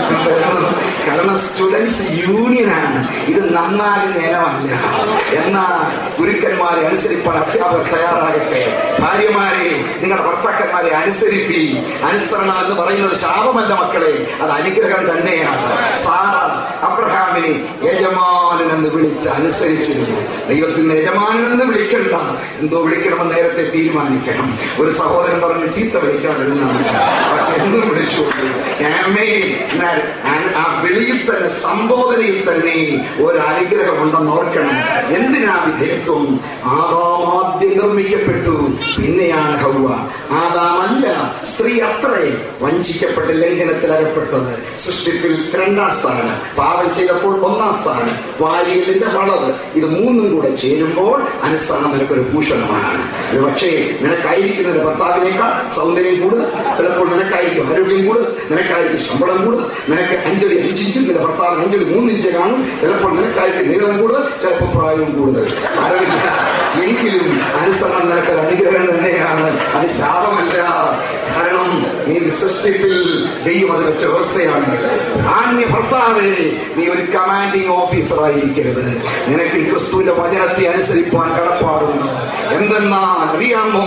കാരണം സ്റ്റുഡൻസ് യൂണിയനാണ് ഇത് നന്നാകുന്ന ഇനമല്ല എന്നാൽ ഗുരുക്കന്മാരെ അനുസരിപ്പാൻ അധ്യാപകർ തയ്യാറാകട്ടെ ഭാര്യമാരെ നിങ്ങളുടെ ഭർത്താക്കന്മാരെ അനുസരിപ്പി അനുസരണ എന്ന് പറയുന്നത് ശാപമല്ല മക്കളെ അത് അനുഗ്രഹം തന്നെയാണ് സാറ അബ്രഹാമിനെ യജമാനൻ എന്ന് വിളിച്ച് അനുസരിച്ചിരുന്നു ദൈവത്തിന് യജമാനൻ എന്ന് വിളിക്കണ്ട എന്തോ വിളിക്കണമെന്ന് നേരത്തെ തീരുമാനിക്കണം ഒരു സഹോദരൻ പറഞ്ഞു ചീത്ത വിളിക്കാതിരുന്നാണ് എന്നും വിളിച്ചുകൊണ്ട് ആമേൻ. എന്നാൽ ആ- ആ വിളിയിൽ തന്നെ സംബോധനയിൽ തന്നെ ഒരു അനുഗ്രഹം ഉണ്ടെന്ന് ഓർക്കണം എന്തിനാ വിധേയത്വം ആദാം ആദ്യം നിർമ്മിക്കപ്പെട്ടു പിന്നെയാണ് ഹൗവ ആദാമല്ല സ്ത്രീ അത്രേ വഞ്ചിക്കപ്പെട്ട് ലംഘനത്തിൽ അകപ്പെട്ടത് സൃഷ്ടിപ്പിൽ രണ്ടാം സ്ഥാനം പാപം ചെയ്തപ്പോൾ ഒന്നാം സ്ഥാനം വാരിയലിന്റെ വളവ് ഇത് മൂന്നും കൂടെ ചേരുമ്പോൾ അനുസരണം നിനക്കൊരു ഭൂഷണമാണ് ഒരു പക്ഷേ നിനക്കായിരിക്കുന്ന ഒരു ഭർത്താവിനേക്കാൾ സൗന്ദര്യം കൂടുതൽ ചിലപ്പോൾ നിനക്കായിരിക്കും ആരോഗ്യം കൂടുതൽ നിനക്കായിരിക്കും ശമ്പളം കൂടുതൽ നിനക്ക് അഞ്ചടി അഞ്ചിഞ്ചും നിന്റെ ഭർത്താവിന് അഞ്ചടി മൂന്നിഞ്ച് കാണും ചിലപ്പോൾ നിനക്കായിരിക്കും നീളം കൂടുതൽ ചിലപ്പോൾ പ്രായവും കൂടുതൽ സാരമില്ല എങ്കിലും അനുസരണം നിനക്കൊരു അനുഗ്രഹം തന്നെയാണ് അത് ശാപമല്ല കാരണം നീ സൃഷ്ടിപ്പിൽ ദൈവം അത് വെച്ച വ്യവസ്ഥയാണ് ആന്യ ഭർത്താവേ നീ ഒരു കമാൻഡിംഗ് ഓഫീസർ ആയിരിക്കരുത് നിനക്ക് ഈ ക്രിസ്തുവിന്റെ വചനത്തെ അനുസരിപ്പാൻ കടപ്പാടുണ്ട് എന്തെന്നാൽ അറിയാമോ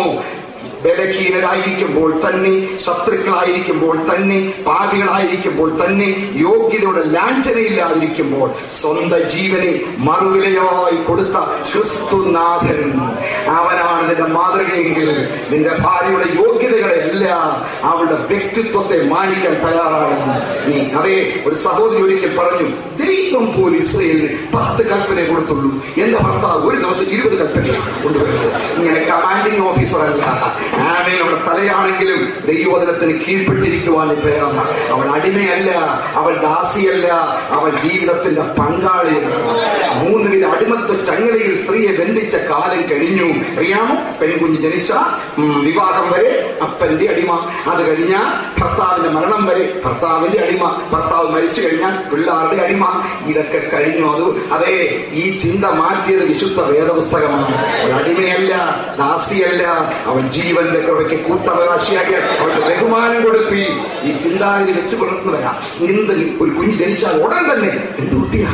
ബലഹീനരായിരിക്കുമ്പോൾ തന്നെ ശത്രുക്കളായിരിക്കുമ്പോൾ തന്നെ പാപികളായിരിക്കുമ്പോൾ തന്നെ യോഗ്യതയുടെ ലാഞ്ചനയില്ലാതിരിക്കുമ്പോൾ സ്വന്തം ജീവനെ മറുവിലയായി കൊടുത്ത ക്രിസ്തുനാഥൻ അവനാണ് നിന്റെ മാതൃകയെങ്കിൽ നിന്റെ ഭാര്യയുടെ യോഗ്യതകളെ അല്ല അവളുടെ വ്യക്തിത്വത്തെ മാനിക്കാൻ തയ്യാറാകുന്നു നീ അതേ ഒരു സഹോദരി ഒരിക്കൽ പറഞ്ഞു ദൈവം പോലും ഇസ്രയേലിന് പത്ത് കൽപ്പന കൊടുത്തുള്ളൂ എന്റെ ഭർത്താവ് ഒരു ദിവസം ഇരുപത് കൽപ്പനയാണ് കൊണ്ടുവരുന്നത് ഇങ്ങനെ കമാൻഡിംഗ് ഓഫീസർ അല്ല ആമേൻ അവളുടെ തലയാണെങ്കിലും ദൈവവചനത്തിന് കീഴ്പ്പെട്ടിരിക്കുവാൻ പേരാണ് അവൾ അടിമയല്ല അവൾ ദാസിയല്ല അവൾ ജീവിതത്തിന്റെ പങ്കാളിയാണ് മൂന്ന് വിധ ഒരു അടിമത്വ ചങ്ങലയിൽ സ്ത്രീയെ ബന്ധിച്ച കാലം കഴിഞ്ഞു അറിയാമോ പെൺകുഞ്ഞ് ജനിച്ച ഉം, വിവാഹം വരെ അപ്പന്റെ അടിമ അത് കഴിഞ്ഞാൽ ഭർത്താവിന്റെ മരണം വരെ ഭർത്താവിന്റെ അടിമ ഭർത്താവ് മരിച്ചു കഴിഞ്ഞാൽ പിള്ളാരുടെ അടിമ ഇതൊക്കെ കഴിഞ്ഞു അത് അതെ ഈ ചിന്ത മാറ്റിയത് വിശുദ്ധ വേദപുസ്തകമാണ് അവൾ അടിമയല്ല ദാസിയല്ല അവൾ ജീവന്റെ കൃപയ്ക്ക് കൂട്ടവകാശിയാക്കി അവൾക്ക് ബഹുമാനം കൊടുപ്പി ഈ ചിന്താഗതി വെച്ച് പുലർത്തുന്നവരാ എന്ത് ഒരു കുഞ്ഞ് ജനിച്ചാൽ ഉടൻ തന്നെ എന്ത് കുട്ടിയാ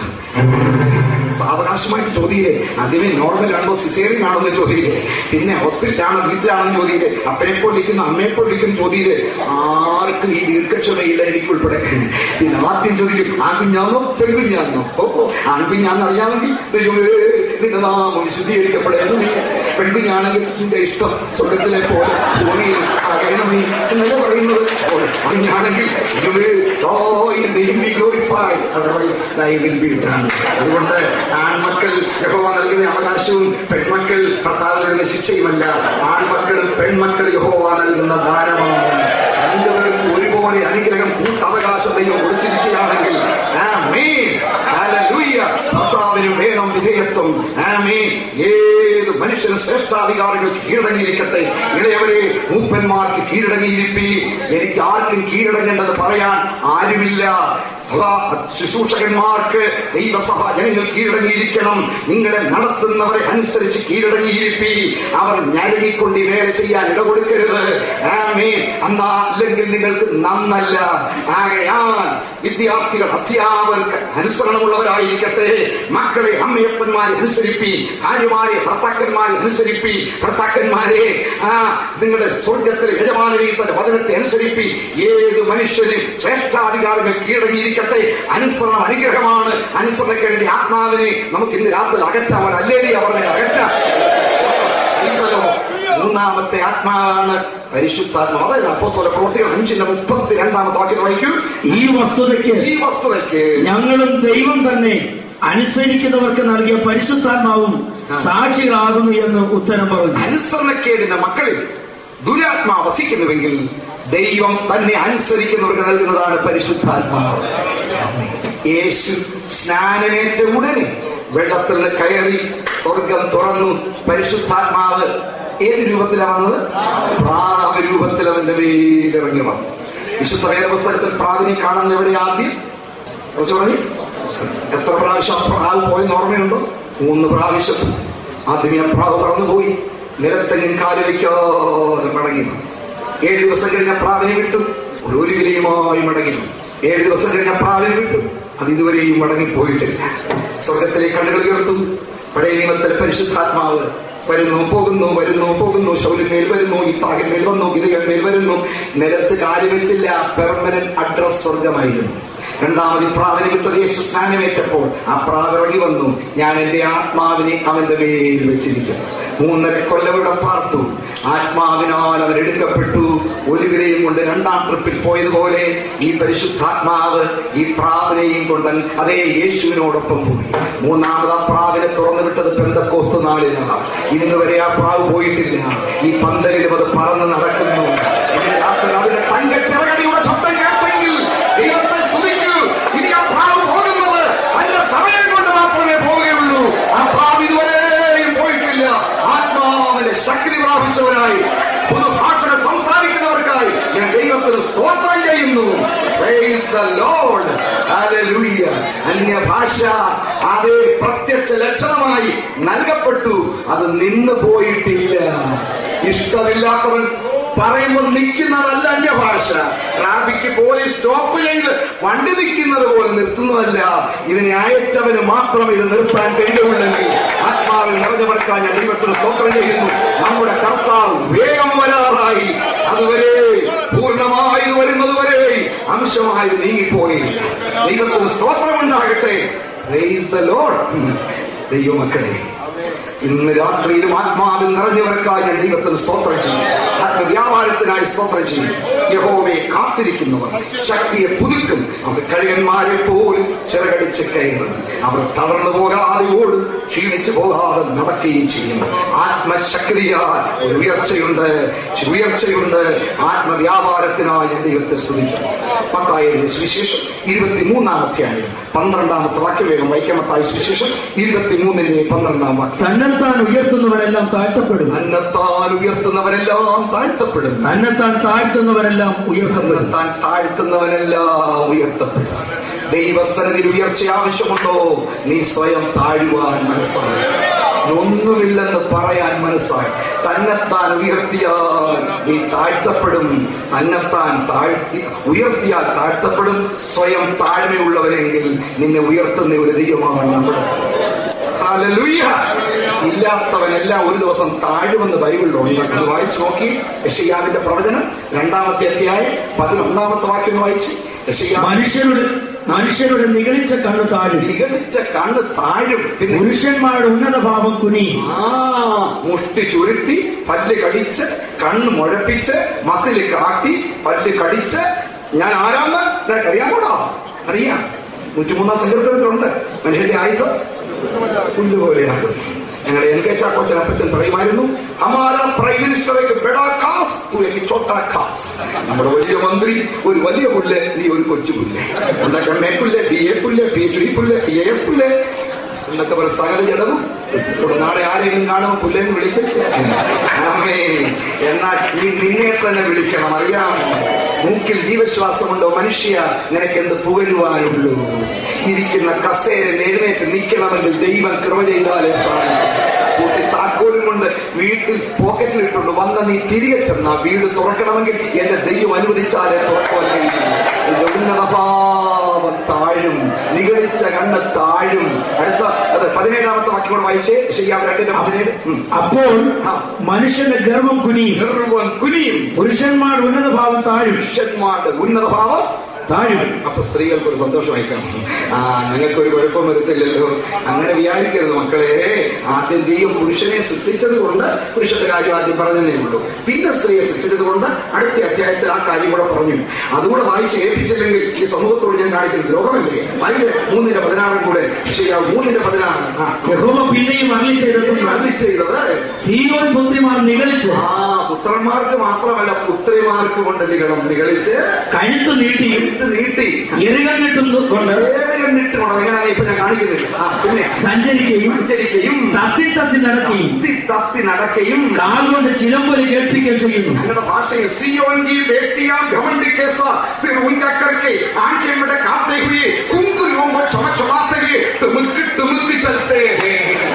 സാവകാശമായിട്ട് ചോദ്യയില്ലേ ആദ്യമേ നോർമൽ ആണോ സിസേറിയൻ ആണോ എന്ന് ചോദ്യയില്ലേ പിന്നെ ഹോസ്പിറ്റലാണോ വീട്ടിലാണോ ചോദ്യയില്ലേ അപ്പനെപ്പോൾ ഇരിക്കുന്നു അമ്മയെപ്പോൾ ഇരിക്കുന്നു ചോദ്യയില്ലേ ആർക്കും ഈ ദീർഘക്ഷമയില്ല എനിക്ക് ഉൾപ്പെടെ പിന്നെ ആദ്യം ചോദിക്കും ആൺകുഞ്ഞാന്നോ പെൺകുഞ്ഞാന്നോ ഓ ഓ, ആൺകുഞ്ഞാന്ന് അറിയാമെങ്കിൽ ദൈവമേ, നിന്റെ നാമം വിശദീകരിക്കപ്പെടേണമേ പെൺകുഞ്ഞാണെങ്കിൽ നിന്റെ ഇഷ്ടം സ്വർഗത്തിലെ പോലെ ഭൂമിയിൽ അകയണമേ എന്നല്ല പറയുന്നത് അപ്പോൾ ആൺകുഞ്ഞാണെങ്കിൽ ദൈവമേ, thy name be glorified, otherwise thy will be done. അതുകൊണ്ട് ആൺമക്കൾ യഹോവ നൽകുന്ന അവകാശവും പെൺമക്കൾ ഭർത്താവ് നൽകുന്ന ശിക്ഷയുമല്ല ആൺമക്കളും പെൺമക്കൾ യഹോവ നൽകുന്ന ദാനമാണ് രണ്ടുപേർക്കും ഒരുപോലെ അനുഗ്രഹം കൂട്ടവകാശം ദൈവം കൊടുത്തിരിക്കുകയാണെങ്കിൽ ആമേൻ. ഹല്ലേലൂയ. ഭർത്താവിന് വേണം വിധേയത്വം ആമേൻ. ഏത് മനുഷ്യന് ശ്രേഷ്ഠാധികാരികൾ കീഴടങ്ങിയിരിക്കട്ടെ ഇളയവരെ മൂപ്പന്മാർക്ക് കീഴടങ്ങിയിരിപ്പി എനിക്ക് ആർക്കും കീഴടങ്ങേണ്ടത് പറയാൻ ആരുമില്ല സഭാ ശുശ്രൂഷകന്മാർക്ക് ദൈവസഭ ജനങ്ങൾ കീഴടങ്ങിയിരിക്കണം നിങ്ങളെ നടത്തുന്നവരെ അനുസരിച്ച് കീഴടങ്ങിയിരിപ്പി അവർ ഞരങ്ങിക്കൊണ്ട് ഈ വേല ചെയ്യാൻ ഇട കൊടുക്കരുത് ആമേ അന്നാ അല്ലെങ്കിൽ നിങ്ങൾക്ക് നന്നല്ല ആകയാൽ വിദ്യാർത്ഥികൾ അധ്യാപകർക്ക് അനുസരണമുള്ളവരായിരിക്കട്ടെ മക്കളെ അമ്മയപ്പന്മാരെ അനുസരിപ്പി ഭാര്യമാരെ ഭർത്താക്കന്മാരെ അനുസരിപ്പി ഭർത്താക്കന്മാരെ ആ നിങ്ങളുടെ സ്വർഗത്തിലെ യജമാനരെ തന്റെ വചനത്തെ അനുസരിപ്പി ഏത് മനുഷ്യന് ശ്രേഷ്ഠാധികാരികൾ കീഴടങ്ങിയിരിക്കട്ടെ അനുസരണം അനുഗ്രഹമാണ് അനുസരണക്കേണ്ട ആത്മാവിനെ നമുക്ക് ഇന്ന് രാത്രി അകറ്റാൻ അല്ലേരി അവരുടെ അകറ്റാം ഈശ്വരോ, മൂന്നാമത്തെ ആത്മാവാണ് പരിശുദ്ധാത്മാവ് അതായത് അപ്പോസ്തല പ്രവർത്തികൾ അഞ്ചിന്റെ മുപ്പത്തി രണ്ടാമത്തെ വാക്യം വായിക്കൂ ഈ വസ്തുതയ്ക്ക് ഈ വസ്തുതയ്ക്ക് ഞങ്ങളും ദൈവം തന്നെ അനുസരിക്കുന്നവർക്ക് നൽകിയ പരിശുദ്ധാത്മാവും സാക്ഷികളാകുന്നു എന്ന് ഉത്തരം പറഞ്ഞു അനുസരണക്കേടിന്റെ മക്കളിൽ ദുരാത്മാ വസിക്കുന്നുവെങ്കിൽ ദൈവം തന്നെ അനുസരിക്കുന്നവർക്ക് നൽകുന്നതാണ് പരിശുദ്ധാത്മാവ് യേശു സ്നാനമേറ്റ ഉടനെ വെള്ളത്തിൽ നിന്ന് കയറി സ്വർഗം തുറന്നു പരിശുദ്ധാത്മാവ് ഏത് രൂപത്തിലാണ് വന്നത് പ്രാവ് രൂപത്തിൽ അവന്റെ മേലിറങ്ങി വന്നു വിശുദ്ധ വേദപുസ്തകത്തിൽ പ്രാവിനെ കാണുന്ന എവിടെ ആദ്യം കുറച്ച് പറഞ്ഞു എത്ര പ്രാവശ്യം ആ പ്രാവ് പോയെന്ന് ഓർമ്മയുണ്ടോ മൂന്ന് പ്രാവശ്യം ആദ്യമേ ആ പ്രാവ് പറന്നുപോയി നിലത്തെങ്ങും കാല് വയ്ക്കാതെ മടങ്ങി വന്നു. ഏഴ് ദിവസം കഴിഞ്ഞ പ്രാവിനെ വിട്ടു ഒരു ഒരു വിലയുമായി മടങ്ങി വന്നു. ഏഴ് ദിവസം കഴിഞ്ഞ പ്രാവിനെ വിട്ടു അത് ഇതുവരെയും മടങ്ങിപ്പോയിട്ടില്ല സ്വർഗത്തിലെ കണ്ണുകൾ ഉയർത്തു പഴയ നിയമത്തിലെ പരിശുദ്ധാത്മാവ് വരുന്നു പോകുന്നു വരുന്നു പോകുന്നു ശൗലിന്മേൽ വരുന്നു ഇത്താഹിന്മേൽ വന്നു ഗിതയന്മേൽ വരുന്നു നിലത്ത് കാല് വെച്ചില്ല പെർമനന്റ് അഡ്രസ് സ്വർഗമായിരുന്നു രണ്ടാമത് ഈ പ്രാവിനെ വിട്ടത് യേശു സ്നാനമേറ്റപ്പോൾ ആ പ്രാവ് ഇറങ്ങി വന്നു ഞാൻ എന്റെ ആത്മാവിനെ അവന്റെ മേൽ വെച്ചിരിക്കുന്നു മൂന്നര കൊല്ലം ഇവിടെ പാർത്തു ആത്മാവിനാൽ അവൻ എടുക്കപ്പെട്ടു ഒരു വിലയും കൊണ്ട് രണ്ടാം ട്രിപ്പിൽ പോയതുപോലെ ഈ പരിശുദ്ധാത്മാവ് ഈ പ്രാവിനെയും കൊണ്ട് അതേ യേശുവിനോടൊപ്പം പോയി മൂന്നാമത് ആ പ്രാവിനെ തുറന്നു വിട്ടത് പെന്തക്കോസ്ത് നാളിലാണ് ഇന്ന് വരെ ആ പ്രാവ് പോയിട്ടില്ല ഈ പന്തലിലും അത് പറന്ന് നടക്കുന്നു ഇന്ന് രാത്രി അതിന്റെ തങ്കച്ചിറകടിയുടെ ശബ്ദം കേട്ടെങ്കിൽ ദൈവത്തെ സ്തുതിക്കൂ ഇനി ആ പ്രാവ് പോകുന്നത് അതിന്റെ സമയം കൊണ്ട് മാത്രമേ പോവുകയുള്ളൂ ആ പ്രാവ് ഇതുവരെയും പോയിട്ടില്ല ആത്മാവിന്റെ ശക്തി പ്രാപിച്ചവരായി പുതുഭാഷകൾ സംസാരിക്കുന്നവർക്കായി ഞാൻ ദൈവത്തിന് സ്തോത്രം ചെയ്യുന്നു Praise the Lord. Hallelujah. അന്യഭാഷ അത് പ്രത്യക്ഷ ലക്ഷണമായി നൽകപ്പെട്ടു അത് നിന്ന് പോയിട്ടില്ല ഇഷ്ടമില്ലാത്തവൻ പറയുമ്പോൾ നിൽക്കുന്നതല്ല അന്യഭാഷ ട്രാഫിക് പോലീസ് സ്റ്റോപ്പ് ചെയ്ത് വണ്ടി നിൽക്കുന്നത് പോലെ നിർത്തുന്നതല്ല ഇതിനെ അയച്ചവന് മാത്രം ഇത് നിർത്താൻ കഴിയുള്ളെങ്കിൽ ആത്മാവിൽ നിറഞ്ഞവർക്കാൻ ഞാൻ ദൈവത്തിന് സ്തോത്രം ചെയ്യുന്നു നമ്മുടെ കർത്താവ് വേഗം വരാറായി അതുവരെ പൂർണ്ണമായി ഇത് വരുന്നത് വരെ അംശമായി നീങ്ങിപ്പോയി ദൈവത്തിന് സ്തോത്രമുണ്ടാകട്ടെ Praise the Lord. ദൈവമക്കളെ ഇന്ന് രാത്രിയിലും ആത്മാവിൽ നിറഞ്ഞവർക്കായി ഞാൻ ദൈവത്തിന് സ്തോത്രം ചെയ്യും ആത്മവ്യാപാരത്തിനായി സ്തോത്രം ചെയ്യും യഹോവയെ കാത്തിരിക്കുന്നവർ ശക്തിയെ പുതുക്കും അവർ കഴുകന്മാരെ പോലും ചിറകടിച്ച് കയറും അവർ തളർന്നു പോകാതെ ഓടും ക്ഷീണിച്ചു പോകാതെ നടക്കുകയും ചെയ്യും ആത്മശക്തിയാൽ ഒരു ഉയർച്ചയുണ്ട് ഉയർച്ചയുണ്ട് ആത്മവ്യാപാരത്തിനായി ഞാൻ ദൈവത്തെ സ്തുതിക്കും മത്തായ സുവിശേഷം ഇരുപത്തിമൂന്നാം അധ്യായം പന്ത്രണ്ടാമത്തെ വാക്യവേഗം വൈക്കമത്തായ സുവിശേഷം ഇരുപത്തിമൂന്നിന്റെ പന്ത്രണ്ടാം വാക്യം തന്നെത്താൻ ഉയർത്തുന്നവരെല്ലാം താഴ്ത്തപ്പെടും അന്നത്താൽ ഉയർത്തുന്നവരെല്ലാം താഴ്ത്തപ്പെടും തന്നെത്താൻ താഴ്ത്തുന്നവരെല്ലാം ഉയർത്തപ്പെടും താൻ താഴ്ത്തുന്നവനെല്ലാം ഉയർത്തപ്പെടും ദൈവസനത്തിൽ ഉയർച്ച ആവശ്യമുണ്ടോ നീ സ്വയം താഴുവാൻ മനസ്സായി ഒന്നുമില്ലെന്ന് പറയാൻ മനസ്സായി തന്നെത്താൻ ഉയർത്തിയാൽ നീ താഴ്ത്തപ്പെടും തന്നെത്താൻ താഴ്ത്തി ഉയർത്തിയാൽ താഴ്ത്തപ്പെടും സ്വയം താഴ്മയുള്ളവരെങ്കിൽ നിന്നെ ഉയർത്തുന്ന ഒരു ദൈവമാണ് നമ്മുടെ ഹല്ലേലൂയ. ഇല്ലാത്തവനെല്ലാം ഒരു ദിവസം താഴുമെന്ന് ബൈബിളിലുണ്ട് അത് വായിച്ചു നോക്കി യശയ്യാവിന്റെ പ്രവചനം രണ്ടാമത്തെ അധ്യായം പതിനൊന്നാമത്തെ വാക്യം ഒന്ന് വായിച്ച് യശയ്യാ മനുഷ്യരുടെ മനുഷ്യരുടെ നിഗളിച്ച കണ്ണു താഴും വിഘടിച്ച കണ്ണ് താഴും പിന്നെ പുരുഷന്മാരുടെ ഉന്നത ഭാവം കുനിയും ആ മുഷ്ടി ചുരുട്ടി പല്ല് കടിച്ച് കണ്ണ് മുഴപ്പിച്ച് മസില് കാട്ടി പല്ല് കടിച്ച് ഞാൻ ആരാന്ന് നിനക്ക് അറിയാമോടാ അറിയാം നൂറ്റിമൂന്നാം സങ്കീർത്തനത്തിലുണ്ട് മനുഷ്യന്റെ ആയുസ് പുല്ലുപോലെയാണ് ഞങ്ങളുടെ എൻ കെ ചാക്കോച്ചൻ അപ്പച്ചൻ പറയുമായിരുന്നു ഹമാര പ്രൈം മിനിസ്റ്റർക്ക് ബെഡാ കാസ് തു എനിക്ക് ചോട്ടാ കാസ് നമ്മുടെ വലിയ മന്ത്രി ഒരു വലിയ പുല്ല് നീ ഒരു കൊച്ചു പുല്ല് ഉണ്ടാക്കാൻ എം എ പുല്ല് ബി എ പുല്ല് പി എച്ച് ഡി പുല്ല് പി എസ് പുല്ല് എന്നൊക്കെ പറയും സകല ജഡവും ഇപ്പോൾ നാളെ ആരെങ്കിലും കാണുമ്പോൾ പുല്ലെന്ന് വിളിക്കും ആമേ. എന്നാൽ നീ നിന്നെ തന്നെ വിളിക്കണം അറിയാമോ മൂക്കിൽ ജീവശ്വാസമുണ്ടോ മനുഷ്യ നിനക്ക് എന്ത് പുകഴുവാനുള്ളൂ ഇരിക്കുന്ന കസേരയിൽ എഴുന്നേറ്റ് നിൽക്കണമെങ്കിൽ ദൈവം കൃപ ചെയ്താലേ സാധിക്കും കൂട്ടി താക്കോലും കൊണ്ട് വീട്ടിൽ പോക്കറ്റിൽ ഇട്ടുണ്ട് വന്ന നീ തിരികെ ചെന്ന വീട് തുറക്കണമെങ്കിൽ എന്റെ ദൈവം അനുവദിച്ചാലേ തുറക്കുവാൻ കഴിയും എന്റെ ഉന്നതഭാവം താഴും നിഗളിച്ച കണ്ണ് താഴും അടുത്ത അത് പതിനേഴാമത്തെ വാക്യം കൂടെ വായിച്ചേ ചെയ്യാം രണ്ടിന്റെ പതിനേഴ് ഉം. അപ്പോൾ മനുഷ്യന്റെ ഗർഭം കുനിയും ഗർവം കുനിയും പുരുഷന്മാരുടെ ഉന്നത ഭാവം താഴും പുരുഷന്മാരുടെ ഉന്നതഭാവം താഴും അപ്പൊ സ്ത്രീകൾക്ക് ഒരു സന്തോഷമായി കാണും ആ ഞങ്ങൾക്ക് ഒരു കുഴപ്പം വരുത്തില്ലല്ലോ അങ്ങനെ വിചാരിക്കരുത് മക്കളെ ആദ്യം ദൈവം പുരുഷനെ സൃഷ്ടിച്ചത് കൊണ്ട് പുരുഷന്റെ കാര്യം ആദ്യം പറഞ്ഞതേ ഉള്ളൂ പിന്നെ സ്ത്രീയെ സൃഷ്ടിച്ചത് കൊണ്ട് അടുത്ത അധ്യായത്തിൽ ആ കാര്യം കൂടെ പറഞ്ഞു അതുകൂടെ വായിച്ച് ഏൽപ്പിച്ചില്ലെങ്കിൽ ഈ സമൂഹത്തോട് ഞാൻ കാണിക്കുന്ന ദ്രോഹമല്ലേ വായില്ലേ മൂന്നിന്റെ പതിനാറും കൂടെ ശരിയാവും മൂന്നിന്റെ പതിനാറ് ആ യഹോവ പിന്നെയും അരളി ചെയ്തത് അരുളി ചെയ്തത് സീയോൻ പുത്രിമാർ നിഗളിച്ച് ആ പുത്രന്മാർക്ക് മാത്രമല്ല പുത്രിമാർക്ക് കൊണ്ട് നികളം നികളിച്ച് കഴുത്ത് നീട്ടിയും ഇത് നീട്ടി എറുകണ്ണിട്ടും കൊണ്ട് കണ്ടിട്ടുണ്ടോ എങ്ങനെയാണ് ഇപ്പൊ ഞാൻ കാണിക്കുന്നില്ല ആ പിന്നെ സഞ്ചരിക്കുകയും സഞ്ചരിക്കുകയും തത്തി തത്തി നടക്കുകയും തത്തി തത്തി നടക്കുകയും കാതുകൊണ്ട് ചിലമ്പൊലി കേൾപ്പിക്കുകയും ചെയ്യുന്നു ഞങ്ങളുടെ ഭാഷയിൽ സിയോൻകി ബേട്ടിയാ घमंडी कैसा सिर ऊंचा करके आंखें में काते हुए कुंकुरों में चमक चमाते हुए टुमुक टुमुक चलते हैं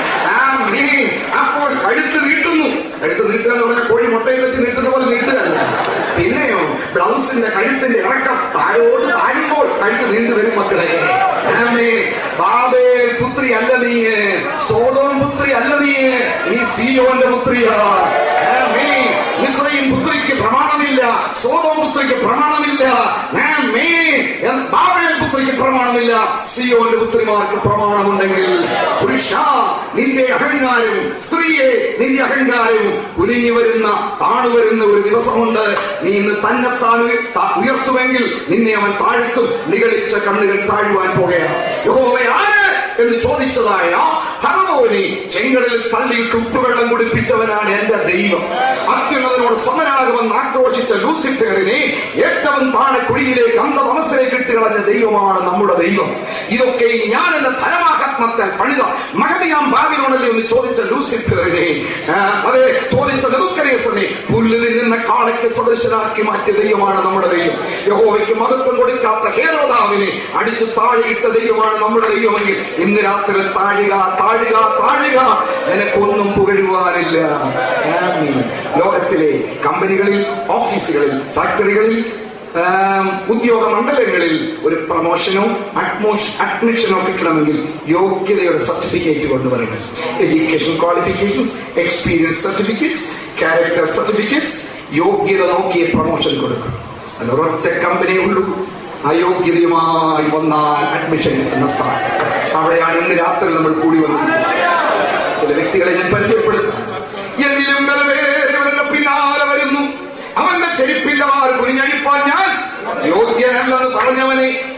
ആമേൻ. അപ്പോൾ കഴുത്ത് നീട്ടുന്നു കഴുത്ത് നീട്ടുക എന്ന് പറഞ്ഞാൽ കോഴി മുട്ടയിൽ വെച്ച് നീട്ടുന്ന പോലെ നീട്ടുകയല്ല പിന്നെയോ ബ്ലൗസിന്റെ കഴുത്തിന്റെ ഇറക്കം താഴോട്ട് താഴുമ്പോൾ കഴുത്ത് നീണ്ടു വരും മക്കളെ ആമേൻ. ബാബേൽ പുത്രി അല്ല നീ സോതോൻ പുത്രി അല്ല നീ നീ സിയോന്റെ പുത്രിയാ ആമേൻ. മിസ്രൈം പുത്രിക്ക് പ്രമാണമില്ല സോതോം പുത്രിക്ക് പ്രമാണമില്ല ആമേൻ. എന്ന് ബാബേൽ പുത്രിക്ക് പ്രമാണമില്ല സിയോന്റെ പുത്രിമാർക്ക് പ്രമാണമുണ്ടെങ്കിൽ പുരുഷ നിന്റെ അഹങ്കാരവും സ്ത്രീയെ നിന്റെ അഹങ്കാരവും കുനിഞ്ഞു വരുന്ന താണു വരുന്ന ഒരു ദിവസമുണ്ട് നീ ഇന്ന് തന്നെത്താൻ ഉയ- താ- ഉയർത്തുമെങ്കിൽ നിന്നെ അവൻ താഴ്ത്തും നിഗളിച്ച കണ്ണുകൾ താഴുവാൻ പോകുകയാണ് യഹോവ ആര് എന്ന് ചോദിച്ചതായ ഹറമോനി ചെങ്കടലിൽ തള്ളിയിട്ട് ഉപ്പുവെള്ളം കുടിപ്പിച്ചവനാണ് എന്റെ ദൈവം അത്യുന്നതനോട് സമനാകുമെന്ന് ആക്രോശിച്ച ലൂസിഫേറിനെ ഏറ്റവും താഴെ കുഴിയിലേക്ക് അന്ധതമസിലേക്ക് ഇട്ട് കളഞ്ഞ ദൈവമാണ് നമ്മുടെ ദൈവം ഇതൊക്കെ ഞാൻ എന്റെ ധനമാഹാത്മത്താൽ പണിത മകതിയാം ബാബിലോണല്ലേ എന്ന് ചോദിച്ച ലൂസിഫറിനെ ആ, അതെ ചോദിച്ച നെബുക്കരേസനെ പുല്ല് തിന്നുന്ന കാളയ്ക്ക് സദൃശനാക്കി മാറ്റിയ ദൈവമാണ് നമ്മുടെ ദൈവം യഹോവയ്ക്ക് മഹത്വം കൊടുക്കാത്ത ഹേരോദാവിനെ അടിച്ച് താഴെയിട്ട ദൈവമാണ് നമ്മുടെ ദൈവമെങ്കിൽ ഇന്ന് രാത്രി താഴുക താഴുക താഴുക നിനക്കൊന്നും പുകഴുവാനില്ല ആമീൻ. ലോകത്തിലെ കമ്പനികളിൽ ഓഫീസുകളിൽ ഫാക്ടറികളിൽ ആം, ഉദ്യോഗ മണ്ഡലങ്ങളിൽ ഒരു പ്രൊമോഷനോ അഡ്മോഷ് അഡ്മിഷനോ കിട്ടണമെങ്കിൽ യോഗ്യതയുടെ സർട്ടിഫിക്കറ്റ് കൊണ്ടുവരണം education qualifications experience certificates character certificates യോഗ്യത നോക്കിയ പ്രൊമോഷൻ കൊടുക്കണം അത് ഒരൊറ്റ കമ്പനിയേ ഉള്ളൂ അയോഗ്യതയുമായി വന്നാൽ അഡ്മിഷൻ കിട്ടുന്ന സ്ഥാനം അവിടെയാണ് ഇന്ന് രാത്രി നമ്മൾ കൂടി വന്നത് ചില വ്യക്തികളെ ഞാൻ പരിചയപ്പെടുത്താം എന്നിലും ബലമേറിയവന്റെ പിന്നാലെ വരുന്നു അവന്റെ ചെരുപ്പിന്റെ മാറ് കുനിഞ്ഞടിപ്പാൻ ഞാൻ യോഗ്യനല്ലെന്ന് പറഞ്ഞവനെ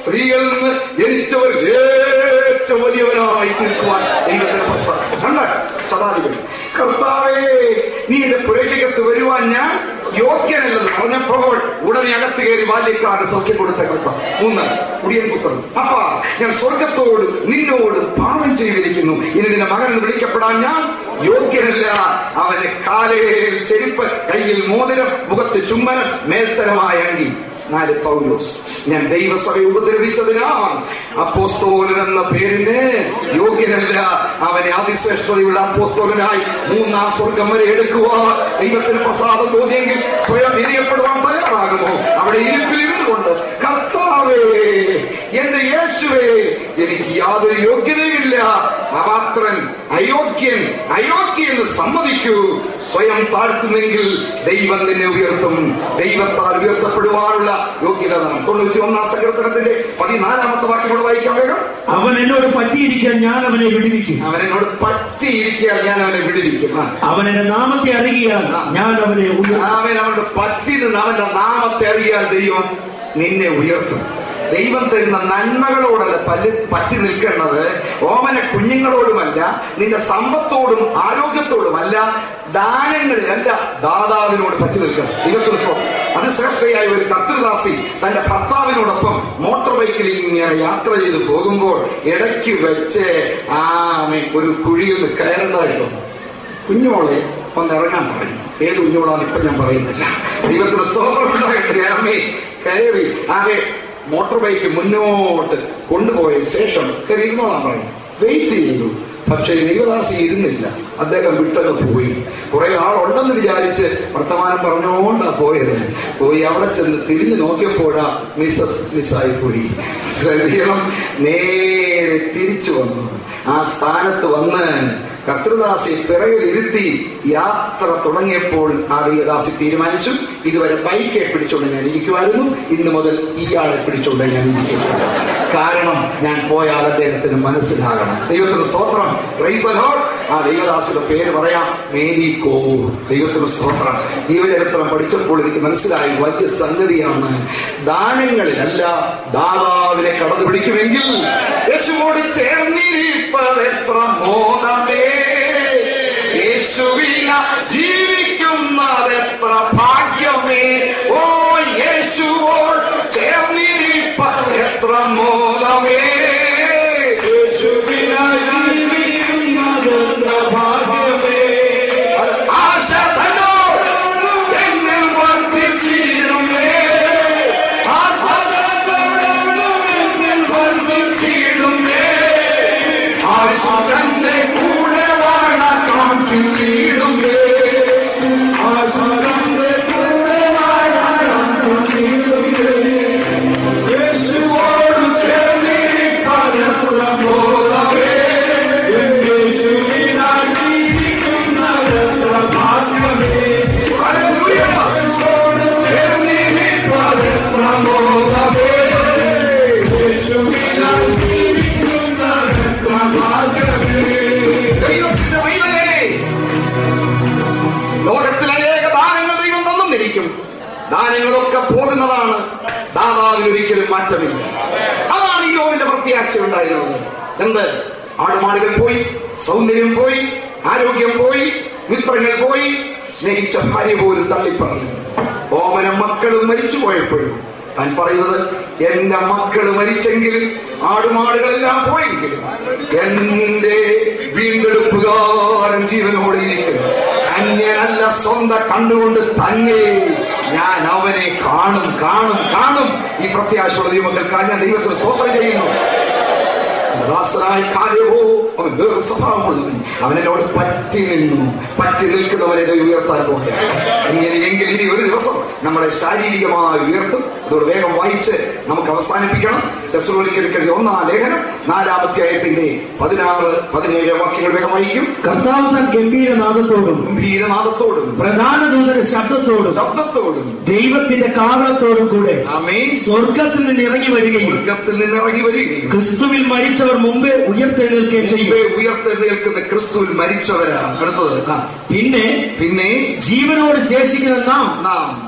സ്ത്രീകളിൽ നിന്ന് ജനിച്ചവർ ഏറ്റവും വലിയവനായി തീർക്കുവാൻ ദൈവത്തിന് പ്രസാദം കണ്ട ശതാധിപതി കർത്താവേ നീ എന്റെ പുരയ്ക്കകത്ത് വരുവാൻ ഞാൻ യോഗ്യനല്ലെന്ന് പറഞ്ഞപ്പോൾ ഉടനെ അകത്ത് കയറി ബാല്യക്കാരന് സൗഖ്യം കൊടുത്ത കർത്താവ് മൂന്ന് കുടിയൻ പുത്രൻ അപ്പ ഞാൻ സ്വർഗത്തോട് നിന്നോട് പാപം ചെയ്തിരിക്കുന്നു ഇനി നിന്റെ മകൻ എന്ന് വിളിക്കപ്പെടാൻ ഞാൻ യോഗ്യനല്ല അവന് കാലയിൽ ചെരുപ്പ് കയ്യിൽ മോതിരം മുഖത്ത് ചുമ്മനം മേൽത്തരമായ അങ്കി നാല് പൗലോസ് ഞാൻ ദൈവസഭയെ ഉപദ്രവിച്ചതിനാൽ അപ്പോസ്തോലൻ എന്ന പേരിന് യോഗ്യനല്ല അവനെ അതിശ്രേഷ്ഠതയുള്ള അപ്പോസ്തോലനായി മൂന്നാം സ്വർഗം വരെ എടുക്കുവാൻ ദൈവത്തിന് പ്രസാദം തോന്നിയെങ്കിൽ സ്വയം എരിയപ്പെടുവാൻ തയ്യാറാകുമോ അവിടെ ഇരുപ്പിൽ ഇരുന്നുകൊണ്ട് കർത്താവേ എന്റെ യേശുവേ എനിക്ക് യാതൊരു യോഗ്യതയുമില്ല അപാത്രൻ അയോഗ്യൻ അയോഗ്യൻ എന്ന് സമ്മതിക്കൂ സ്വയം താഴ്ത്തുന്നെങ്കിൽ ദൈവം നിന്നെ ഉയർത്തും ദൈവത്താൽ ഉയർത്തപ്പെടുവാനുള്ള യോഗ്യത നാം തൊണ്ണൂറ്റി ഒന്നാം സങ്കീർത്തനത്തിന്റെ പതിനാലാമത്തെ വാക്യങ്ങൾ വായിക്കാൻ വേഗം അവൻ എന്നോട് പറ്റിയിരിക്കാൻ ഞാൻ അവനെ വിടുവിക്കും അവൻ എന്നോട് പറ്റിയിരിക്കാൻ ഞാൻ അവനെ വിടിരിക്കും ആ. അവൻ എന്റെ നാമത്തെ അറിയാൻ ഞാൻ അവനെ ഉയർത്തും അവൻ അവന്റെ പറ്റി നിന്ന് അവന്റെ നാമത്തെ അറിയാൻ ദൈവം നിന്നെ ഉയർത്തും ദൈവം തരുന്ന നന്മകളോടല്ല പല്ല് പറ്റി നിൽക്കേണ്ടത് ഓമന കുഞ്ഞുങ്ങളോടുമല്ല നിന്റെ സമ്പത്തോടും ആരോഗ്യത്തോടുമല്ല ദാനങ്ങളിലല്ല ദാതാവിനോട് പറ്റി നിൽക്കണം ദൈവത്തിന് സ്വം അതിശ്രേഷ്ഠയായ ഒരു കർത്തൃദാസി തന്റെ ഭർത്താവിനോടൊപ്പം മോട്ടോർ ബൈക്കിൽ ഇങ്ങനെ യാത്ര ചെയ്ത് പോകുമ്പോൾ ഇടയ്ക്ക് വെച്ച് ആമേ ഒരു കുഴിയിൽ നിന്ന് കയറേണ്ടതായിട്ട് കുഞ്ഞോളെ ഒന്ന് ഇറങ്ങാൻ പറഞ്ഞു ഏത് കുഞ്ഞോളാന്ന് ഇപ്പൊ ഞാൻ പറയുന്നില്ല ദൈവത്തിന് സ്തോത്രം ഉണ്ടാകട്ടെ അമ്മേ കയറി ആകെ മോട്ടോർ ബൈക്ക് മുന്നോട്ട് കൊണ്ടുപോയ ശേഷം കയറി ഇരുന്നോളാൻ പറഞ്ഞു വെയിറ്റ് ചെയ്തു പക്ഷേ ദൈവദാസി ഇരുന്നില്ല അദ്ദേഹം വിട്ടത് പോയി കുറെ ആളുണ്ടെന്ന് വിചാരിച്ച് വർത്തമാനം പറഞ്ഞുകൊണ്ടാ പോയത് പോയി അവിടെ ചെന്ന് തിരിഞ്ഞു നോക്കിയപ്പോഴാ മിസ്സസ് മിസ്സായി പോയി ശ്രദ്ധിക്കണം നേരെ തിരിച്ചു വന്നു ആ സ്ഥാനത്ത് വന്ന് കർത്തൃദാസി പിറകിൽ ഇരുത്തി യാത്ര തുടങ്ങിയപ്പോൾ ആ ദൈവദാസി തീരുമാനിച്ചു ഇതുവരെ ബൈക്കെ പിടിച്ചുകൊണ്ട് ഞാൻ ഇരിക്കുമായിരുന്നു ഇന്ന് മുതൽ ഇയാളെ പിടിച്ചുകൊണ്ട് ഞാൻ ഇരിക്കുന്നു കാരണം ഞാൻ പോയാൽ അദ്ദേഹത്തിന് മനസ്സിലാകണം ദൈവത്തിന് സ്തോത്രം Praise the Lord. ആ ദൈവദാസിയുടെ പേര് പറയാം മേരി കോ ദൈവത്തിന് സ്തോത്രം ജീവചരിത്രം പഠിച്ചപ്പോൾ എനിക്ക് മനസ്സിലായി വലിയ സംഗതിയാണ് ദാനങ്ങളിലല്ല ദാതാവിനെ കടന്നു പിടിക്കുമെങ്കിൽ യേശുവോട് ചേർന്നിരിപ്പത് എത്ര മോദമേ യേശുവിന ജീവിക്കുന്നത് എത്ര ഭാഗ്യമേ ഓ യേശുവോട് ചേർന്നിരിപ്പത് എത്ര മോദമേ യേശുവിന ജീവിക്കുന്നത് എത്ര ഭാഗ്യമേ ആശ തന്നോട് എന്നിൽ വർദ്ധിച്ചിടുമേ ആശ തന്നോട് എന്നിൽ വർദ്ധിച്ചിടുമേ ആശുതന്റെ കൂടെ വാഴാൻ കാക്ഷിച്ചിടുമേ ആശുതന്റെ കൂടെ വാഴാൻ കാക്ഷിച്ചിടുമേ യേശുവോട് ചേർന്നിരിപ്പതെത്ര ബോധമേ യേശുവിനാൽ ജീവിക്കുന്നതെത്ര ഭാഗ്യമേ യേശുവോട് ചേർന്നിരിപ്പതെത്ര ബോധമേ യേശുവിനാൽ ജീവിക്കുന്നതെത്ര ഭാഗ്യമേ ദൈവത്തിന്റെ മഹിമയേ ലോകത്തിൽ അനേക ദാനങ്ങൾ ദൈവം തന്നിരിക്കും ദാനങ്ങളൊക്കെ പോകുന്നതാണ് ദാതാവിന് ഒരിക്കലും മാറ്റമില്ല അതാണ് ഈ യോവിന്റെ പ്രത്യാശ ഉണ്ടായിരുന്നത് എന്ത് ആടുമാടുകൾ പോയി സൗന്ദര്യം പോയി ആരോഗ്യം പോയി മിത്രങ്ങൾ പോയി സ്നേഹിച്ച ഭാര്യ പോലും തള്ളിപ്പറഞ്ഞു ഓമന മക്കളും മരിച്ചു പോയപ്പോഴും താൻ പറയുന്നത് എന്റെ മക്കൾ മരിച്ചെങ്കിലും ആടുമാടുകളെല്ലാം പോയെങ്കിലും എന്റെ വീണ്ടെടുപ്പുകാരൻ ജീവനോടെ ഇരിക്കുന്നു അന്യനല്ല സ്വന്തം കണ്ടുകൊണ്ട് തന്നെ ഞാൻ അവനെ കാണും കാണും കാണും ഈ പ്രത്യാശയുടെ ദൈവങ്ങൾക്കാണ് ഞാൻ ദൈവത്തിന് സ്തോത്രം ചെയ്യുന്നു ദാസനായ കാര്യമോ അവൻ വേറെ സ്വഭാവമുള്ളവൻ അവൻ എന്നോട് പറ്റി നിന്നു പറ്റി നിൽക്കുന്നവനെ ദൈവം ഉയർത്താൻ പോകുകയാണ് ഇങ്ങനെ എങ്കിൽ ഇനി ഒരു ദിവസം നമ്മളെ ശാരീരികമായി ഉയർത്തും അതോട് വേഗം വായിച്ച് നമുക്ക് അവസാനിപ്പിക്കണം തെസ്സലോനിക്കൽ ഒന്നാം ലേഖനം നാലാമധ്യായത്തിന്റെ പതിനാറ് പതിനേഴ് വാക്യങ്ങൾ വേഗം വായിക്കും കർത്താവ് തൻ ഗംഭീരനാദത്തോടും ഗംഭീരനാദത്തോടും പ്രധാന ദൂതന്റെ ശബ്ദത്തോടും ശബ്ദത്തോടും ദൈവത്തിന്റെ കാവളത്തോടും കൂടെ അമേ സ്വർഗത്തിൽ നിന്ന് ഇറങ്ങി വരികയും സ്വർഗത്തിൽ നിന്ന് ഇറങ്ങി വരികയും ക്രിസ്തുവിൽ മരിച്ചവർ മുമ്പേ ഉയർത്തെഴുന്നേൽക്കുകയും ചെയ്യും മുമ്പേ ഉയർത്തെഴുന്നേൽക്കുന്ന ക്രിസ്തുവിൽ മരിച്ചവരാണ് അടുത്തത് ആ. പിന്നെ പിന്നെ ജീവനോട് ശേഷിക്കുന്ന നാം നാം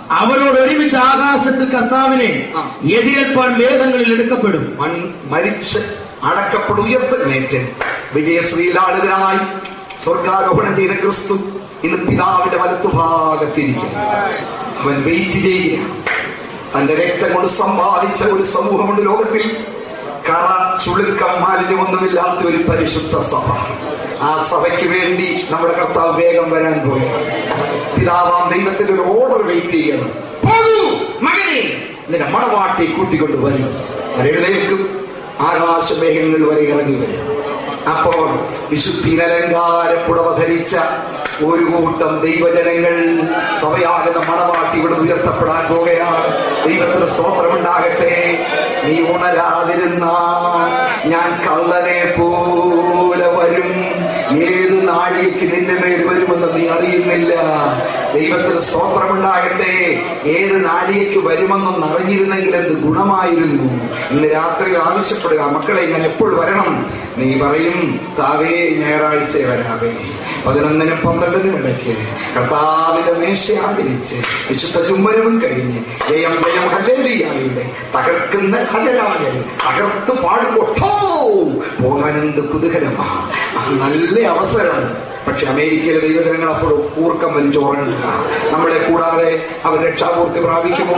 അവരോട് ഒരുമിച്ച് ആകാശത്തിൽ കർത്താവിനെ ആ. എതിരേൽപ്പാൻ വേദങ്ങളിൽ എടുക്കപ്പെടും മൺ മരിച്ച് അടക്കപ്പെടും ഉയർത്തെഴുന്നേറ്റ് വിജയശ്രീലാളിതനായി സ്വർഗാരോഹണം ചെയ്ത ക്രിസ്തു ഇന്ന് പിതാവിന്റെ വലത്തുഭാഗത്തിരിക്കും അവൻ വെയിറ്റ് ചെയ്യുകയാണ് തന്റെ രക്തം കൊണ്ട് സമ്പാദിച്ച ഒരു സമൂഹമുണ്ട് ലോകത്തിൽ കറ ചുളുക്കം മാലിന്യമൊന്നുമില്ലാത്ത ഒരു പരിശുദ്ധ സഭ ആ സഭയ്ക്ക് വേണ്ടി നമ്മുടെ കർത്താവ് വേഗം വരാൻ പോയി പിതാവാം ദൈവത്തിന്റെ ഒരു ഓർഡർ വെയിറ്റ് ചെയ്യണം പോകൂ മകനെ നിന്റെ മണവാട്ടി കൂട്ടിക്കൊണ്ട് വരും അവരെഴുന്നേൽക്കും ആകാശമേഘങ്ങൾ വരെ ഇറങ്ങി വരും അപ്പോൾ വിശുദ്ധിനലങ്കാര പുടവ ധരിച്ച ഒരു കൂട്ടം ദൈവജനങ്ങൾ സഭയാകുന്ന മണവാട്ടി ഇവിടെ ഉയർത്തപ്പെടാൻ പോകുകയാണ് ദൈവത്തിന് സ്തോത്രമുണ്ടാകട്ടെ നീ ഉണരാതിരുന്ന ഞാൻ കള്ളനെ പോലെ വരും ഏത് നാഴികയ്ക്ക് നിന്റെ മേൽ വരുമെന്ന് നീ അറിയുന്നില്ല ദൈവത്തിന് സ്തോത്രമുണ്ടാകട്ടെ ഏത് നാഴികയ്ക്ക് വരുമെന്നൊന്ന് അറിഞ്ഞിരുന്നെങ്കിൽ എന്ത് ഗുണമായിരുന്നു ഇന്ന് രാത്രി ആവശ്യപ്പെടുക മക്കളെ ഞാൻ എപ്പോൾ വരണം നീ പറയും താവേ ഞായറാഴ്ച വരാവേ പതിനൊന്നിനും പന്ത്രണ്ടിനും ഇടയ്ക്ക് കർത്താവിന്റെ മേശ ആദരിച്ച് വിശുദ്ധ ചുമ്മരവും കഴിഞ്ഞ് ജയം ജയം ഹല്ലേലൂയായുടെ തകർക്കുന്ന ഹജരാജൻ തകർത്ത് പാടുമ്പോൾ ഹോ! പോകാൻ എന്ത് കുതൂഹലമാ ആ നല്ല അവസരം പക്ഷെ അമേരിക്കയിലെ ദൈവജനങ്ങൾ അപ്പോൾ ഊർക്കം വലിച്ചോറണില്ല നമ്മളെ കൂടാതെ അവർ രക്ഷാപൂർത്തി പ്രാപിക്കുമോ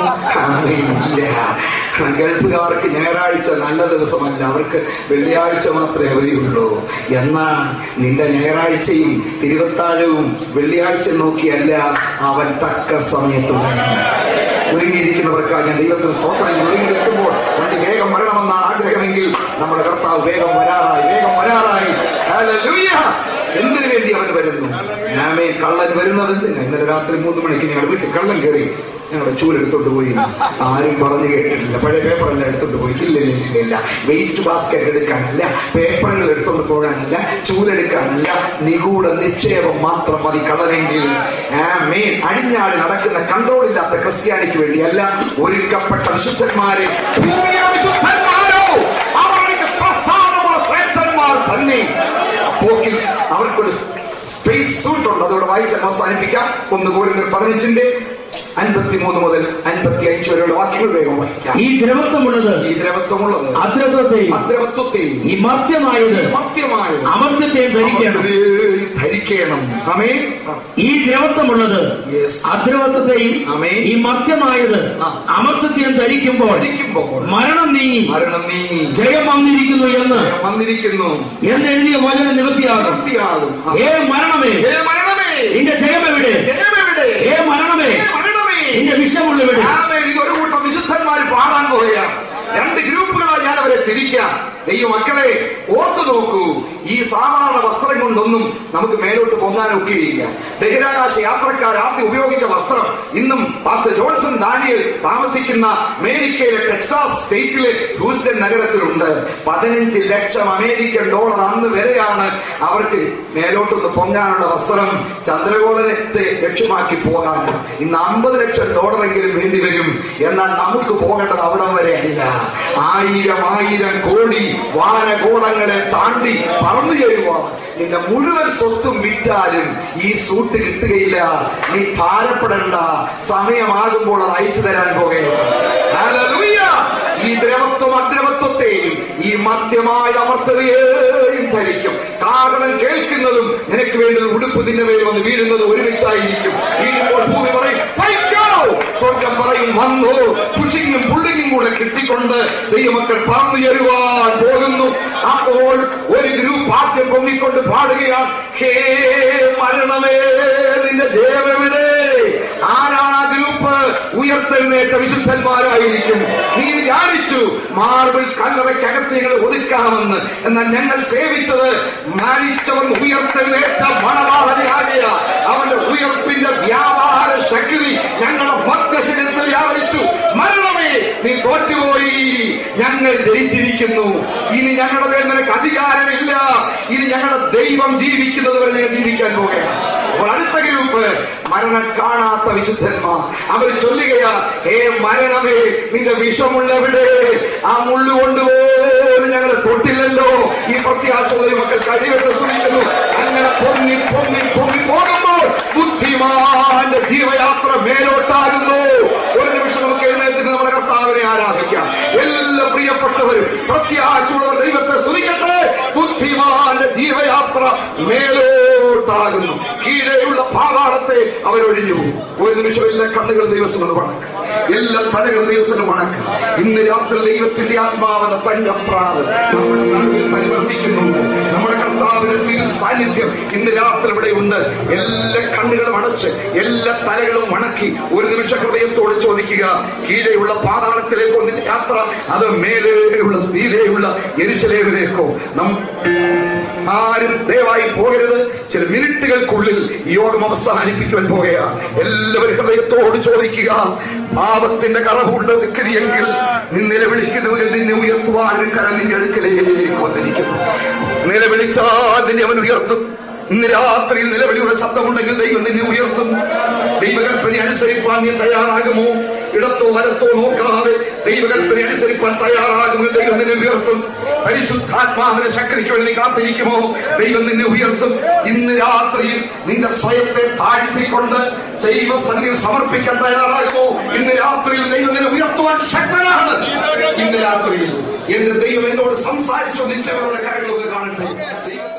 ഇല്ല ഗൾഫുകാർക്ക് ഞായറാഴ്ച നല്ല ദിവസമല്ല അവർക്ക് വെള്ളിയാഴ്ച മാത്രമേ അവധിയുള്ളൂ എന്നാൽ നിന്റെ ഞായറാഴ്ചയും തിരുവത്താഴവും വെള്ളിയാഴ്ച നോക്കിയല്ല അവൻ തക്ക സമയത്ത് വരും. ഒരുങ്ങിയിരിക്കുന്നവർക്കായി ഞാൻ ദൈവത്തിന് സ്തോത്രം ഞാൻ ഒരുങ്ങി നിൽക്കുമ്പോൾ വണ്ടി വേഗം വരണമെന്നാണ് ആഗ്രഹമെങ്കിൽ നമ്മുടെ കർത്താവ് വേഗം വരാറായി വേഗം വരാറായി Hallelujah. എന്തിനു വേണ്ടി അവൻ വരുന്നു ഞാമേ കള്ളൻ വരുന്നത് എന്തിനാ ഇന്നലെ രാത്രി മൂന്ന് മണിക്ക് ഞങ്ങളുടെ വീട്ടിൽ കള്ളൻ കയറി ഞങ്ങളുടെ ചൂലെടുത്തോണ്ട് പോയി ആരും പറഞ്ഞു കേട്ടിട്ടില്ല പഴയ പേപ്പറെല്ലാം എടുത്തോണ്ട് പോയി ഇല്ല ഇല്ല ഇല്ല ഇല്ല വേസ്റ്റ് ബാസ്ക്കറ്റ് എടുക്കാനല്ല പേപ്പറുകൾ എടുത്തോണ്ട് പോകാനല്ല ചൂലെടുക്കാനല്ല നിഗൂഢ നിക്ഷേപം മാത്രം മതി കള്ളനെങ്കിൽ ആമേൻ അടിഞ്ഞാടി നടക്കുന്ന കൺട്രോൾ ഇല്ലാത്ത ക്രിസ്ത്യാനിക്ക് വേണ്ടിയല്ല ഒരുക്കപ്പെട്ട വിശുദ്ധന്മാരെ ഭൂമിയിലെ വിശുദ്ധന്മാരോ അവർക്ക് പ്രസാദമുള്ള ശ്രേഷ്ഠന്മാർ തന്നെ പോക്കിൽ അവർക്കൊരു സ്പേസ് സൂട്ട് ഉണ്ട് അതോടെ വായിച്ച് അവസാനിപ്പിക്കാം ഒന്ന് കോരുന്ന പതിനഞ്ചിന്റെ അൻപത്തി മൂന്ന് മുതൽ അൻപത്തി അഞ്ച് വരെയുള്ള വാക്യങ്ങൾ വേഗം വായിക്കാം ഈ ദ്രവത്വമുള്ളത് ഈ ദ്രവത്വമുള്ളത് അദ്രത്വത്തെയും അദ്രവത്വത്തെയും ഈ മർത്യമായത് മത്യമായത് അമർത്യത്തെയും ധരിക്കണം അവര് ധരിക്കണം അമേ ഈ ദ്രവത്വമുള്ളത് Yes. അദ്രവത്വത്തെയും ആമേൻ. ഈ മർത്യമായത് ആ. അമർത്യത്തെയും ധരിക്കുമ്പോൾ ധരിക്കുമ്പോൾ മരണം നീങ്ങി മരണം നീ ജയം വന്നിരിക്കുന്നു എന്ന് വന്നിരിക്കുന്നു എന്ന് എഴുതിയ വചനം നിവൃത്തിയാകും വൃത്തിയാകും ഏ മരണമേ ഹേ മരണമേ നിന്റെ ജയം എവിടെ ജയമെവിടെ ഏ മരണമേ ഹേ മരണമേ നിന്റെ വിഷമുള്ളവിടെ ആമേൻ. ഇത് ഒരു കൂട്ടം വിശുദ്ധന്മാർ പാടാൻ പോവുകയാണ് രണ്ട് ഗ്രൂപ്പുകളായി ഞാൻ അവരെ തിരിക്കാം ദൈവ മക്കളെ ഓർത്തു നോക്കൂ ഈ സാധാരണ വസ്ത്രം കൊണ്ടൊന്നും നമുക്ക് മേലോട്ട് പൊങ്ങാൻ ഒക്കുകയില്ല ബഹിരാകാശ യാത്രക്കാർ ആദ്യം ഉപയോഗിച്ച വസ്ത്രം ഇന്നും പാസ്റ്റർ ജോൺസൺ ദാനിയൽ താമസിക്കുന്ന അമേരിക്കയിലെ ടെക്സാസ് സ്റ്റേറ്റിലെ ഹൂസ്റ്റൺ നഗരത്തിലുണ്ട് പതിനഞ്ച് ലക്ഷം അമേരിക്കൻ ഡോളർ അന്ന് വരെയാണ് അവർക്ക് മേലോട്ടൊന്ന് പൊങ്ങാനുള്ള വസ്ത്രം ചന്ദ്രഗോളത്തെ ലക്ഷ്യമാക്കി പോകാൻ ഇന്ന് അമ്പത് ലക്ഷം ഡോളറെങ്കിലും വേണ്ടി വരും എന്നാൽ നമുക്ക് പോകേണ്ടത് അവിടം വരെ അല്ല ആയിരം ആയിരം കോടി വാനകോളങ്ങളെ താണ്ടി പറന്നു ചേരുവാൻ നിന്റെ മുഴുവൻ സ്വത്തും വിറ്റാലും ഈ സൂട്ട് കിട്ടുകയില്ല നീ ഭാരപ്പെടണ്ട സമയമാകുമ്പോൾ അത് അയച്ചു തരാൻ പോകുകയാണ് Hallelujah. ഈ ദ്രവത്വം അദ്രവത്വത്തെയും ഈ മധ്യമായ അമർത്തതയെയും ധരിക്കും കാരണം കേൾക്കുന്നതും നിനക്ക് വേണ്ടി ഉടുപ്പ് നിന്റെ മേൽ വന്ന് വീഴുന്നത് ഒരുമിച്ചായിരിക്കും വീഴുമ്പോൾ ഭൂമി പറയും "ഫൈക്കോ!" സ്വർഗം പറയും വന്നു പുഷിങ്ങും പുള്ളിങ്ങും കൂടെ കിട്ടിക്കൊണ്ട് ദൈവമക്കൾ പറന്നു ചേരുവാൻ പോകുന്നു അപ്പോൾ ഒരു ഗ്രൂപ്പ് ആദ്യം പൊങ്ങിക്കൊണ്ട് പാടുകയാണ് ഹേ മരണമേ നിന്റെ ജയമെവിടെ ആരാണ് ആ ഗ്രൂപ്പ് ഉയർത്തെഴുന്നേറ്റ വിശുദ്ധന്മാരായിരിക്കും നീ വിചാരിച്ചു മാർബിൾ കല്ലറയ്ക്കകത്ത് ഞങ്ങൾ ഒതുക്കാമെന്ന് എന്നാൽ ഞങ്ങൾ സേവിച്ചത് മരിച്ചവൻ ഉയർത്തെഴുന്നേറ്റ മണവാളനാകിയ അവന്റെ ഉയർപ്പിന്റെ വ്യാപാര ശക്തി ഞങ്ങളുടെ മധ്യശരീരത്തിൽ വ്യാപരിച്ചു മരണമേ നീ തോറ്റുപോയി ഞങ്ങൾ ജയിച്ചിരിക്കുന്നു ഇനി ഞങ്ങളുടെ മേൽ നിനക്ക് അധികാരമില്ല ഇനി ഞങ്ങളുടെ ദൈവം ജീവിക്കുന്നത് വരെ ഞങ്ങൾ ജീവിക്കാൻ പോവുകയാണ് അപ്പോൾ അടുത്ത ഗ്രൂപ്പ് മരണം കാണാത്ത വിശുദ്ധന്മാർ അവർ ചൊല്ലുകയാ ഹേ മരണമേ നിന്റെ വിഷമുള്ളവിടെ ആ മുള്ളു കൊണ്ടുപോലും ഞങ്ങൾ തൊട്ടില്ലല്ലോ ഈ പ്രത്യാശോദരി മക്കൾ കഴിവെട്ട് ശ്രമിക്കുന്നു അങ്ങനെ പൊങ്ങി പൊങ്ങി പൊങ്ങി പോകുമ്പോൾ ബുദ്ധിമാന്റെ ജീവയാത്ര മേലോട്ടാകുന്നു ആരാധിക്കാം എല്ലാ പ്രിയപ്പെട്ടവരും പ്രത്യാശയുള്ളവർ ദൈവത്തെ സ്തുതിക്കട്ടെ ബുദ്ധിമാന്റെ ജീവയാത്ര മേലോട്ടാകുന്നു കീഴെയുള്ള പാതാളത്തെ അവരൊഴിഞ്ഞു പോകും ഒരു നിമിഷം എല്ലാ കണ്ണുകൾ ദൈവസ്ഥ വണക്കം എല്ലാ തലകളും ദൈവസ്ഥ വണക്കം ഇന്ന് രാത്രി ദൈവത്തിന്റെ ആത്മാവന തങ്കപ്രാവ് നമ്മുടെ നടുവിൽ പരിവർത്തിക്കുന്നുണ്ട് നമ്മുടെ കർത്താവിന്റെ തിരു സാന്നിധ്യം ഇന്ന് രാത്രി ഇവിടെ ഉണ്ട് എല്ലാ കണ്ണുകളും അടച്ച് എല്ലാ തലകളും വണക്കി ഒരു നിമിഷ ഹൃദയത്തോട് ചോദിക്കുക കീഴെയുള്ള പാതാളത്തിലേക്കോ നിന്റെ യാത്ര അത് മേലെയുള്ള സ്ഥിതിയിലുള്ള എരിശലേവിലേക്കോ നം ആരും ദയവായി പോകരുത് ചില മിനിറ്റുകൾക്കുള്ളിൽ ഈ യോഗം അവസാനിപ്പിക്കുവാൻ പോകുകയാണ് എല്ലാവരും ഹൃദയത്തോട് ചോദിക്കുക പാപത്തിന്റെ കറവുണ്ട് വ്യക്തിയെങ്കിൽ നിലവിളിക്കുന്നവരിൽ നിന്നെ ഉയർത്തുവാൻ ഒരു കരം നിന്റെ അടുക്കലേക്ക് വന്നിരിക്കുന്നു നിലവിളിച്ചാൽ നിന്നെ അവൻ ഉയർത്തും ഇന്ന് രാത്രിയിൽ നിലവിളിയുടെ ശബ്ദമുണ്ടെങ്കിൽ ദൈവം നിന്നെ ഉയർത്തും ദൈവകൽപ്പന അനുസരിപ്പാൻ നീ തയ്യാറാകുമോ ഇടത്തോ വലത്തോ നോക്കാതെ ദൈവകൽപ്പന അനുസരിപ്പാൻ തയ്യാറാകുമോ ദൈവം നിന്നെ ഉയർത്തും പരിശുദ്ധാത്മാവിന്റെ ശക്തിക്ക് വേണ്ടി നീ കാത്തിരിക്കുമോ ദൈവം നിന്നെ ഉയർത്തും ഇന്ന് രാത്രിയിൽ നിന്റെ സ്വയത്തെ താഴ്ത്തിക്കൊണ്ട് ദൈവസന്നിധിയിൽ സമർപ്പിക്കാൻ തയ്യാറാകുമോ ഇന്ന് രാത്രിയിൽ ദൈവം നിന്നെ ഉയർത്തുവാൻ ശക്തനാണ് ഇന്ന് രാത്രിയിൽ എന്റെ ദൈവം എന്നോട് സംസാരിച്ചു നിശ്ചയമുള്ള കാര്യങ്ങളൊന്ന് കാണട്ടെ ദൈവം